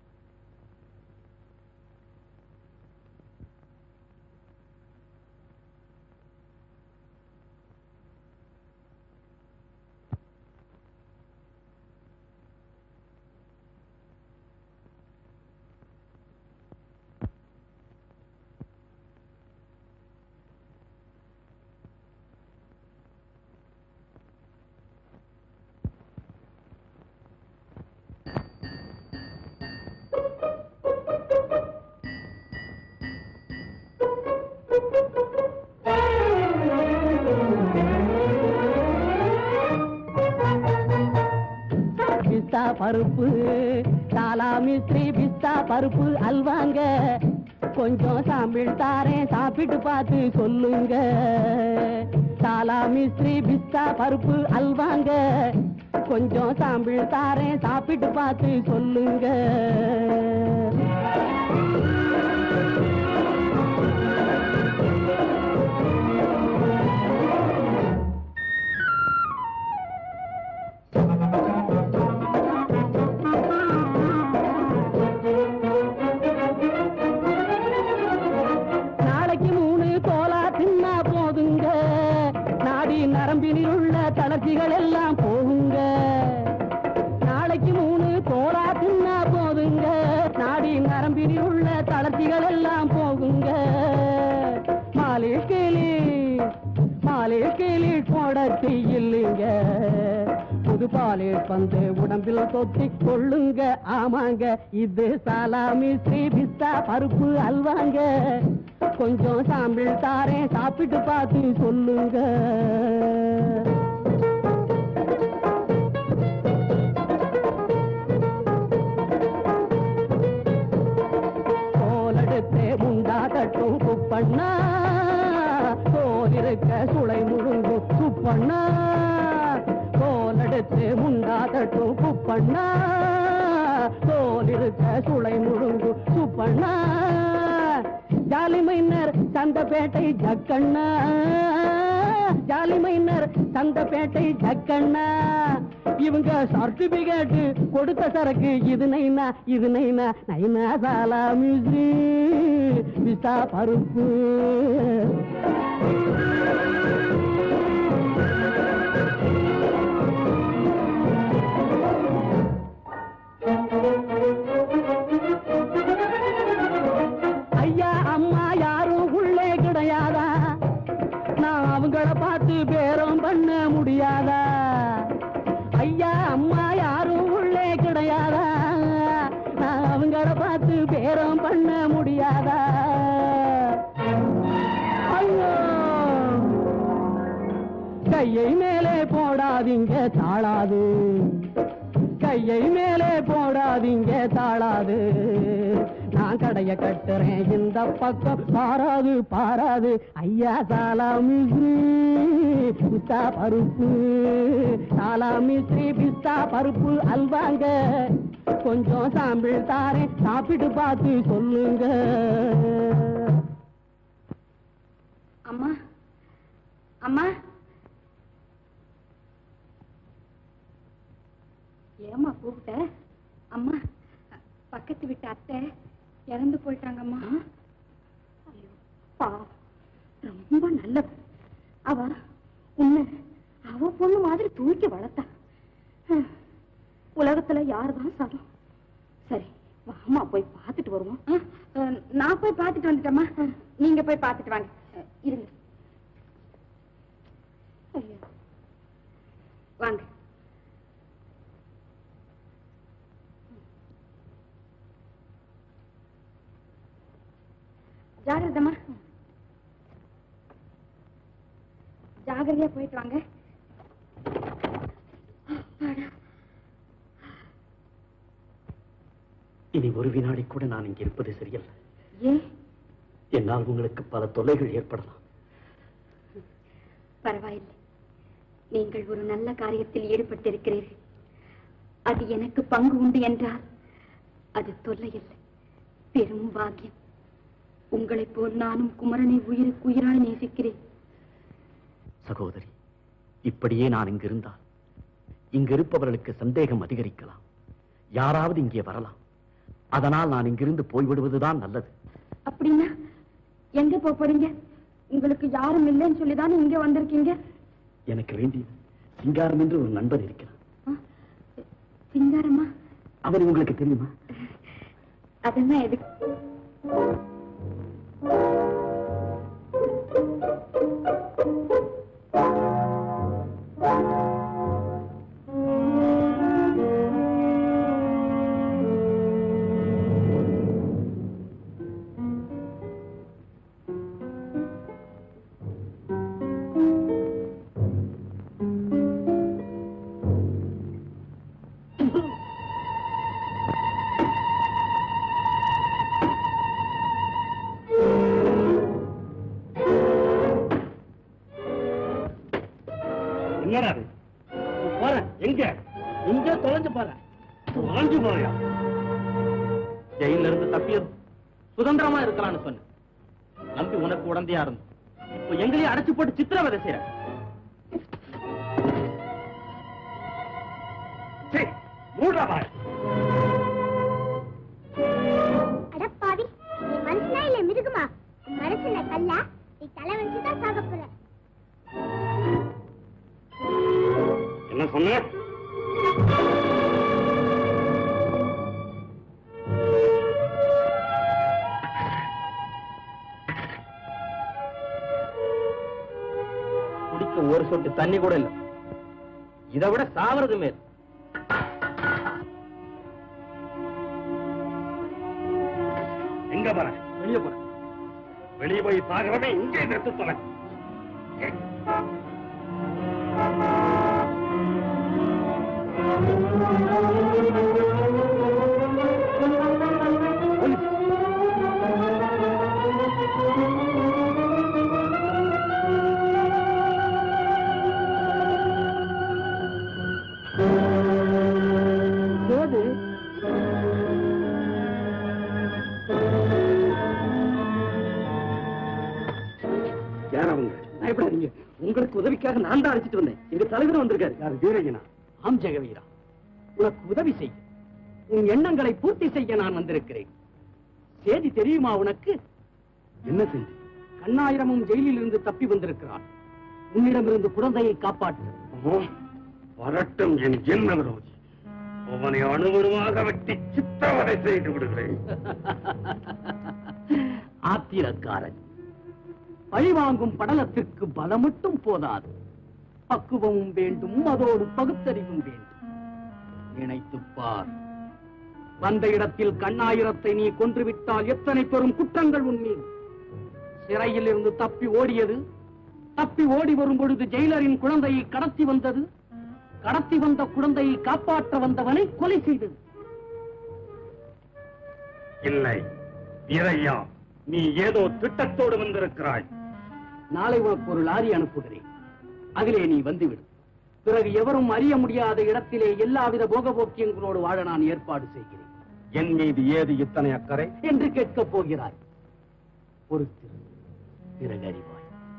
பிஸ்தா பருப்பு சாலா மிஸ்திரி பிஸ்தா பருப்பு அல்வாங்க கொஞ்சம் சாம்பிள் தாரேன் சாப்பிட்டு பார்த்து சொல்லுங்க சாலா மிஸ்திரி பிஸ்தா பருப்பு அல்வாங்க கொஞ்சம் சாம்பிள் தாரேன் சாப்பிட்டு பார்த்து சொல்லுங்க நாளைக்கு மூணு கோலா தின்னா போதுங்க நாடி நரம்பினில் உள்ள தளர்ச்சிகள் எல்லாம் போகுங்க நாளைக்கு மூணு கோலா தின்னா போதுங்க நாடி நரம்பினில் உள்ள தளர்ச்சிகள் எல்லாம் போகுங்க மாலிஷ் கிளி மாலிஷ் கிளி போடத்தி இல்லைங்க புது பாலிஷ் வந்து உடம்பில் தொத்தி கொள்ளுங்க ஆமாங்க இது சாலாமி ஸ்ரீ பிஸ்தா பருப்பு அல்வாங்க கொஞ்சம் சாம்பிள் தாரேன் சாப்பிட்டு பார்த்து சொல்லுங்க கோலெடுத்து முண்டா கட்டும் குப்பண்ணா தோல் இருக்க சுளை முழுங்கும் சுப்பண்ணா கோலெடுத்து முண்டா கட்டும் குப்பண்ணா தோல் இருக்க சுளை முழுங்கும் Subbanna jolly minor Santhapettai Jakkanna jolly minor Santhapettai Jakkanna இவங்க சர்டிபிகேட் கொடுத்த சரக்கு இது நைனா இது நைனா நைனா சாலா மிஸ்ரி விசா பருப்பு ஐயா அம்மா யாரும் உள்ளே கிடையாதா நான் அவங்கள பார்த்து பேரம் பண்ண முடியாதா ஐயா அம்மா யாரும் உள்ளே கிடையாதா நான் அவங்கள பார்த்து பேரம் பண்ண முடியாதா ஐயோ கையை மேலே போடாதீங்க தாளாது கையை மேலே போடாதீங்க தாளாது நான் கடைய கட்டுறேன் இந்த பக்கம் பாராது பாராது ஐயா சாலா மிஸ்ரி பிஸ்தா பருப்பு சாலா மிஸ்ரி பிஸ்தா பருப்பு அல்வாங்க கொஞ்சம் சாம்பிள் தாரேன் சாப்பிட்டு பார்த்து சொல்லுங்க அம்மா அம்மா ஏம்மா கூப்பிட்ட அம்மா பக்கத்து வீட்டு அத்தை இறந்து போயிட்டாங்கம்மா ஐயோ பாவம் ரொம்ப நல்லவ அவ உன்னை அவ பொண்ணு மாதிரி தூக்கி வளர்த்தா ஹம், உலகத்துல யாருதான் சரம் சரி வாமா போய் பார்த்துட்டு வருவோம் ஆ, அஹ், நான் போய் பார்த்துட்டு வந்துட்டேம்மா நீங்க போய் பார்த்துட்டு வாங்க அஹ், இருங்க ஐயோ வாங்க ஜாகிரதம்மா ஜாகிரதையா போயிட்டு வாங்க இனி ஒரு வினாடி கூட நான் இங்க இருப்பது சரியல்ல ஏன் என்னால் உங்களுக்கு பல தொல்லைகள் ஏற்படலாம் பரவாயில்லை நீங்கள் ஒரு நல்ல காரியத்தில் ஈடுபட்டிருக்கிறீர்கள் அது எனக்கு பங்கு உண்டு என்றால் அது தொல்லை இல்லை பெரும் பாக்கியம் உங்களைப் போல் நானும் குமரனை உயிருக்கு உயிராய் நேசிக்கிறேன் சகோதரி இப்படியே நான் இங்கு இருந்தால் இங்கு இருப்பவர்களுக்கு சந்தேகம் அதிகரிக்கலாம் யாராவது இங்கே வரலாம் அதனால் நான் இங்கிருந்து போய்விடுவதுதான் நல்லது அப்படின்னா எங்க போக போறீங்க உங்களுக்கு யாரும் இல்லைன்னு சொல்லிதானே இங்க வந்திருக்கீங்க எனக்கு வேண்டியது சிங்காரம் என்று ஒரு நண்பர் இருக்கிறார் சிங்காரமா அவர் உங்களுக்கு தெரியுமா அதெல்லாம் எதுக்கு என்னடா அது போறேன் எங்க எங்க தொலைஞ்சு போறேன் தொலைஞ்சு போறியா ஜெயில இருந்து தப்பியது சுதந்திரமா இருக்கலாம்னு சொன்ன நம்பி உனக்கு உடந்தையா இருந்து இப்போ எங்களையும் அடைச்சு போட்டு சித்திரவதை செய்யற மூடா அடப்பாவி நீ மனுஷனா இல்ல மிருகமா மனுஷன கல்லா நீ தலை வச்சு தான் சாக போற என்ன சொன்ன குடிக்க ஒரு சொட்டு தண்ணி கூட இல்ல இதை விட சாவறது மேல் எங்க போற வெளியே போற வெளியே போய் சாகிறவன் இங்கே நிறுத்து தொலை சேது யார் அவங்க பயப்படாதீங்க உங்களுக்கு உதவிக்காக நான் தான் அழைச்சிட்டு வந்தேன் எங்க தலைவர் வந்திருக்காரு யார் வீரஜனா ஆம் ஜெகவீரா உனக்கு உதவி செய்ய உன் எண்ணங்களை பூர்த்தி செய்ய நான் வந்திருக்கிறேன் செய்தி தெரியுமா உனக்கு என்ன செய்தி கண்ணாயிரமும் ஜெயிலில் இருந்து தப்பி வந்திருக்கிறான் உன்னிடமிருந்து குழந்தையை காப்பாற்று வரட்டும் என் ஜென்ம விரோதி அவனை அணுவருமாக வெட்டி சித்தவதை செய்து விடுகிறேன் ஆத்திரக்காரன் பழிவாங்கும் படலத்திற்கு பலம் மட்டும் போதாது பக்குவமும் வேண்டும் அதோடு பகுத்தறிவும் வேண்டும் நினைத்துப் பார் வந்த இடத்தில் கண்ணாயிரத்தை நீ கொன்றுவிட்டால் எத்தனை பெரும் குற்றங்கள் உன்மீது சிறையில் இருந்து தப்பி ஓடியது தப்பி ஓடி வரும் பொழுது ஜெயிலரின் குழந்தையை கடத்தி வந்தது கடத்தி வந்த குழந்தையை காப்பாற்ற வந்தவனை கொலை செய்தது இல்லை வீரையா நீ ஏதோ திட்டத்தோடு வந்திருக்கிறாய் நாளை உனக்கு ஒரு லாரி அனுப்புகிறேன் அதிலே நீ வந்துவிடு பிறகு எவரும் அறிய முடியாத இடத்திலே எல்லாவித போகபோக்கியங்களோடு வாழ நான் ஏற்பாடு செய்கிறேன் என் மீது ஏது இத்தனை அக்கறை என்று கேட்கப் போகிறாய் பொறுத்திரு பிறகு அறிவாய்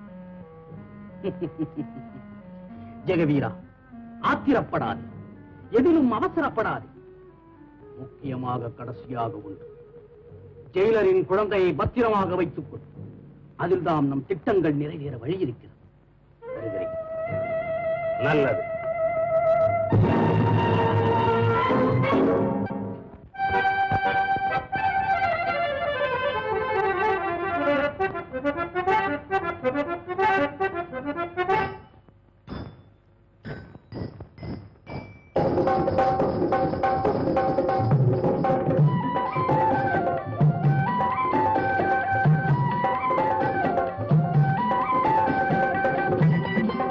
ஜெகவீரா ஆத்திரப்படாது எதிலும் அவசரப்படாது முக்கியமாக கடைசியாக உண்டு ஜெயிலரின் குழந்தையை பத்திரமாக வைத்துக் கொள் அதில் தாம் நம் திட்டங்கள் நிறைவேற வழி இருக்கிறது வருகிறேன் நல்லது ஆ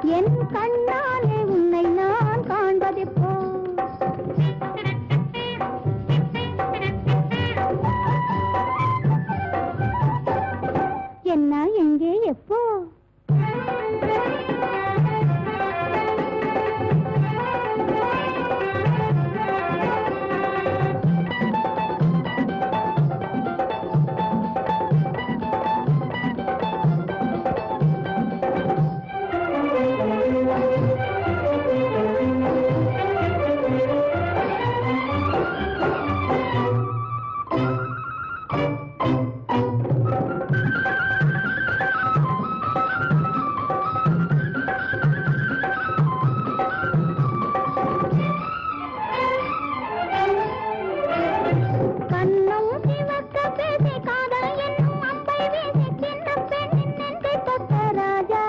என் கண்ணாலே உன்னை நான் காண்பதெப்போ என்ன எங்கே எப்போ கண்ணம் சிவக்க பேசி காதல் என்னும் அம்பை வீசி சின்ன பெண்ணின் நெஞ்சை தொட்ட ராஜா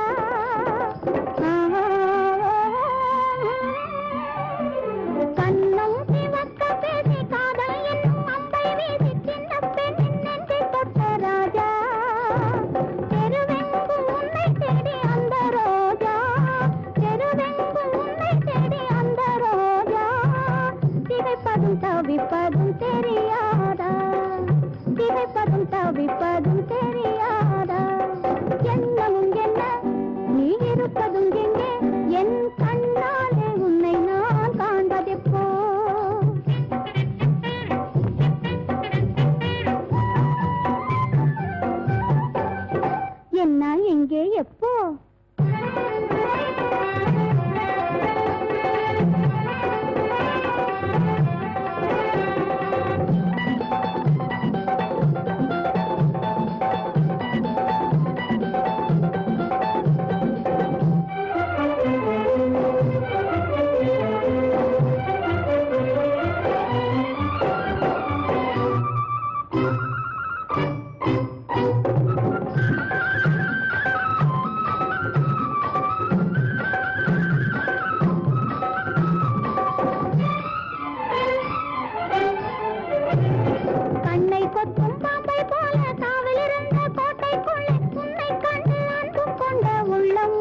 கண்ணம் சிவக்க பேசி காதல் என்னும் அம்பை வீசி சின்ன பெண்ணின் நெஞ்சை தொட்ட ராஜா தெருவெங்கும் உன்னை தேடி அந்த ரோஜா தெருவெங்கும் உன்னை தேடி அந்த ரோஜா திகைப்பதும் தவிப்பதும் தெரியாதா திகைப்பதும் தவிப்பதும் தெரியாதா என்னமும் என்ன நீ இருப்பதும் எங்கே என் கண்ணாலே உன்னை நான் காண்பதெப்போ என்ன எங்கே எப்போ கண்ணை கொத்தும் பாம்பை போல காவலிருந்த கோட்டைக்குள்ளே உன்னை கண்டு அன்பு கொண்ட உள்ளம்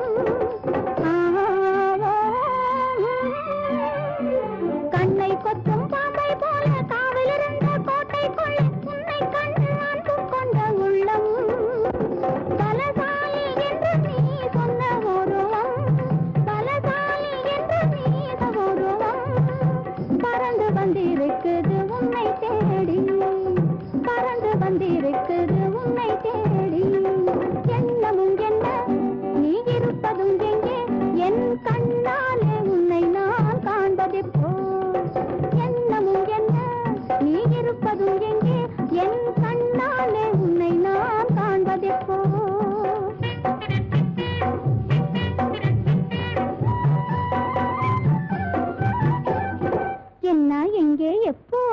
கண்ணை கொத்தும் பாம்பை போல காவலிருந்த கோட்டைக்குள்ளே உன்னை கண்டு அன்பு கொண்ட உள்ளம் பலசாலி என்று நீ சொன்ன ஒருவம் பலசாலி என்று நீ ஒருவம் பறந்து வந்திருக்குது உன்னை தேடி பறந்து வந்திருக்குது உன்னை தேடி என்னமும் என்ன நீ இருப்பதும் எங்கே என் கண்ணாலே உன்னை நான் காண்பதெப்போ என்னமும் என்ன நீ இருப்பதும் எங்கே என் கண்ணாலே உன்னை நான் காண்பதெப்போ என்ன எங்கே எப்போ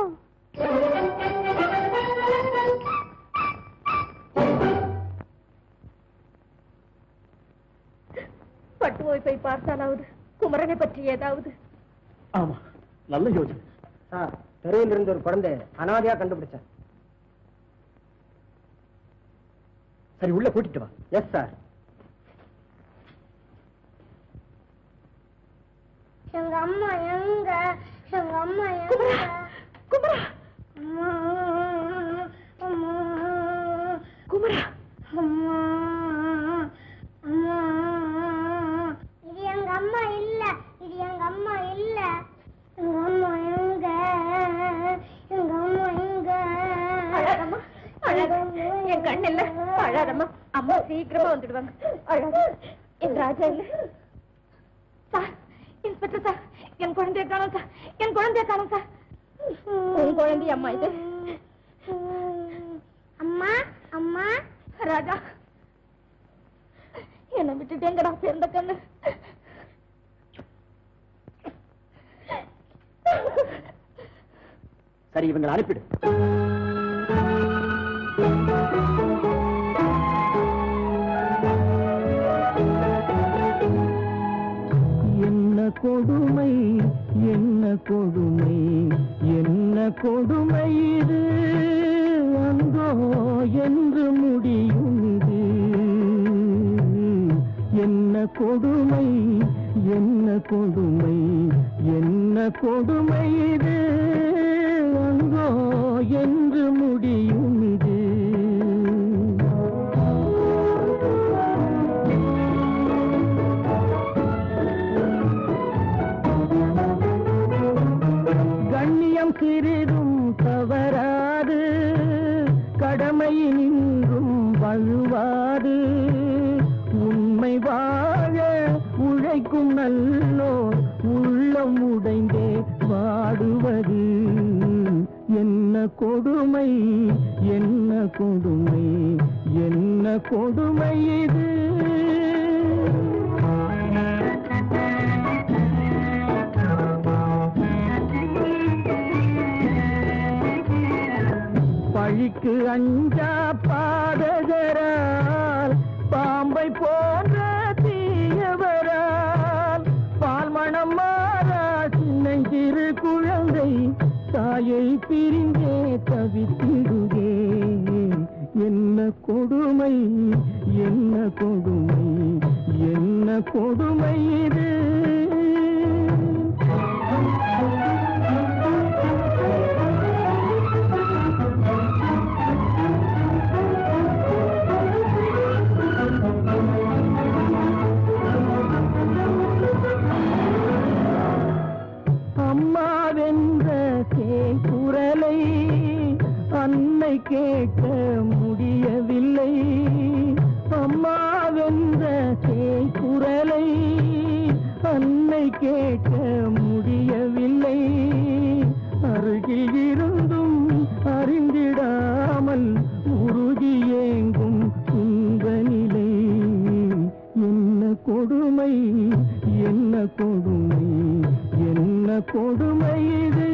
பட்டுவோய் போய் பார்த்தாலாவது குமரனை பற்றி ஏதாவது ஆமா நல்ல யோசனை சார் தெருவில் இருந்த ஒரு குழந்தை அனாதையா கண்டுபிடிச்சேன் சரி உள்ள கூட்டிட்டு வா எஸ் சார் எங்க அம்மா எங்க எங்க அம்மா எங்க குமரா அம்மா அம்மா குமரா அம்மா அம்மா இது எங்க அம்மா இல்ல இது எங்க அம்மா இல்ல எங்க அம்மா எங்க எங்க அம்மா எங்க அழாதம்மா அழாத என் கண் இல்ல அழாதம்மா அம்மா சீக்கிரமா வந்துடுவாங்க அழாத என் ராஜா இல்ல சார் இன்ஸ்பெக்டர் சார் என் குழந்தைய காணும் சார் என் குழந்தைய காணும் சார் உன் குழந்தை அம்மா இது அம்மா அம்மா ராஜா என்னை விட்டுட்டு எங்கடா பிறந்த கண்ணு சரி இவங்களை அனுப்பிடு என்ன கொடுமை என்ன கொடுமை என்ன கொடுமை இது அந்தோ என்று முடியும் இது என்ன கொடுமை என்ன கொடுமை என்ன கொடுமை இது அங்கோ என்று முடியும் இது கண்ணியம் சிறிதும் தவறாது கடமையினின்றும் வழுவாது உண்மை வாழ உழைக்கும் நல்லோர் உள்ளம் உடைந்தே வாடுவது என்ன கொடுமை என்ன கொடுமை என்ன கொடுமை இது பழிக்கு அஞ்சா பாதகரால் பாம்பை போன்ற தீயவரால் பால் மணம் மாறா சின்னஞ்சிறு குழந்தை தாயை பிரிந்தே தவித்திடுகே என்ன கொடுமை என்ன கொடுமை என்ன கொடுமை இது அம்மாவென்ற குரலை அன்னை கேட்க முடியவில்லை அம்மாவென்ற குரலை அன்னை கேட்க முடியவில்லை அருகில் இருந்தும் அறிந்திடாமல் உருகி ஏங்கும் துன்ப நிலை என்ன கொடுமை என்ன கொடுமை என்ன கொடுமை இது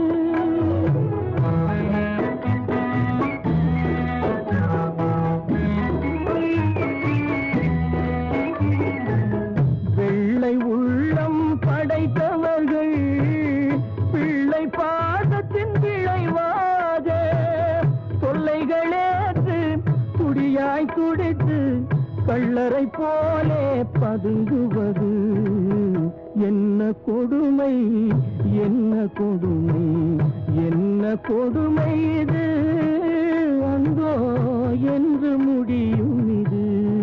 வெள்ளை உள்ளம் படைத்தவர்கள் பிள்ளை பாதத்தின் விளைவாக தொல்லைகளேற்று குடியாய் துடித்து கள்ளரை போலே பதுங்குவது என்ன கொடுமை என்ன கொடுமை என்ன கொடுமை இது அங்கோ என்று முடியும் இது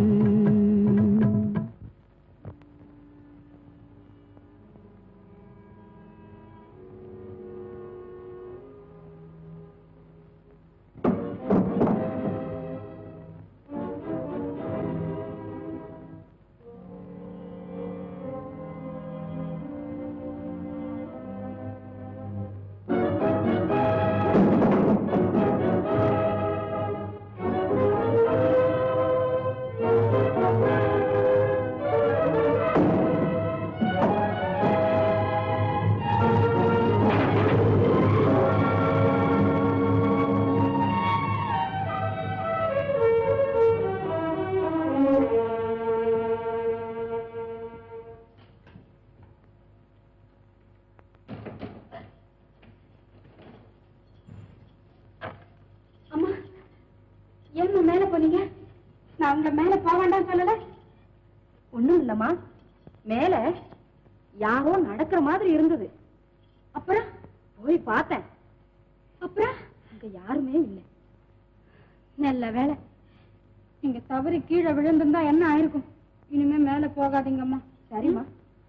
அம்மா ஏம்மா மேல போனீங்க நான் உங்களை மேல போக வேண்டாம் சொல்லல ஒண்ணும் இல்லம்மா மேல யாரோ நடக்கிற மாதிரி இருந்தது அப்புறம் போய் பார்த்தேன் அப்புறம் அங்க யாருமே இல்லை நல்ல வேலை நீங்க தவறி கீழே விழுந்திருந்தா என்ன ஆயிருக்கும் இனிமே மேல போகாதீங்கம்மா சரிம்மா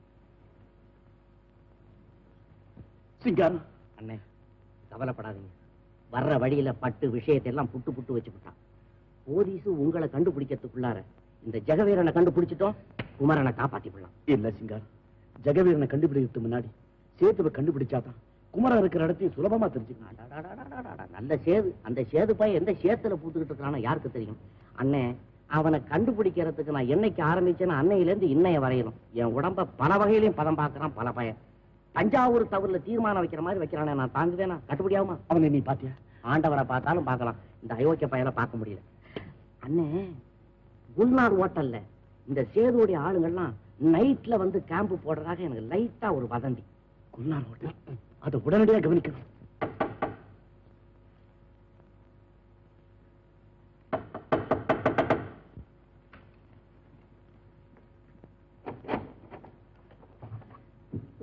சிங்காரம் அண்ணே கவலைப்படாதீங்க வர்ற வழியில பட்டு விஷயத்தை எல்லாம் புட்டு புட்டு வச்சுக்கிட்டான் போலீஸ் உங்களை கண்டுபிடிக்கிறதுக்குள்ளார இந்த ஜெகவீரனை கண்டுபிடிச்சிட்டோம் குமரனை காப்பாத்தி விடலாம் இல்ல சிங்காரம் ஜெகவீரனை கண்டுபிடிக்கிறதுக்கு முன்னாடி சேத்துவை கண்டுபிடிச்சாதான் குமரன் இருக்கிற இடத்தையும் சுலபமா தெரிஞ்சுக்கலாம் அடடடடடடட, நல்ல சேது அந்த சேது பையன் எந்த சேத்துல பூத்துக்கிட்டு இருக்கானோ யாருக்கு தெரியும் அண்ணே அவனை கண்டுபிடிக்கிறதுக்கு நான் என்னைக்கு ஆரம்பிச்சேன்னு அன்னையில இருந்து இன்னைய வரையணும் என் உடம்ப பல வகையிலையும் பதம் பார்க்கறான் பல பையன் தஞ்சாவூர் தவறுல தீர்மானம் வைக்கிற மாதிரி வைக்கிறானே நான் தாங்குவேனா கட்டுப்படியாகுமா அவனை நீ பாத்தியா ஆண்டவரை பார்த்தாலும் பார்க்கலாம் இந்த அயோக்கிய பையனை பார்க்க முடியல அண்ணே குல்நாடு ஹோட்டல்ல இந்த சேதுடைய ஆளுங்கள்லாம் நைட்ல வந்து கேம்ப் போடுறதாக எனக்கு லைட்டா ஒரு வதந்தி குன்னார் ஹோட்டல் அதை உடனடியா கவனிக்கணும்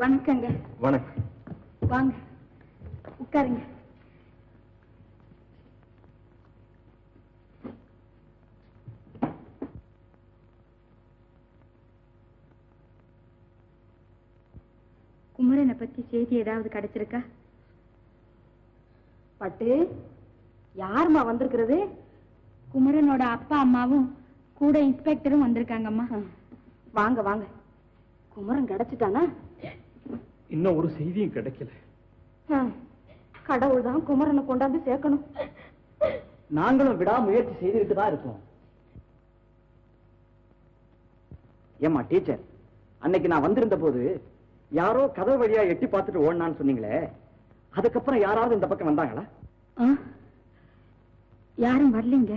வணக்கங்க வணக்கம் வாங்க உட்காருங்க குமரனை பத்தி செய்தி ஏதாவது கிடைச்சிருக்கா பட்டு யாரும்மா வந்திருக்கிறது குமரனோட அப்பா அம்மாவும் கூட இன்ஸ்பெக்டரும் வந்திருக்காங்கம்மா வாங்க வாங்க குமரன் கிடைச்சிட்டானா இன்னும் ஒரு செய்தியும் கிடைக்கல கடவுள் தான் குமரனை கொண்டாந்து சேர்க்கணும் நாங்களும் விடாமுயற்சி செய்துட்டு தான் இருக்கோம் ஏமா டீச்சர் அன்னைக்கு நான் வந்திருந்த போது யாரோ கதவு வழியா எட்டி பார்த்துட்டு ஓடினான்னு சொன்னீங்களே அதுக்கப்புறம் யாராவது இந்த பக்கம் வந்தாங்களா ஆ? யாரும் வரலைங்க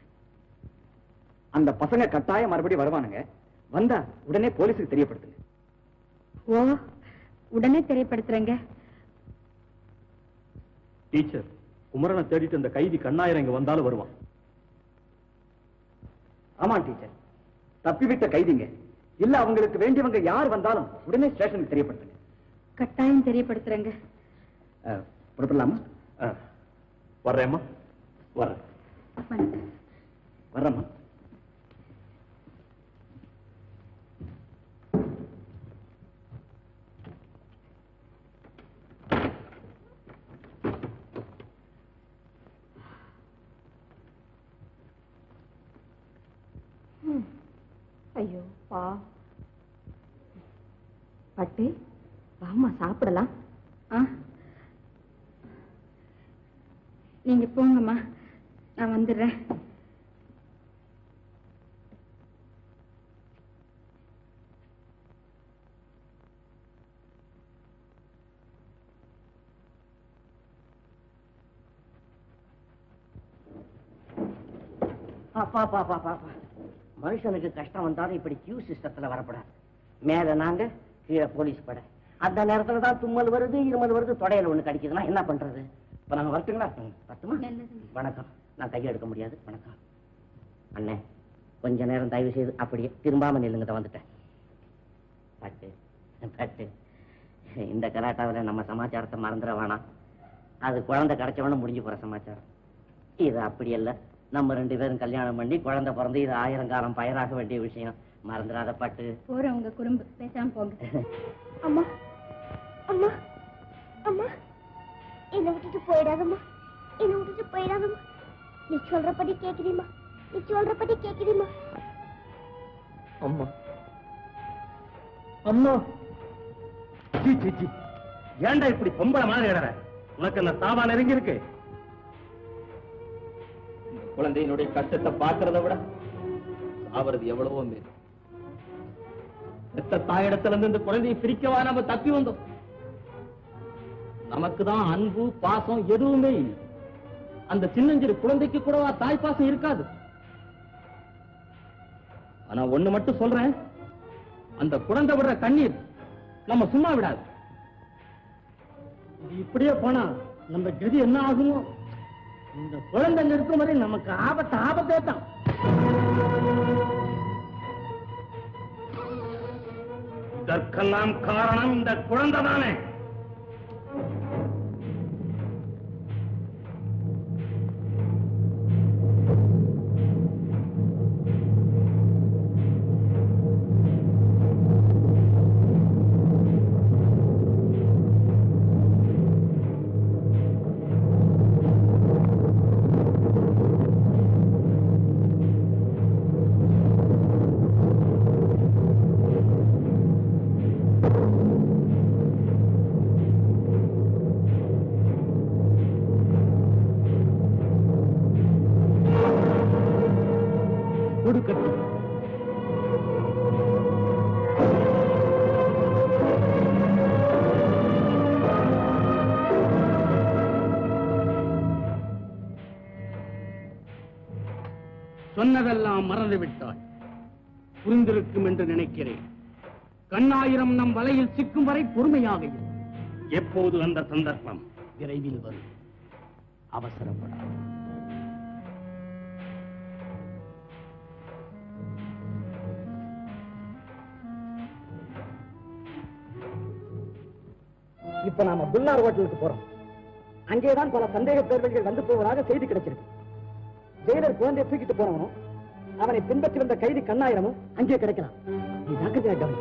அந்த பசங்க கட்டாயம் மறுபடியும் வருவானுங்க வந்தா உடனே போலீஸுக்கு தெரியப்படுத்துங்க ஓ உடனே தெரியப்படுத்துறேங்க டீச்சர் குமரனை தேடிட்டு இந்த கைதி கண்ணாயிரம் இங்க வந்தாலும் வருவான் ஆமா டீச்சர் தப்பிவிட்ட கைதிங்க இல்ல அவங்களுக்கு வேண்டியவங்க யார் வந்தாலும் உடனே ஸ்டேஷனுக்கு தெரியப்படுத்துங்க கட்டாயம் தெரியப்படுத்துறேங்க அஹ், புறப்படலாமா வர்றேம்மா வர்றேன் வணக்கம் வர்றேம்மா ஐயோ பா பட்டு வாம்மா சாப்பிடலாம் ஆ நீங்க போங்கம்மா நான் வந்துடுறேன் அப்பா அப்பா அப்பா அப்பா அப்பா. மனுஷனுக்கு கஷ்டம் வந்தாலும் இப்படி கியூ சிஸ்டத்துல வரக்கூடாது மேல நாங்க கீழே போலீஸ் படை அந்த நேரத்துல தான் தும்மல் வருது இருமல் வருது தொடையில ஒண்ணு கடிக்குதுன்னா என்ன பண்றது இப்ப நாங்க வரட்டுங்களா ம், வரட்டுமா வணக்கம் நான் கையை எடுக்க முடியாது வணக்கம் அண்ணே கொஞ்ச நேரம் தயவு செய்து அப்படியே திரும்பாம நில்லுங்க வந்துட்டேன் பட்டு பட்டு இந்த கலாட்டாவில் நம்ம சமாச்சாரத்தை மறந்துட வேணாம் அது குழந்தை கிடைச்சவன முடிஞ்சு போற சமாச்சாரம் இது அப்படி அல்ல நம்ம ரெண்டு பேரும் கல்யாணம் பண்ணி குழந்தை பிறந்து இது ஆயிரம் காலம் பயிராக வேண்டிய விஷயம் மறந்துடாத பட்டு போற உங்க குறும்பு பேசாம போங்க அம்மா அம்மா அம்மா என்னை விட்டுட்டு போயிடாதம்மா என்னை விட்டுட்டு போயிடாதம்மா நீ சொல்றபடி கேக்குறீமா நீ சொல்றபடி கேக்குறீமா அம்மா அம்மா சீ சீ சீ ஏன்டா இப்படி பொம்பளை மாதிரி இடற உனக்கு அந்த சாவா நெருங்கி இருக்கு இந்த குழந்தையினுடைய கஷ்டத்தை பார்க்கறத விட சாவறது எவ்வளவோ மேல் பெத்த தாயிடத்துல இருந்து இந்த குழந்தையை பிரிக்கவா நம்ம தப்பி வந்தோம் நமக்கு தான் அன்பு பாசம் எதுவுமே இல்லை அந்த சின்னஞ்சிறு குழந்தைக்கு கூடவா தாய் பாசம் இருக்காது ஆனா ஒண்ணு மட்டும் சொல்றேன் அந்த குழந்தை விடுற கண்ணீர் நம்ம சும்மா விடாது இது இப்படியே போனா நம்ம கதி என்ன ஆகுமோ இந்த குழந்தை இருக்கும் வரை நமக்கு ஆபத்து ஆபத்தே தான் இதற்கெல்லாம் காரணம் இந்த குழந்தை தானே கொடுக்கட்டும் சொன்னதெல்லாம் மறந்து விட்டாய் புரிந்திருக்கும் என்று நினைக்கிறேன் கண்ணாயிரம் நம் வலையில் சிக்கும் வரை பொறுமையாக இரு. எப்போது அந்த சந்தர்ப்பம் விரைவில் வரும் அவசரப்படாது இப்ப நாம புல்லார் ஹோட்டலுக்கு போறோம் அங்கேதான் பல சந்தேக பேர்வழிகள் வந்து போவதாக செய்தி கிடைச்சிருக்கு ஜெயிலர் குழந்தையை தூக்கிட்டு போனவனும் அவனை பின்பற்றி வந்த கைதி கண்ணாயிரமும் அங்கே கிடைக்கலாம் நீ ஜாக்கிரதையா கவனி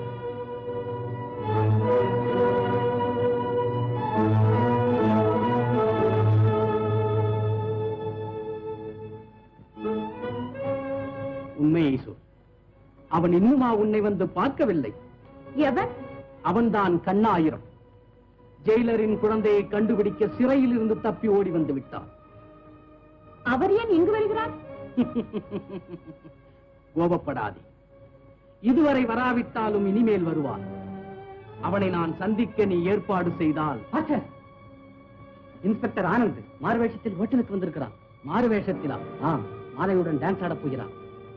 உண்மையை சொல் அவன் இன்னுமா உன்னை வந்து பார்க்கவில்லை எவன் அவன்தான் கண்ணாயிரம் ஜெயிலரின் குழந்தையை கண்டுபிடிக்க சிறையில் இருந்து தப்பி ஓடி வந்து விட்டான் அவர் ஏன் இங்கு வருகிறார் கோபப்படாதே இதுவரை வராவிட்டாலும் இனிமேல் வருவான் அவனை நான் சந்திக்க நீ ஏற்பாடு செய்தால் மாஸ்டர் இன்ஸ்பெக்டர் ஆனந்த் மாறுவேஷத்தில் ஹோட்டலுக்கு வந்திருக்கிறான் மாறுவேஷத்திலா ஆ மாலையுடன் டான்ஸ் ஆடப் போகிறான்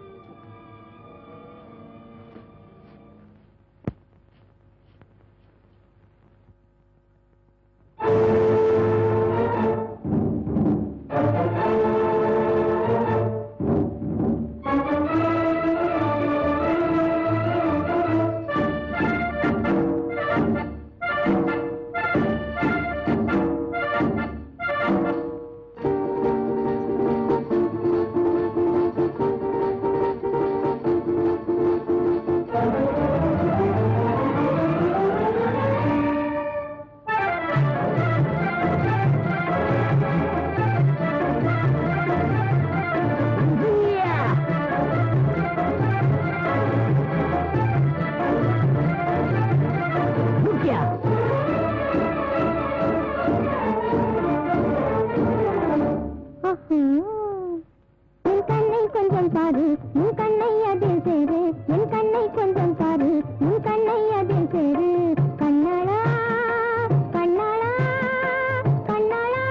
என் கண்ணை கொஞ்சம் பாரு உன் கண்ணை அதில் சேரு என் கண்ணை கொஞ்சம் பாரு உன் கண்ணை அதில் சேரு கண்ணாளா கண்ணாளா கண்ணாளா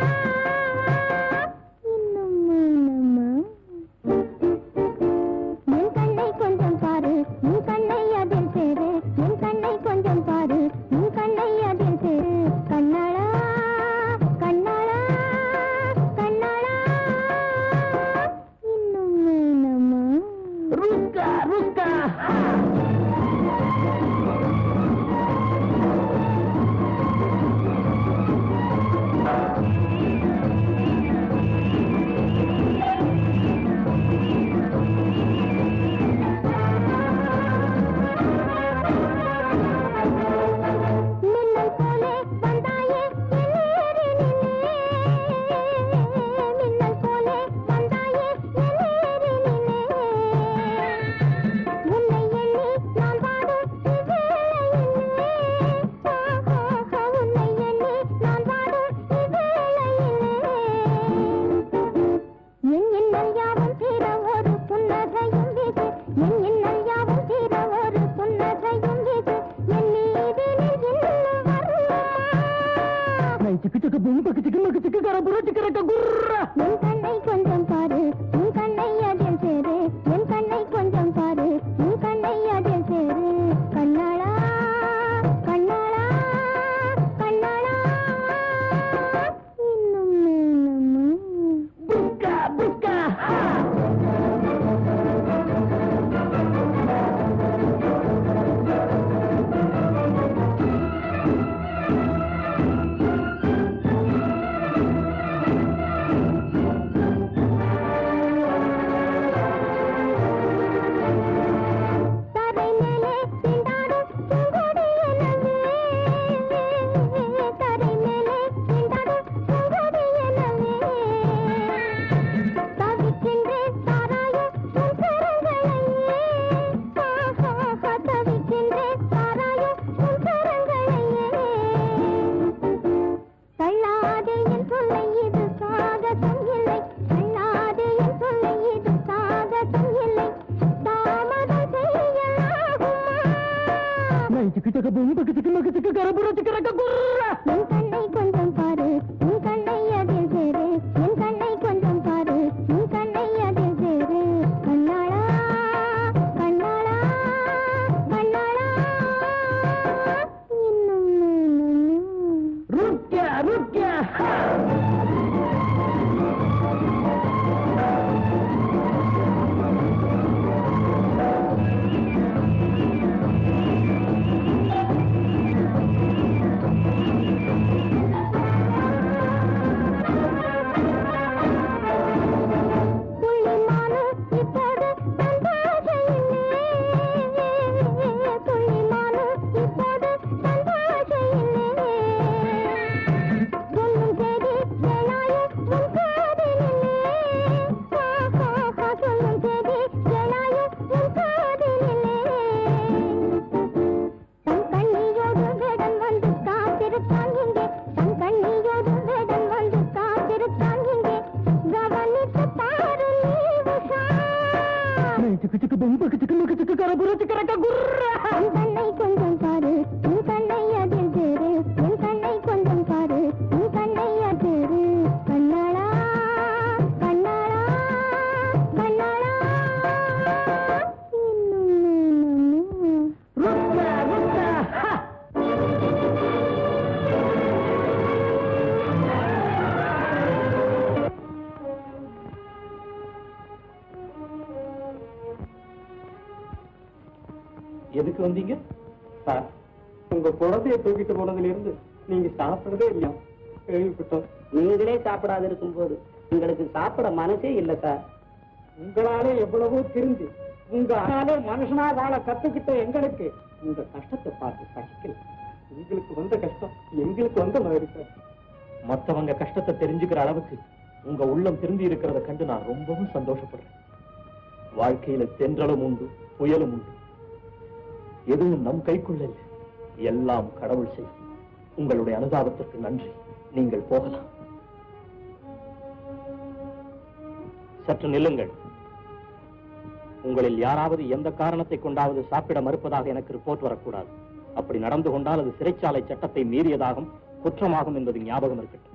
இன்னும் மௌனமா? என் கண்ணை கொஞ்சம் பாரு உன் கண்ணை அதில் சேரு என் கண்ணை கொஞ்சம் பாரு உன் கண்ணை அதில் சேரு கண்ணாளா கண்ணாளா கண்ணாளா இன்னும் வேணுமா ருஸ்கா ருஸ்கா மின்னல் போலே வந்தாயே என்னேறி நின்னே மின்னல் போலே வந்தாயே என்னேறி நின்னே உன்னை எண்ணி நான் பாடும் இவ்வேளையிலே உன்னை எண்ணி நான் பாடும் இவ்வேளையிலே என் எண்ணல் யாவும் தீர ஒரு புன்னகையும் வீசு என் எண்ணல் யாவும் தீர ஒரு புன்னகையும் வீசு என் மீது நீ இன்னும் வருமா சிக்கு சிக்கு பூம் பக்கு சிக்கு மக்கு சிக்கு கர புர சிக்கரக்க குர்ரா என் கண்ணை கொஞ்சம் பாரு உன் கண்ணை அதில் சேரு என் கண்ணை கொஞ்சம் பாரு உன் கண்ணை அதில் சேரு கண்ணாளா கண்ணாளா கண்ணாளா இன்னும் வேணுமா புஸ்கா புஸ்கா தரை மேலே திண்டாடும் பூங்கொடி எனவே தரை மேலே திண்டாடும் பூங்கொடி எனவே தவிக்கின்றேன் தாராய உன் கரங்களையே தவிக்கின்றேன் தாராய உன் கரங்களையே தள்ளாதே என் சொல்லை இது சாகசம் இல்லை தள்ளாதே என் சொல்லை இது சாகசம் இல்லை தாமதம் செய்யலாகுமா சிக்கு சிக்கு பூம் பக்கு சிக்கு மக்கு சிக்கு கர புர சிக்கரக்க குர்ரா என் கண்ணை கொஞ்சம் பாரு உன் கண்ணை அதில் சேரு என் கண்ணை கொஞ்சம் பாரு உன் கண்ணை அதில் சேரு கண்ணாளா கண்ணாளா கண்ணாளா இன்னும் வேணுமா? ருக்கியா ருக்கியா ஆ வந்தீங்க சார் உங்க குழந்தைய தூக்கிட்டு போனதுல இருந்து நீங்க சாப்பிடறதே இல்லையா கேள்விப்பட்டோம் நீங்களே சாப்பிடாது இருக்கும்போது உங்களுக்கு சாப்பிட மனசே இல்ல சார் உங்களாலே எவ்வளவோ தெரிஞ்சு உங்க ஆனாலே மனுஷனா வாழ கத்துக்கிட்ட எங்களுக்கு உங்க கஷ்டத்தை பார்த்து சகிக்கல உங்களுக்கு வந்த கஷ்டம் எங்களுக்கு வந்த மாதிரி சார் மத்தவங்க கஷ்டத்தை தெரிஞ்சுக்கிற அளவுக்கு உங்க உள்ளம் திரும்பி இருக்கிறத கண்டு நான் ரொம்பவும் சந்தோஷப்படுறேன் வாழ்க்கையில தென்றலும் உண்டு புயலும் உண்டு எதுவும் நம் கைக்குள்ள இல்லை எல்லாம் கடவுள் செய்யும் உங்களுடைய அனுதாபத்திற்கு நன்றி நீங்கள் போகலாம் சற்று நில்லுங்கள் உங்களில் யாராவது எந்த காரணத்தை கொண்டாவது சாப்பிட மறுப்பதாக எனக்கு ரிப்போர்ட் வரக்கூடாது அப்படி நடந்து கொண்டால் அது சிறைச்சாலை சட்டத்தை மீறியதாகும் குற்றமாகும் என்பது ஞாபகம் இருக்கட்டும்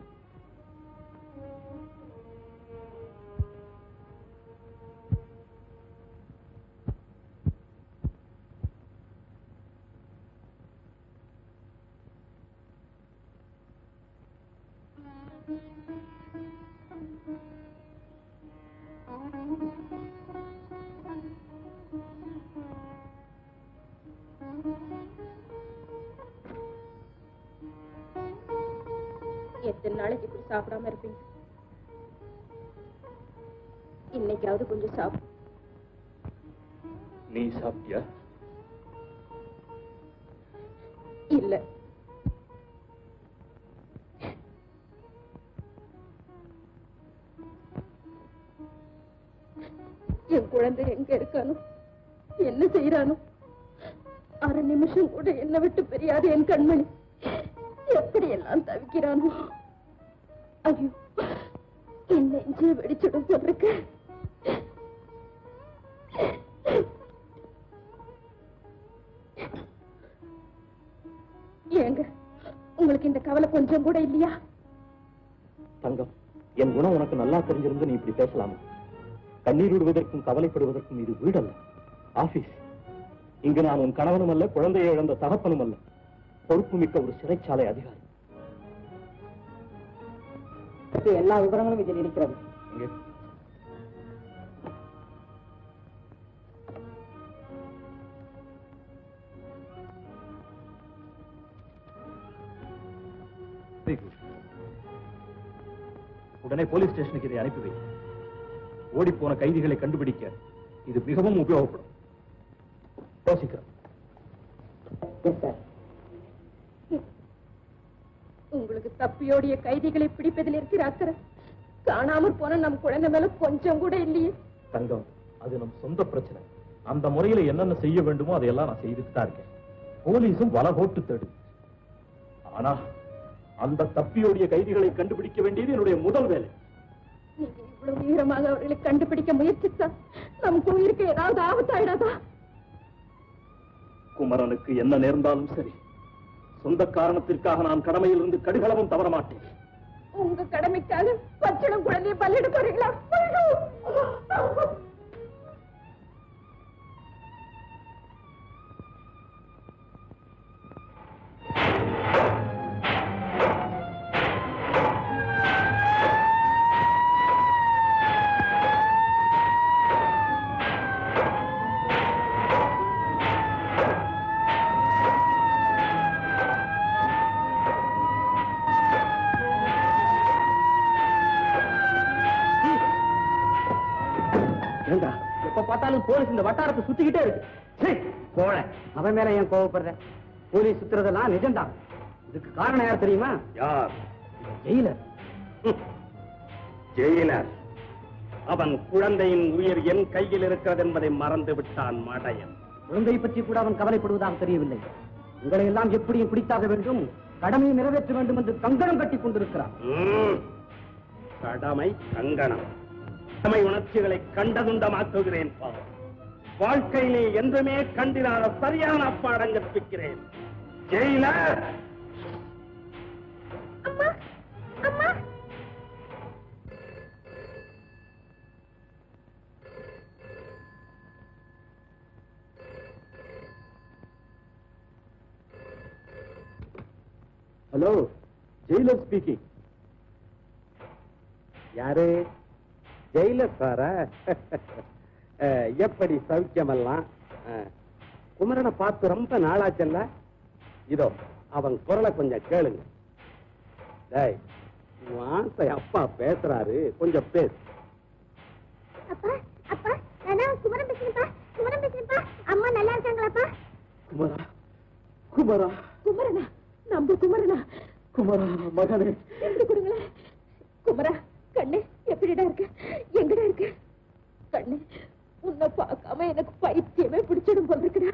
எத்தனை நாளைக்கு இப்படி சாப்பிடாம இருப்பீங்க இன்னைக்காவது கொஞ்சம் சாப்பிடு நீ சாப்பிட்டியா இல்ல என் குழந்தை எங்க இருக்கானோ என்ன செய்யறானோ அரை நிமிஷம் கூட என்ன விட்டு பிரியாது என் கண்மணி எப்படி எல்லாம் தவிக்கிறானோ ஐயோ என் நெஞ்சே வெடிச்சிடும் போல இருக்கு ஏங்க உங்களுக்கு இந்த கவலை கொஞ்சம் கூட இல்லையா தங்கம் என் குணம் உனக்கு நல்லா தெரிஞ்சிருந்து நீ இப்படி பேசலாமா கண்ணீர் விடுவதற்கும் கவலைப்படுவதற்கும் இது வீடல்ல ஆபீஸ் இங்கு நான் உன் கணவனும் அல்ல குழந்தையை இழந்த தகப்பனும் அல்ல பொறுப்புமிக்க ஒரு சிறைச்சாலை அதிகாரி எல்லா விவரங்களும் இதில் இருக்கிறது இங்கே Very good. உடனே போலீஸ் ஸ்டேஷனுக்கு இதை அனுப்பி வை ஓடிப்போன கைதிகளை கண்டுபிடிக்க இது மிகவும் உபயோகப்படும் யோசிக்கிறோம் உங்களுக்கு தப்பியோடிய கைதிகளை பிடிப்பதில் இருக்கிற அக்கறை காணாமற் போன நம் குழந்தை மேல கொஞ்சம் கூட இல்லையே தங்கம் அது நம் சொந்த பிரச்சனை அந்த முறையில என்னென்ன செய்ய வேண்டுமோ அதையெல்லாம் நான் செய்துட்டு தான் இருக்கேன் போலீஸும் வலை போட்டு தேடு ஆனா அந்த தப்பியோடிய கைதிகளை கண்டுபிடிக்க வேண்டியது என்னுடைய முதல் வேலை நீங்க இவ்வளவு வீரமாக அவர்களை கண்டுபிடிக்க முயற்சித்தா நம் உயிருக்கு ஏதாவது ஆபத்தாயிடாதா குமரனுக்கு என்ன நேர்ந்தாலும் சரி சொந்த காரணத்திற்காக நான் கடமையிலிருந்து கடுகளவும் தவற மாட்டேன் உங்க கடமைக்காக பச்சிடம் குழந்தைய பல்லிட போறீங்களா ஐயோ! ஏண்டா எப்ப பார்த்தாலும் போலீஸ் இந்த வட்டாரத்தை சுத்திக்கிட்டே இருக்கு சீ, கோழ அவன் மேல ஏன் கோவப்படுற போலீஸ் சுத்துறதெல்லாம் நிஜம்தான் இதுக்கு காரணம் யார் தெரியுமா யார் ஜெயிலர் ஜெயிலர் அவன் குழந்தையின் உயிர் என் கையில் இருக்கிறது என்பதை மறந்து விட்டான் மடையன் குழந்தையை பற்றி கூட அவன் கவலைப்படுவதாக தெரியவில்லை உங்களை எல்லாம் எப்படியும் பிடித்தாக வேண்டும் கடமையை நிறைவேற்ற வேண்டும் என்று கங்கணம் கட்டிக் கொண்டிருக்கிறார் ம். கடமை கங்கணம் கடமை உணர்ச்சிகளை கண்டதுண்டமாக்குகிறேன் பார். வாழ்க்கையிலே என்றுமே கண்டிராத சரியான பாடம் கற்பிக்கிறேன் ஜெயிலர் அம்மா அம்மா ஹலோ ஜெயிலர் ஸ்பீக்கிங் யாரு ஜெயிலர் சாரா அஹ், எப்படி சௌக்கியமெல்லாம் அஹ், குமரனை பார்த்து ரொம்ப நாளாச்சல்ல இதோ அவன் குரலை கொஞ்சம் கேளுங்க டேய் உன் ஆசை அப்பா பேசுறாரு கொஞ்சம் பேசு அப்பா அப்பா நான் குமரன் பேசுறேன்ப்பா குமரன் பேசுறேன்ப்பா அம்மா நல்லா இருக்காங்களாப்பா குமரா குமரா குமரனா நம்ப குமரனா குமரா மகனே எப்படி கொடுங்களேன் குமரா கண்ணு எப்படிடா இருக்கு எங்கடா இருக்கு கண்ணு உன்னை பார்க்காம எனக்கு பைத்தியமே பிடிச்சிடும் போல இருக்குடா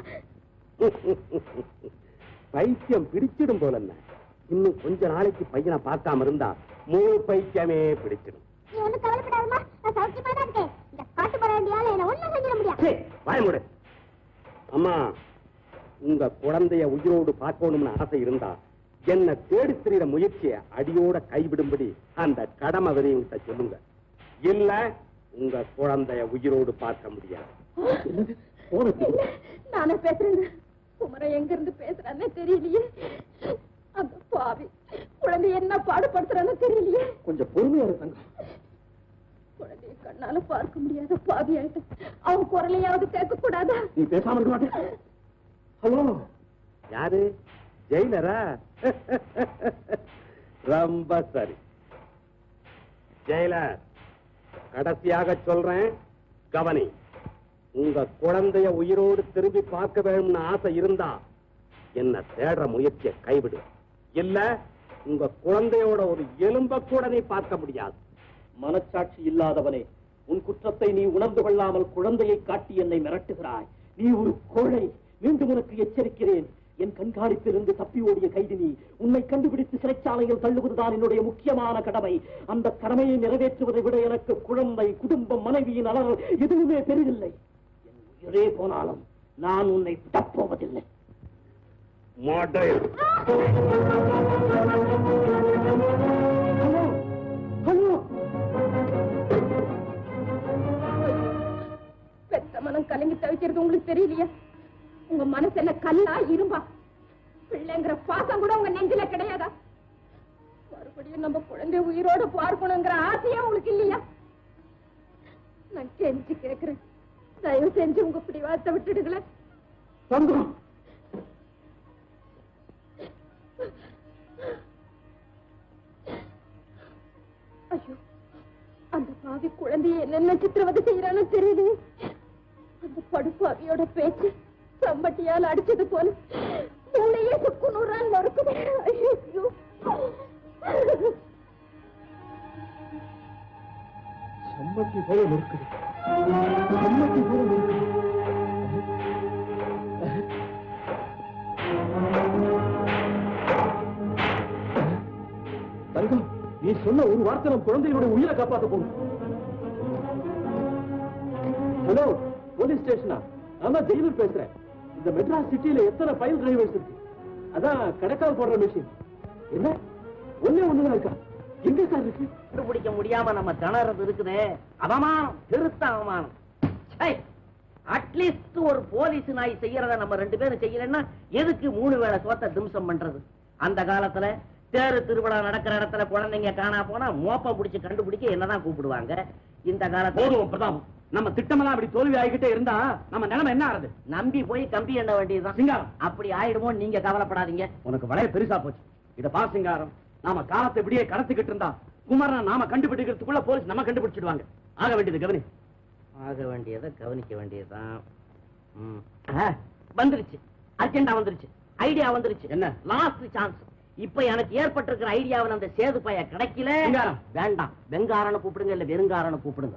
பைத்தியம் பிடிச்சிடும் போல என்ன இன்னும் கொஞ்ச நாளைக்கு பையனை பார்க்காம இருந்தா முழு பைத்தியமே பிடிச்சிடும் நீ ஒண்ணும் கவலைப்படாதம்மா நான் சௌக்கியமா தான் இருக்கேன் இந்த பாட்டு பாட வேண்டிய ஆளை என்ன ஒண்ணும் செஞ்சிட முடியாது வாய மூடு அம்மா உங்க குழந்தைய உயிரோடு பார்க்கணும்னு ஆசை இருந்தா என்ன தேடி திரிகிற முயற்சியை அடியோட கைவிடும்படி அந்த கடமை விதையுங்கிட்ட சொல்லுங்க இல்ல உங்க குழந்தைய உயிரோடு பார்க்க முடியாது இல்ல, நானே பேசுறேன் குமரன் எங்க இருந்து பேசுறானே தெரியலையே அந்த பாவி குழந்தை என்ன பாடுபடுத்துறான்னு தெரியலையே கொஞ்சம் பொறுமையா இரு தங்கம் குழந்தைய கண்ணால பார்க்க முடியாத பாவி ஆயிட்டு அவன் குரலையாவது கேட்க கூடாதா நீ பேசாம இருக்க மாட்டே ஹலோ யாரு ஜெயிலரா ரொம்ப சரி ஜெயிலர் கடைசியாக சொல்றேன் கவனி உங்க குழந்தைய உயிரோடு திரும்பி பார்க்க வேணும்னு ஆசை இருந்தா என்ன தேடுற முயற்சியை கைவிடு இல்ல உங்க குழந்தையோட ஒரு எலும்ப கூட நீ பார்க்க முடியாது மனச்சாட்சி இல்லாதவனே உன் குற்றத்தை நீ உணர்ந்து கொள்ளாமல் குழந்தையை காட்டி என்னை மிரட்டுகிறாய் நீ ஒரு கோழை மீண்டும் உனக்கு எச்சரிக்கிறேன் என் கண்காணிப்பிலிருந்து தப்பி ஓடிய கைதி நீ உன்னை கண்டுபிடித்து சிறைச்சாலையில் தள்ளுவதுதான் என்னுடைய முக்கியமான கடமை அந்த கடமையை நிறைவேற்றுவதை விட எனக்கு குழந்தை குடும்பம் மனைவியின் அலர் எதுவுமே பெரிதில்லை என் உயிரே போனாலும் நான் உன்னை விடப்போவதில்லை மாட்டேன் பெத்த மனம் கலங்கி தவிக்கிறது உங்களுக்கு தெரியலையா உங்க மனசு என்ன கல்லா இரும்பா பிள்ளைங்கிற பாசம் கூட உங்க நெஞ்சில கிடையாதா மறுபடியும் நம்ம குழந்தை உயிரோட பார்க்கணுங்கிற ஆசையே உங்களுக்கு இல்லையா நான் கெஞ்சி கேக்குறேன் தயவு செஞ்சு உங்க பிடிவாதத்தை விட்டுடுங்களேன் தங்கம் ஐயோ அந்த பாவி குழந்தைய என்னென்ன சித்திரவதை செய்யறானோ தெரியுது அந்த படுப்பாவியோட பேச்சு சம்பட்டியால் அடிச்சது போல மூளையே சுக்கு நூறான் நொறுக்குது ஐயோ சம்மட்டி போல இருக்குது சம்மட்டி போல இருக்குது தங்கம் நீ சொன்ன ஒரு வார்த்தை நம் குழந்தையோட உயிரை காப்பாத்த போகும் ஹலோ போலீஸ் ஸ்டேஷனா நான் தான் ஜெயிலர் பேசுறேன் இந்த மெட்ராஸ் சிட்டில எத்தனை ஃபைல் டிரைவர்ஸ் இருக்கு அதான் கணக்கால் போடுற மிஷின் என்ன ஒண்ணே ஒண்ணுதான் இருக்கா எங்க சார் இருக்கு கண்டுபிடிக்க முடியாம நம்ம திணறது இருக்குதே அவமானம் பெருத்த அவமானம் அட்லீஸ்ட் ஒரு போலீஸ் நாய் செய்யறத நம்ம ரெண்டு பேரும் செய்யலன்னா எதுக்கு மூணு வேளை சோத்த திம்சம் பண்றது அந்த காலத்துல தேரு திருவிழா நடக்கிற இடத்துல குழந்தைங்க காணா போனா மோப்பம் பிடிச்சு கண்டுபிடிக்க என்னதான் கூப்பிடுவாங்க இந்த காலத்துல போதும் பிரதாபம் நம்ம திட்டமெல்லாம் அப்படி தோல்வி ஆகிக்கிட்டே இருந்தா நம்ம நிலைமை என்ன ஆறுது நம்பி போய் கம்பி எண்ண வேண்டியதுதான் சிங்காரம் அப்படி ஆயிடுமோ நீங்க கவலைப்படாதீங்க உனக்கு வளைய பெருசா போச்சு இத பா சிங்காரம் நாம காலத்தை இப்படியே கடத்திக்கிட்டு இருந்தா குமாரனை நாம கண்டுபிடிக்கிறதுக்குள்ள போலீஸ் நம்ம கண்டுபிடிச்சிடுவாங்க ஆக வேண்டியது கவனி ஆக வேண்டியதை கவனிக்க வேண்டியதுதான் ம். ஆ, வந்துருச்சு அர்ஜென்டா வந்துருச்சு ஐடியா வந்துருச்சு என்ன? லாஸ்ட் சான்ஸ் இப்ப எனக்கு ஏற்பட்டிருக்கிற ஐடியாவில் அந்த சேது பைய கிடைக்கல வெங்காரம். வேண்டாம் வெங்காரனை கூப்பிடுங்க இல்ல வெறுங்காரனை கூப்பிடுங்க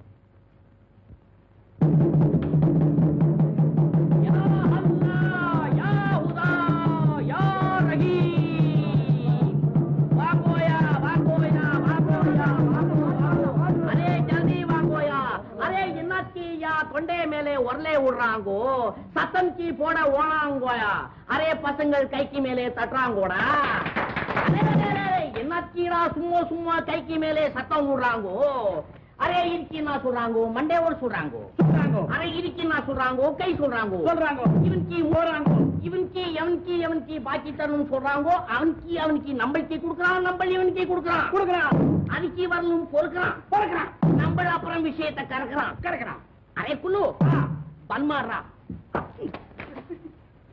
யா அல்லாஹ், யா ஹுதா, யா ரஹீம். வாங்கோயா, வாங்கோயா, வாங்கோயா, வாங்கோயா. அரே ஜல்தி வாங்கோயா அரே இன்னக்கியா தொண்டை மேலே உரலே விடுறாங்கோ சத்தம் கீ போட ஓனாங்கோயா அரே பசங்கள் கைக்கு மேலே தட்டுறாங்கோடா அரே, அரே, அரே, என்னக்கீடா சும்மா சும்மா கைக்கு மேலே சத்தம் விடுறாங்கோ அரே இருக்கு என்ன சொல்றாங்கோ மண்டேவோட சொல்றாங்கோ சொல்றாங்கோ அரே இருக்கு என்ன சொல்றாங்கோ கை சொல்றாங்கோ சொல்றாங்கோ இவன்கி ஓடுறாங்கோ இவன்கி எவன்கி எவன்கி பாக்கி தரணும் சொல்றாங்கோ அவன்கி அவனுக்கு நம்மளுக்கு கொடுக்கறான் நம்ம இவனுக்கு கொடுக்கறான் கொடுக்கறான் அதுக்கு வரணும் பொறுக்கிறான் பொறுக்கிறான் நம்ம அப்புறம் விஷயத்தை கறக்குறான் கறக்குறான் அரே குல்லு பன்மாடுறா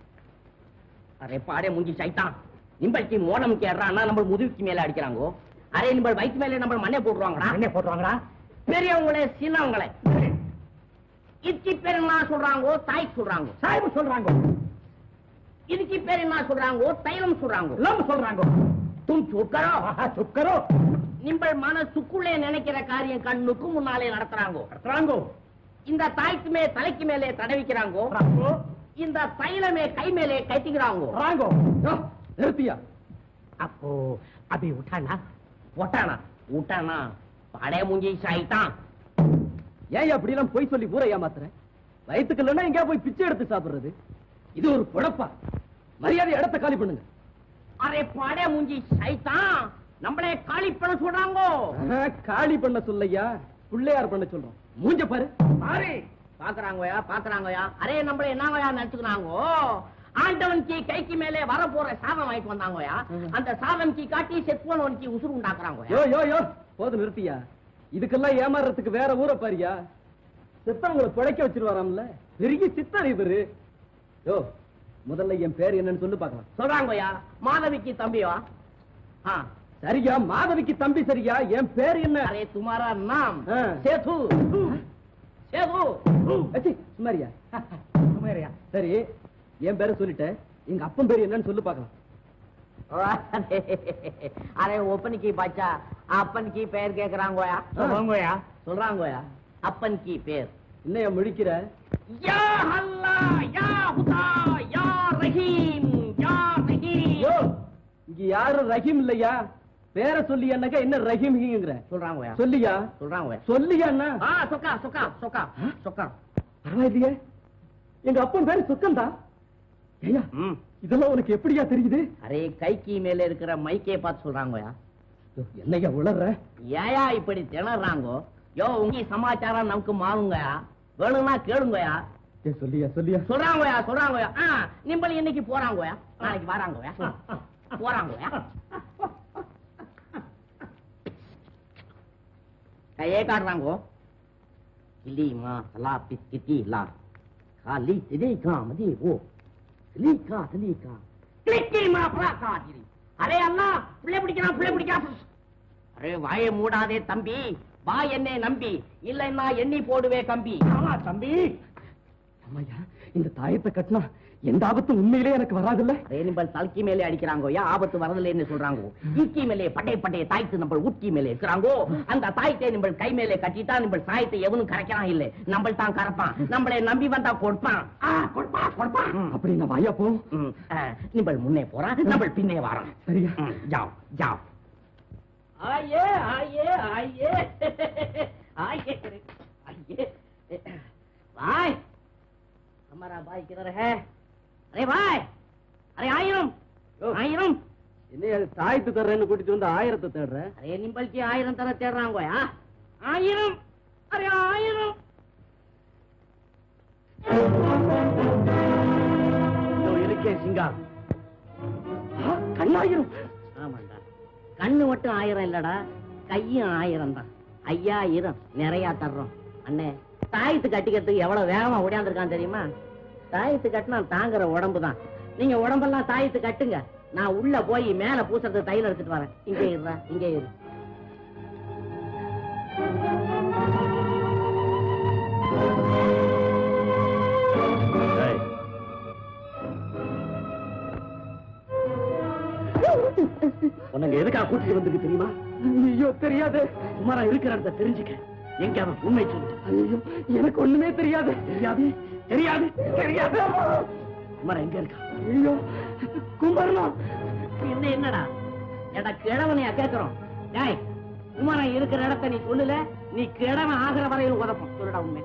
அரே பாடே முஞ்சி சைத்தான் நிம்பளுக்கு மோடம் கேடுறான்னா நம்ம முதுகுக்கு மேல அடிக்கிறாங்கோ அரே நம்ம வயிற்று மேல நம்ம மண்ணை போட்டுருவாங்கடா என்ன போடுறாங்களா பெரியவங்களே சின்னவங்களே இதுக்கு பேர் என்ன சொல்றாங்கோ தாய் சொல்றாங்க சாய்வு சொல்றாங்க இதுக்கு பேர் என்ன சொல்றாங்கோ தைலம் சொல்றாங்க எல்லாம் சொல்றாங்க தும் சுக்கரோ சுக்கரோ நிம்பள் மனசுக்குள்ளே நினைக்கிற காரியம் கண்ணுக்கு முன்னாலே நடத்துறாங்கோ நடத்துறாங்கோ இந்த தாய்க்கு மே தலைக்கு மேலே தடவிக்கிறாங்கோ இந்த தைலமே கை மேலே கைத்திக்கிறாங்கோ ராங்கோ நிறுத்தியா அப்போ அபி உட்டானா ஒட்டானா உட்டானா படைய முஞ்சி சாய்த்தான் ஏன் அப்படி எல்லாம் போய் சொல்லி ஊரை ஏமாத்துற வயிற்றுக்கு இல்லைன்னா எங்கேயா போய் பிச்சை எடுத்து சாப்பிடுறது இது ஒரு குழப்பா மரியாதை இடத்த காலி பண்ணுங்க அரே படைய முஞ்சி சாய்த்தான் நம்மளே காலி பண்ண சொல்றாங்கோ ஆஹா, காலி பண்ண சொல்லையா பிள்ளையார் பண்ண சொல்றோம் மூஞ்ச பாரு பாரு பாக்குறாங்கயா பாக்குறாங்கயா அரே நம்மள என்னங்கயா நினைச்சுக்கிறாங்கோ ஆண்டவன்க்கு கைக்கு மேலே வர போற சாதம் வாங்கிட்டு வந்தாங்கயா அந்த சாதம் கீ காட்டி செத்துவனவனுக்கு உசுறு உண்டாக்குறாங்க யோ யோ யோ போதும் நிறுத்தியா இதுக்கெல்லாம் ஏமாறுறதுக்கு வேற ஊரை பாரியா செத்தவங்களை பிழைக்க வச்சிருவாராம்ல பெரிய சித்தர் இவரு யோ முதல்ல என் பேர் என்னன்னு சொல்லு பார்க்கலாம் சொல்றாங்கயா மாதவிக்கு தம்பியா ஆ சரியா மாதவிக்கு தம்பி சரியா என் பேர் என்ன அரே துமாரா நாம் ஆ. சேது சேது அச்சி, சுமாரியா சுமாரியா சரி என் பேரை சொல்லிட்டேன் எங்க அப்பன் பேர் என்னன்னு சொல்லு பார்க்கலாம் அரே ஓப்பன் கி பாச்சா அப்பன் கி பேர் கேக்குறாங்கோயா சொல்றாங்கோயா சொல்றாங்கோயா அப்பன் கி பேர் என்னையா முழிக்கிற யா அல்லா யா ஹுதா யா ரஹீம் யா ரஹீம் யோ இங்க யாரும் ரஹீம் இல்லையா பேரை சொல்லி என்னக்கா என்ன ரஹீம்ங்கிற சொல்றாங்கோயா சொல்லியா சொல்றாங்கோயா சொல்லியா அண்ணா ஆ சொக்கா சொக்கா சொக்கா சொக்கா பரவாயில்லையே எங்க அப்பன் பேரு சுக்கம் தான் ஐயா ம் இதெல்லாம் உனக்கு எப்படியா தெரியுது அரே கைக்கு மேல இருக்கிற மைக்கே பார்த்து சொல்றாங்கோயா யோ, என்னய்யா உளர்ற ஏயா இப்படி திணறாங்கோ யோ உங்க சமாச்சாரம் நமக்கு மாறுங்கயா வேணும்னா கேளுங்கயா ஏய், சொல்லியா சொல்லியா சொல்றாங்கோயா சொல்றாங்கோயா ஆ நிம்பள் இன்னைக்கு போறாங்கோயா நாளைக்கு வராங்கோயா போறாங்கோயா கையே காட்டுறாங்கோ கிளி மா தலா பிஸ்கிட்டி லா காலி திதி கா மதி ஓ கிளி கா திலி கா கிளிக்கி மா பலா கா திரி அரே அண்ணா பிள்ளை பிடிக்கிறான் பிள்ளை பிடிக்கிறான் அரே வாயை மூடாதே தம்பி வா என்னை நம்பி இல்லைன்னா எண்ணி போடுவே கம்பி தம்பி அம்மையா இந்த தாயத்தை கட்டினா எந்த ஆபத்தும் உண்மையிலே எனக்கு வராதுல்ல ரேணிம்பல் தலைக்கு மேலே அடிக்கிறாங்கோ யா ஆபத்து வரதில்லைன்னு சொல்றாங்கோ ஈக்கி மேலே பட்டை பட்டைய தாய்த்து நம்ம ஊக்கி மேலே இருக்கிறாங்கோ அந்த தாய்த்தை நம்ம கை மேலே கட்டிட்டா நம்ம சாயத்தை எவனும் கரைக்கிறான் இல்ல நம்ம தான் கரப்பான் நம்மளை நம்பி வந்தா கொடுப்பான் ஆ, கொடுப்பான் கொடுப்பான் அப்படி நான் வாயா போ ம், ஆ, நிம்பள் முன்னே போறான் நம்ம பின்னே வரான் சரியா ம், ஜாவ் ஜாவ் ஆயே ஆயே ஆயே आइए आइए भाई हमारा भाई किधर है अरे भाई अरे आயிரம் ஆயிரம் என்ன தாயத்து தர்றேன்னு கூட்டிட்டு வந்து ஆயிரத்தை தேடுற அரே நிம்பல்க்கு ஆயிரம் தர தேடுறாங்கோயா ஆயிரம் அரே ஆயிரம் இதோ இருக்கேன் சிங்கா ஆ, கண்ணாயிரம் ஆமாண்டா கண்ணு மட்டும் ஆயிரம் இல்லடா கையும் ஆயிரம் தான் ஐயாயிரம் நிறைய தர்றோம் அண்ணே தாயத்து கட்டிக்கிறதுக்கு எவ்வளவு வேகமா ஓடியாந்துருக்கான் தெரியுமா தாயத்து கட்டினா தாங்குற உடம்பு தான் நீங்க உடம்பெல்லாம் தாயத்து கட்டுங்க நான் உள்ள போய் மேல பூசறதுக்கு தையல் எடுத்துட்டு வரேன் இங்கே இருடா இங்கே இரு உனக்கு எதுக்காக கூட்டிட்டு வந்திருக்கு தெரியுமா ஐயோ தெரியாது சுமாரா இருக்கிற இடத்த தெரிஞ்சுக்க எங்க அவன் உண்மை சொல்லு ஐயோ எனக்கு ஒண்ணுமே தெரியாது தெரியாது தெரியாது தெரியாது குமாரா எங்க இருக்கா ஐயோ கும்பரணம் என்ன என்னடா எடா கிழவனையா கேக்குறோம் டேய் குமரன் இருக்கிற இடத்த நீ சொல்லல நீ கிழவன் ஆகிற வரையில் உதப்போம் சொல்லுடா உண்மை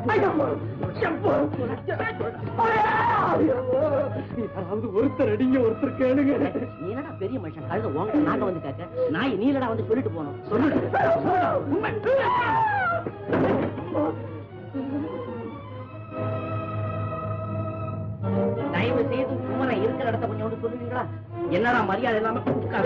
அதாவது ஒருத்தர் அடிங்க ஒருத்தர் கேளுங்க நீ என்னடா பெரிய மனுஷன் கழுத உங்க நாங்க வந்து கேட்க நாய் நீலடா வந்து சொல்லிட்டு போனோம் சொல்லுடா உண்மை. தயவு செய்து குமரன் இருக்கிற இடத்த கொஞ்சம் வந்து சொல்லுவீங்களா என்னடா மரியாதை இல்லாம உட்காரு.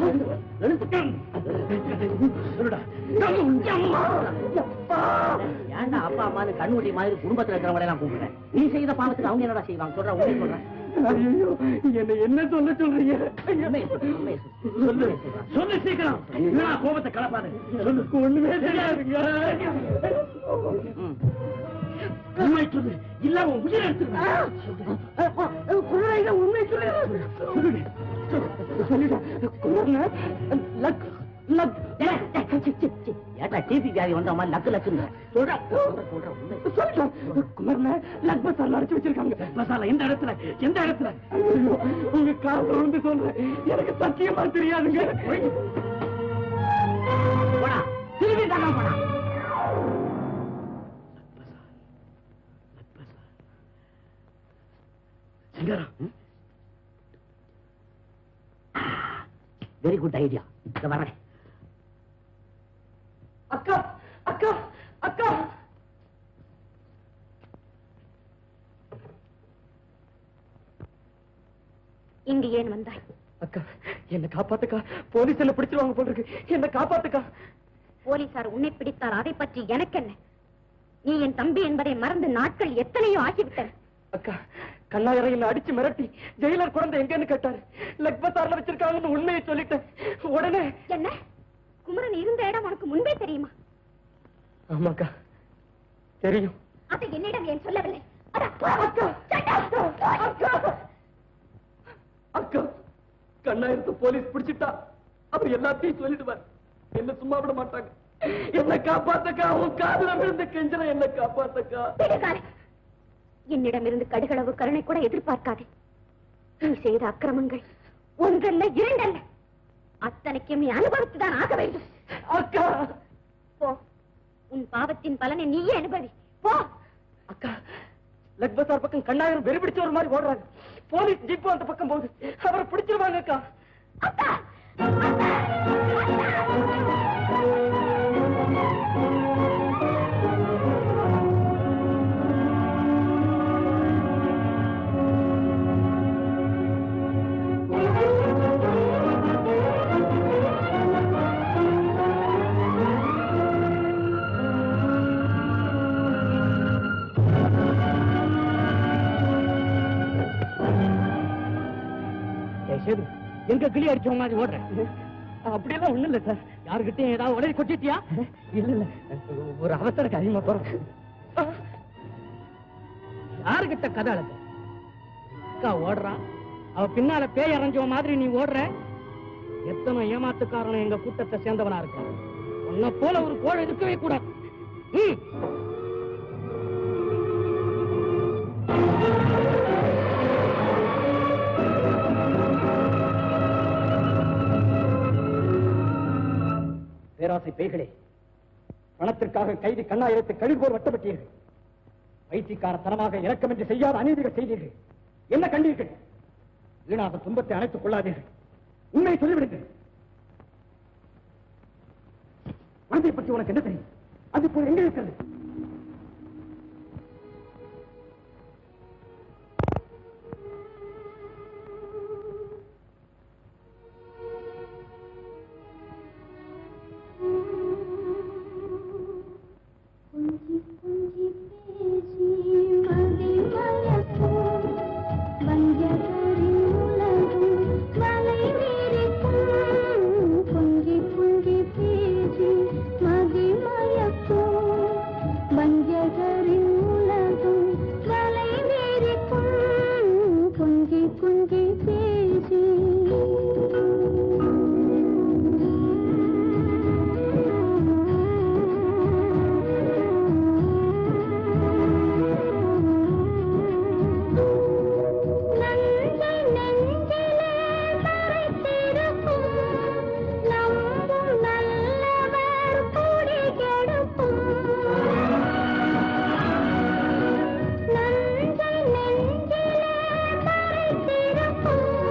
சொல்லுடா ஏன்டா அப்பா அம்மான்னு கண்ணுட்டி மாதிரி குடும்பத்துல இருக்கிறவங்கள எல்லாம் கூப்பிடுறேன் நீ செய்த பாவத்துக்கு அவங்க என்னடா செய்வாங்க சொல்ற உண்மை சொல்றேன் ஐயோ என்ன என்ன சொல்ல சொல்றீங்க உண்மையை சொல்லு, உண்மையை சொல்லு. சொல்லு சொல்லு சீக்கிரம் என்னடா கோபத்தை கலப்பாது சொல்லு ஒண்ணுமே தெரியாதுங்க ம். உண்மை சொல்லு இல்ல உன் உயிரை எடுத்துருவேன் உண்மை சொல்லு சொல்லுங்க சொல்லுடா குமரன லக் லக் ஏய், ஏய், சி, சி, சி. ஏன்டா டிபி வியாதி வந்த மாதிரி லக்கு லக்குன்ற சொல்றா சொல்றா சொல்றா உண்மை சொல்லிட்டோம் குமரன லக் பசார் அடைச்சு வச்சிருக்காங்க பசார்ல எந்த இடத்துல எந்த இடத்துல ஐயோ, உங்க காசு வந்து சொல்றேன் எனக்கு சத்தியமா தெரியாதுங்க போடா திரும்பி தாங்க போடா சிங்காரம் வெரி குட் ஐடியா இத வரேன் அக்கா அக்கா அக்கா இங்கு ஏன் வந்தாய் அக்கா என்ன காப்பாத்துக்கா போலீஸ்ல பிடிச்சிருவாங்க போல இருக்கு என்ன காப்பாத்துக்கா போலீசார் உன்னை பிடித்தார் அதை பற்றி எனக்கென்ன நீ என் தம்பி என்பதை மறந்து நாட்கள் எத்தனையோ ஆகிவிட்டன அக்கா கண்ணாயிரையில் அடிச்சு மிரட்டி ஜெயிலர் குழந்தை எங்கன்னு கேட்டாரு லக்பத்தார்ல வச்சிருக்காங்கன்னு உண்மையை சொல்லிட்டேன் உடனே என்ன குமரன் இருந்த இடம் உனக்கு முன்பே தெரியுமா ஆமாக்கா தெரியும் அதை என்னிடம் ஏன் சொல்லவில்லை அட, அக்கா அக்கா அக்கா கண்ணாயிரத்து போலீஸ் பிடிச்சிட்டா அவர் எல்லாத்தையும் சொல்லிடுவார் என்ன சும்மா விட மாட்டாங்க என்ன காப்பாத்தக்கா உன் காதுல விழுந்து கெஞ்சல என்ன காப்பாத்தக்கா விடுகாலே. என்னிடமிருந்து கடுகளவு கருணை கூட எதிர்பார்க்காதே நீ செய்த அக்கிரமங்கள் ஒன்றல்ல இரண்டல்ல அத்தனைக்கும் நீ அனுபவித்துதான் ஆக வேண்டும் அக்கா போ உன் பாவத்தின் பலனை நீயே அனுபவி போ அக்கா லக்பசார் பக்கம் கண்ணாயிரம் வெறி பிடிச்ச ஒரு மாதிரி ஓடுறாங்க போலீஸ் ஜீப் அந்த பக்கம் போகுது அவரை பிடிச்சிருவாங்க அக்கா அக்கா ஏய், சேது, எங்க கிளி அடிச்ச மாதிரி ஓடுறேன் அப்படியெல்லாம் ஒண்ணும் இல்ல சார் யாருக்கிட்டையும் ஏதாவது உடனே கொட்டிட்டியா இல்ல இல்ல ஒரு அவசர காரியமா போறோம் யாருகிட்ட கதை அழகு அக்கா ஓடுறான் அவ பின்னால பேய் அரைஞ்சவ மாதிரி நீ ஓடுற எத்தனை ஏமாத்துக்காரன் எங்க கூட்டத்தை சேர்ந்தவனா இருக்கான் உன்னை போல ஒரு கோழை இருக்கவே கூடாது ம். பேராசை பேய்களே பணத்திற்காக கைதி கண்ணாயிரத்தை கழுகோர் வட்டப்பட்டீர்கள் வைத்தியக்காரத்தனமாக இறக்கமின்றி செய்யாத அநீதிகள் செய்தீர்கள் என்ன கண்டீர்கள் வீணாக துன்பத்தை அணைத்துக் கொள்ளாதீர்கள் உண்மையை சொல்லிவிடுங்கள் குழந்தை பற்றி உனக்கு என்ன தெரியும் அது இப்போ எங்க இருக்கிறது கொஞ்சி கொஞ்சி பேசி மதி மயக்கும் வஞ்சகரின் உலகும் வலை வீரிக்கும் கொஞ்சி கொஞ்சி பேசி மதி மயக்கும் வஞ்சகரின் உலகும் வலை வீரிக்கும் கொஞ்சி கொஞ்சி பேசி நஞ்சை நெஞ்சிலே மறைத்திருக்கும் நம்பும் நல்லவர் கூடி கெடுக்கும் நஞ்சை நெஞ்சிலே மறைத்திருக்கும்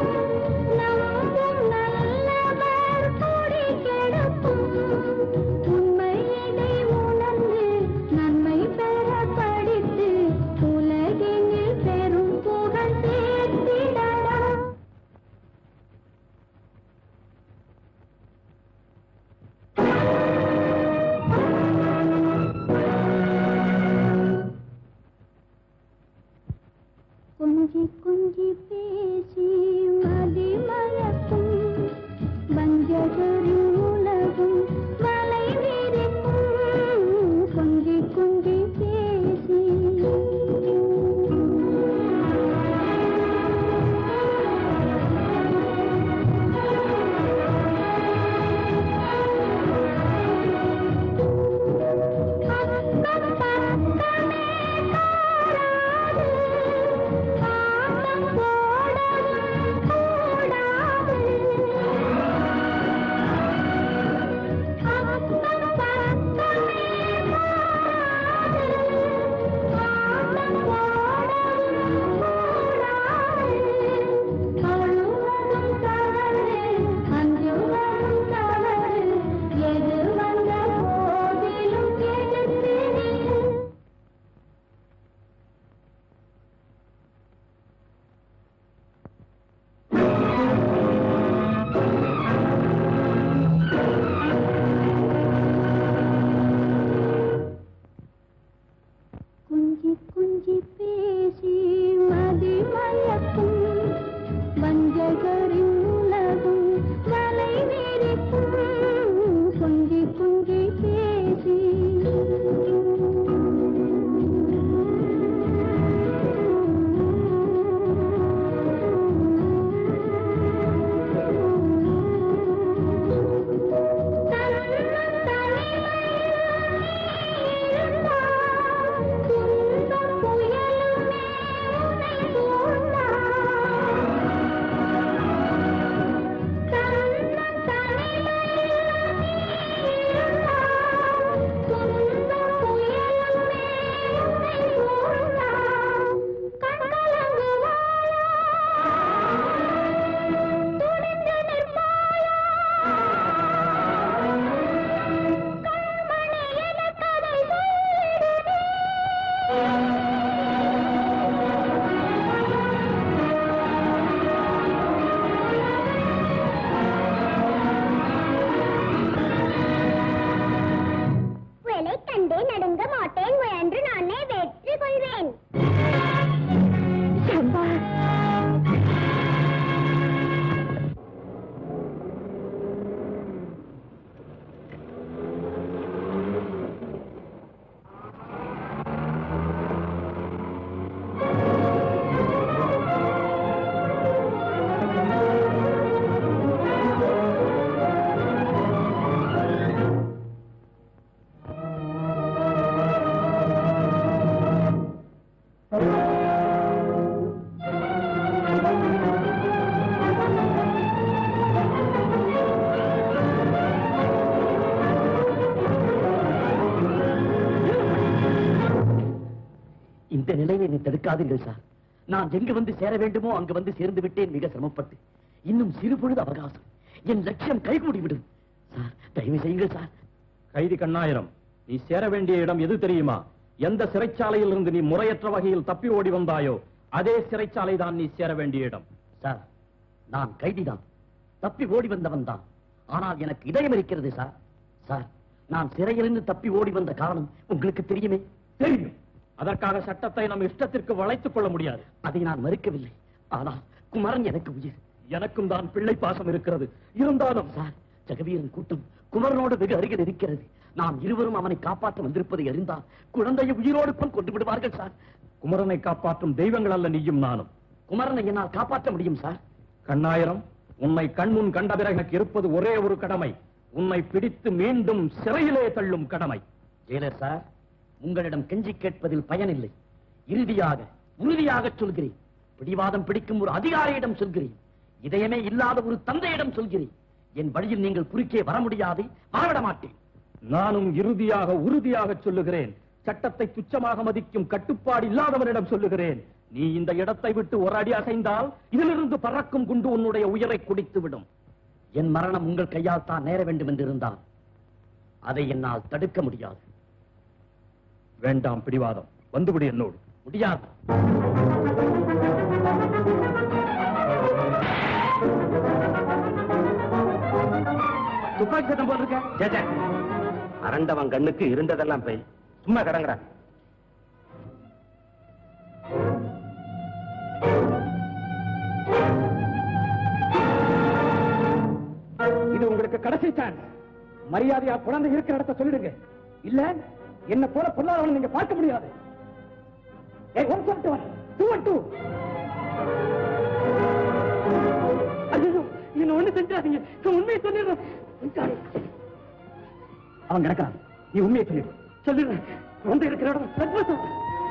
என்னை தடுக்காதீர்கள் சார் நான் எங்க வந்து சேர வேண்டுமோ அங்க வந்து சேர்ந்து விட்டேன் மிக சிரமப்பட்டு இன்னும் சிறு பொழுது அவகாசம் என் லட்சியம் கைகூடி விடும் சார் தயவு செய்யுங்கள் சார் கைதி கண்ணாயிரம் நீ சேர வேண்டிய இடம் எது தெரியுமா எந்த சிறைச்சாலையில் இருந்து நீ முறையற்ற வகையில் தப்பி ஓடி வந்தாயோ அதே சிறைச்சாலை தான் நீ சேர வேண்டிய இடம் சார் நான் கைதிதான் தப்பி ஓடி வந்தவன் தான் ஆனால் எனக்கு இதயம் இருக்கிறது சார் சார் நான் சிறையிலிருந்து தப்பி ஓடி வந்த காரணம் உங்களுக்கு தெரியுமே தெரியும் அதற்காக சட்டத்தை நம் இஷ்டத்திற்கு வளைத்துக் கொள்ள முடியாது அதை நான் மறுக்கவில்லை ஆனால் குமரன் எனக்கு உயிர் எனக்கும் தான் பிள்ளை பாசம் இருக்கிறது இருந்தாலும் சார் ஜெகவீரன் கூட்டம் குமரனோடு வெகு அருகில் இருக்கிறது நாம் இருவரும் அவனை காப்பாற்ற வந்திருப்பதை அறிந்தால் குழந்தையை உயிரோடு போல் கொண்டு விடுவார்கள் சார் குமரனை காப்பாற்றும் தெய்வங்கள் அல்ல நீயும் நானும் குமரனை என்னால் காப்பாற்ற முடியும் சார் கண்ணாயிரம் உன்னை கண்முன் கண்ட பிறகு எனக்கு இருப்பது ஒரே ஒரு கடமை உன்னை பிடித்து மீண்டும் சிறையிலே தள்ளும் கடமை ஜெயலர் சார் உங்களிடம் கெஞ்சி கேட்பதில் பயனில்லை இறுதியாக உறுதியாக சொல்கிறேன் பிடிவாதம் பிடிக்கும் ஒரு அதிகாரியிடம் சொல்கிறேன் இதயமே இல்லாத ஒரு தந்தையிடம் சொல்கிறேன் என் வழியில் நீங்கள் குறுக்கே வர முடியாது வரவிட மாட்டேன் நானும் இறுதியாக உறுதியாக சொல்லுகிறேன் சட்டத்தை துச்சமாக மதிக்கும் கட்டுப்பாடு இல்லாதவனிடம் சொல்லுகிறேன் நீ இந்த இடத்தை விட்டு ஒரு அடி அசைந்தால் இதிலிருந்து பறக்கும் குண்டு உன்னுடைய உயிரை குடித்து விடும் என் மரணம் உங்கள் கையால் தான் நேர வேண்டும் என்றிருந்தால் அதை என்னால் தடுக்க முடியாது வேண்டாம் பிடிவாதம் வந்துவிடு என்னோடு முடியாது துப்பாக்கி சத்தம் போல் இருக்க அரண்டவன் கண்ணுக்கு இருந்ததெல்லாம் போய் சும்மா கடங்குற இது உங்களுக்கு கடைசி சான்ஸ் மரியாதையா குழந்தை இருக்கிற இடத்த சொல்லிடுங்க இல்ல என்ன போல பொருளாதாரம் நீங்க பார்க்க முடியாது ஏய் one seventy one two one two ஐயோ என்ன ஒண்ணு செஞ்சாதீங்க நான் உண்மையை சொல்லிடுறேன் அவன் கிடக்கிறான் நீ உண்மையை சொல்லிடு சொல்லிடுறேன் குழந்தை இருக்கிற இடம் சத்வசம்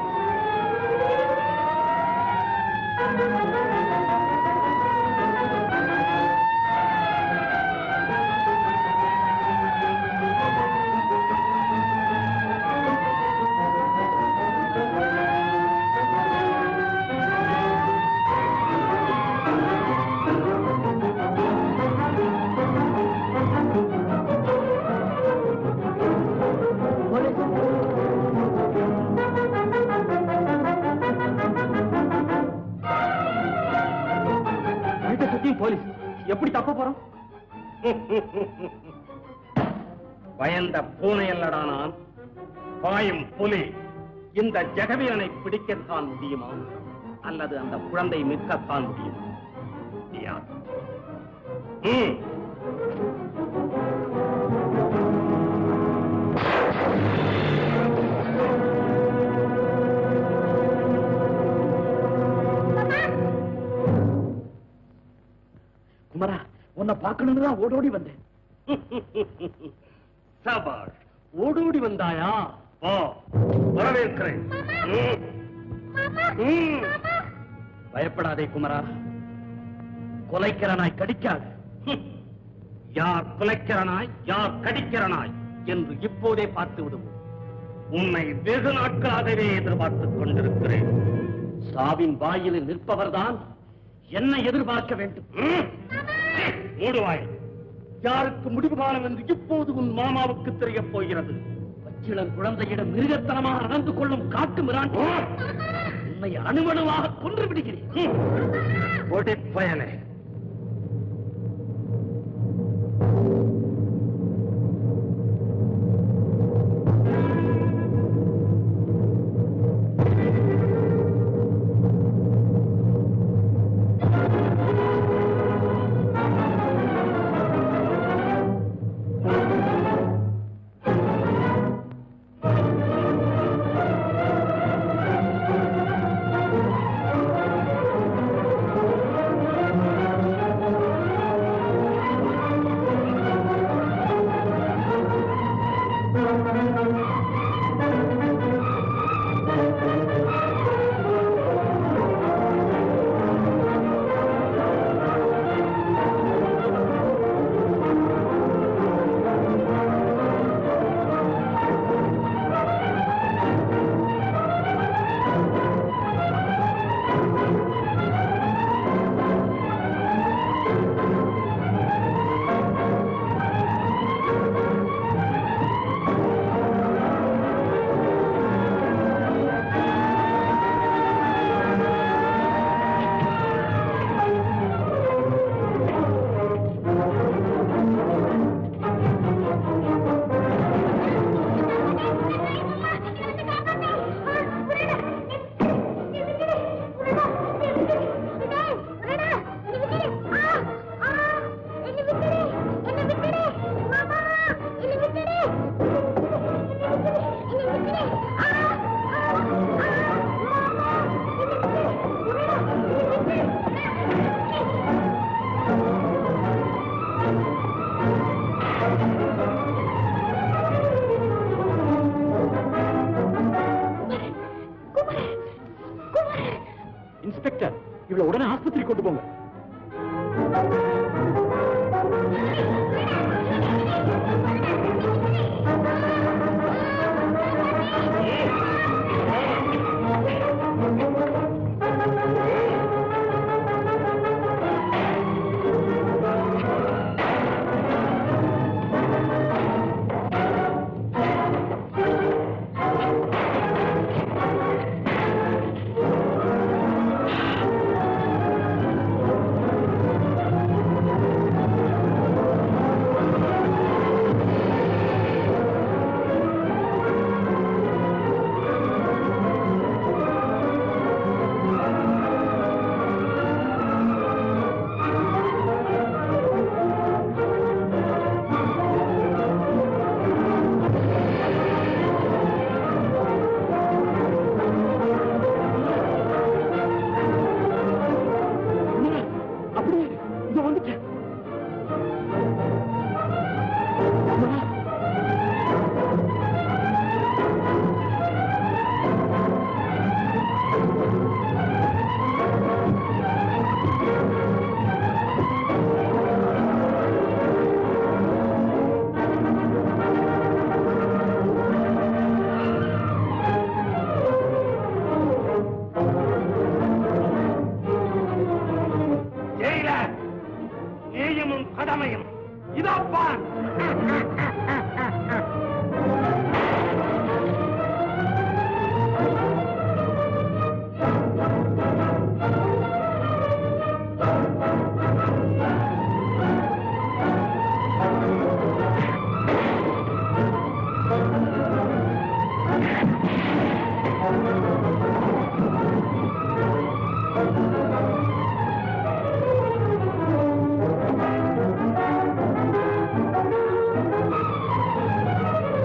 வீட்டை சுத்தியும் போலீஸ் எப்படி தப்ப போறோம் பயந்த பூனை அல்லடா நான் பாயும் புலி இந்த ஜெகவீரனை பிடிக்கத்தான் முடியுமா அல்லது அந்த குழந்தை மிக்கத்தான் முடியுமா யார்? ம். குமரா உன்னை பார்க்கணும்னு தான் ஓடோடி வந்தேன் சபாஷ் ஓடோடி வந்தாயா வா வரவேற்கிறேன் ம். ம். பயப்படாதே குமரா கொலைக்கிறனாய் கடிக்காது ஹம். யார் குலைக்கிறனாய் யார் கடிக்கிறனாய் என்று இப்போதே பார்த்து விடுவோம் உன்னை வெகு நாட்களாகவே எதிர்பார்த்துக் கொண்டிருக்கிறேன் சாவின் வாயிலில் நிற்பவர்தான் என்னை எதிர்பார்க்க வேண்டும் ம். சீ, மூடுவாய் யாருக்கு முடிவு காலம் என்று இப்போது உன் மாமாவுக்கு தெரியப் போகிறது பச்சிளம் குழந்தையிடம் மிருகத்தனமாக நடந்து கொள்ளும் காட்டு மிரான் உன்னை அணுவணுவாக கொன்று விடுகிறேன் பயலே ஆ ஆஸ்பத்திரி கொண்டு போங்க அப்படியே இதோ வந்துட்டேன் ஜெயிலர் நீயும் உன் கடமையும் இதோ பார் ஆ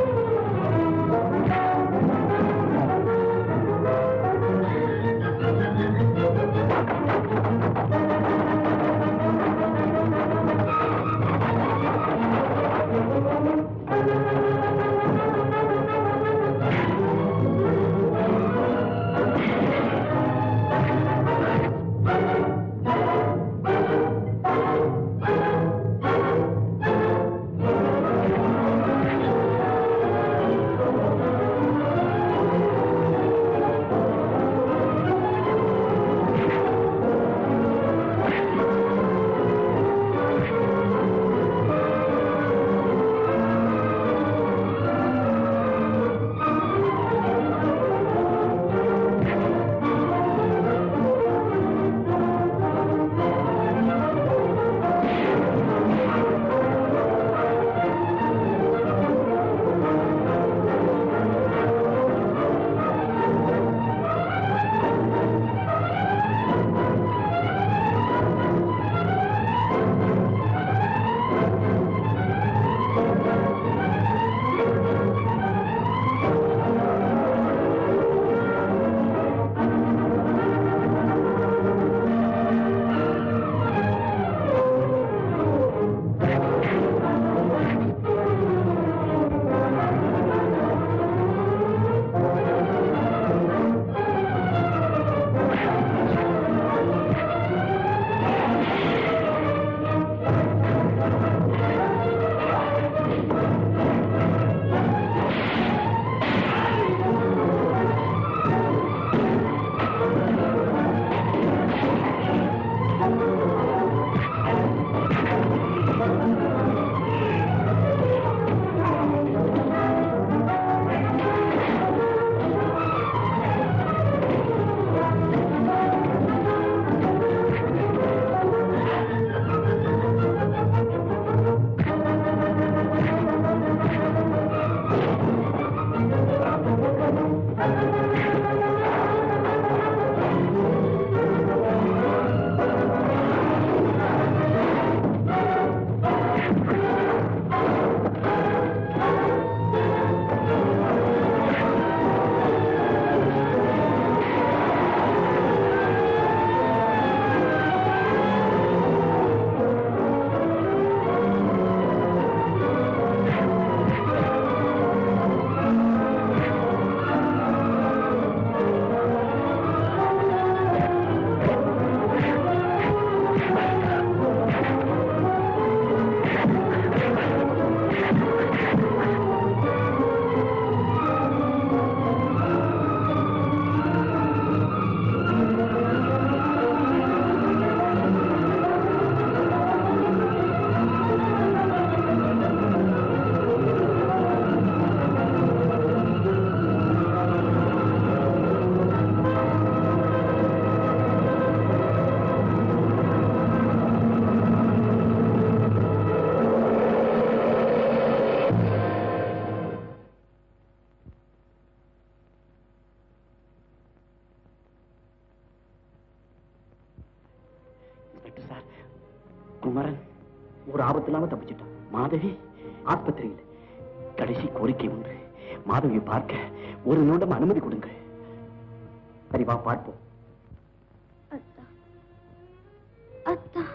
குமரன் ஒரு ஆபத்து இல்லாம தப்பிச்சிட்டான் மாதவி ஆஸ்பத்திரியில் கடைசி கோரிக்கை ஒன்று மாதவியை பார்க்க ஒரு நிமிடம் அனுமதி கொடுங்க சரி வா பார்ப்போம் அத்தா அத்தா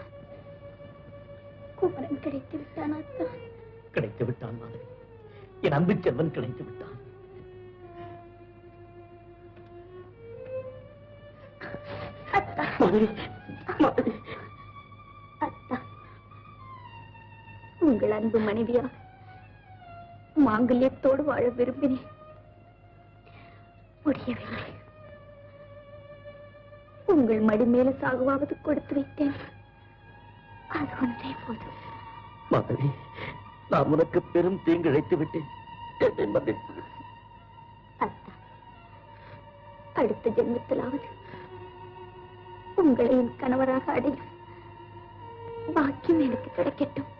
குமரன் கிடைத்து விட்டான் அத்தா கிடைத்து விட்டான் மாதவி என் அன்பு செல்வன் கிடைத்து விட்டான் அத்தா மாதவி மாதவி அத்தா உங்கள் அன்பு மனைவியாக மாங்கல்யத்தோடு வாழ விரும்பினேன் முடியவில்லை உங்கள் மடி மேல சாகுவாவது கொடுத்து வைத்தேன் அது ஒன்றே போதும் மாதவி நான் உனக்கு பெரும் தீங்கு இழைத்து விட்டேன் என்னை மன்னித்து அத்தா அடுத்த ஜென்மத்திலாவது உங்களை என் கணவராக அடையும் பாக்கியம் எனக்கு கிடைக்கட்டும்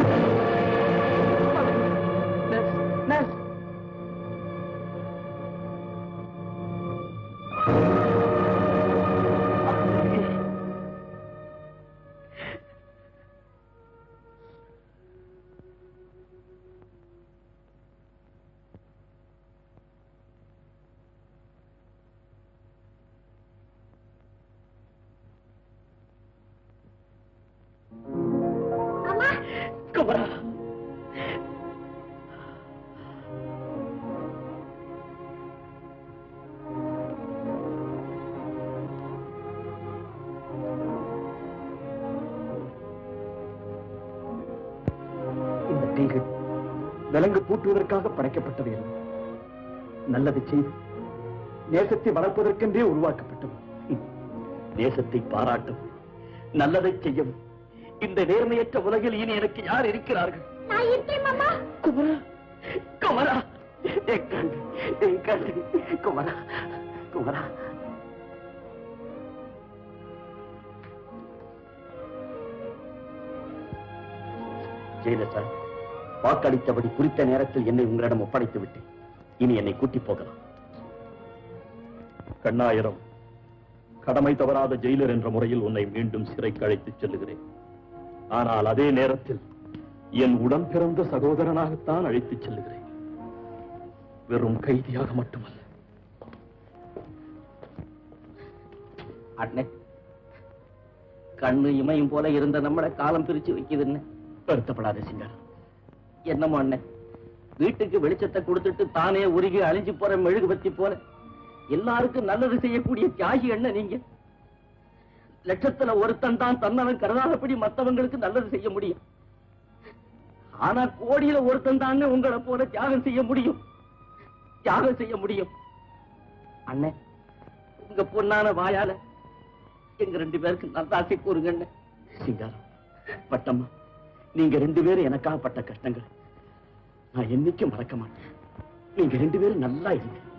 குமரா இந்த தீகள் விலங்கு பூட்டுவதற்காக படைக்கப்பட்டவை அல்ல. நல்லதை செய்து நேசத்தை வளர்ப்பதற்கென்றே உருவாக்கப்பட்டவை தேசத்தை பாராட்டும் நல்லதை செய்யும் இந்த நேர்மையற்ற உலகில் இனி எனக்கு யார் இருக்கிறார்கள் நான் இருக்கேன் மாமா குமரா குமரா என் கண்டு என் கண்டு குமரா குமரா ஜெயலலிதா வாக்களித்தபடி குறித்த நேரத்தில் என்னை உங்களிடம் ஒப்படைத்து விட்டேன் இனி என்னை கூட்டி போகலாம் கண்ணாயிரம் கடமை தவறாத ஜெயிலர் என்ற முறையில் உன்னை மீண்டும் சிறைக்கு அழைத்துச் செல்லுகிறேன் ஆனால் அதே நேரத்தில் என் உடன் பிறந்த சகோதரனாகத்தான் அழைத்துச் செல்லுகிறேன் வெறும் கைதியாக மட்டுமல்ல அண்ணே கண்ணு இமையும் போல இருந்த நம்மள காலம் பிரிச்சு வைக்குதுன்னு வருத்தப்படாத சிங்காரம் என்னமோ அண்ணே வீட்டுக்கு வெளிச்சத்தை கொடுத்துட்டு தானே உருகி அழிஞ்சு போற மெழுகுபத்தி போல எல்லாருக்கும் நல்லது செய்யக்கூடிய தியாகி என்ன நீங்க லட்சத்துல ஒருத்தன் தான் தன்னவன் கருதாதபடி மத்தவங்களுக்கு நல்லது செய்ய முடியும் ஆனா கோடியில ஒருத்தன் தானே உங்களை போல தியாகம் செய்ய முடியும் தியாகம் செய்ய முடியும் அண்ணே உங்க பொண்ணான வாயால எங்க ரெண்டு பேருக்கு நல்லாசை கூறுங்க அண்ணே சிங்காரம் பட்டம்மா நீங்க ரெண்டு பேரும் எனக்காக பட்ட கஷ்டங்கள் நான் என்னைக்கும் மறக்க மாட்டேன் நீங்க ரெண்டு பேரும் நல்லா இருங்க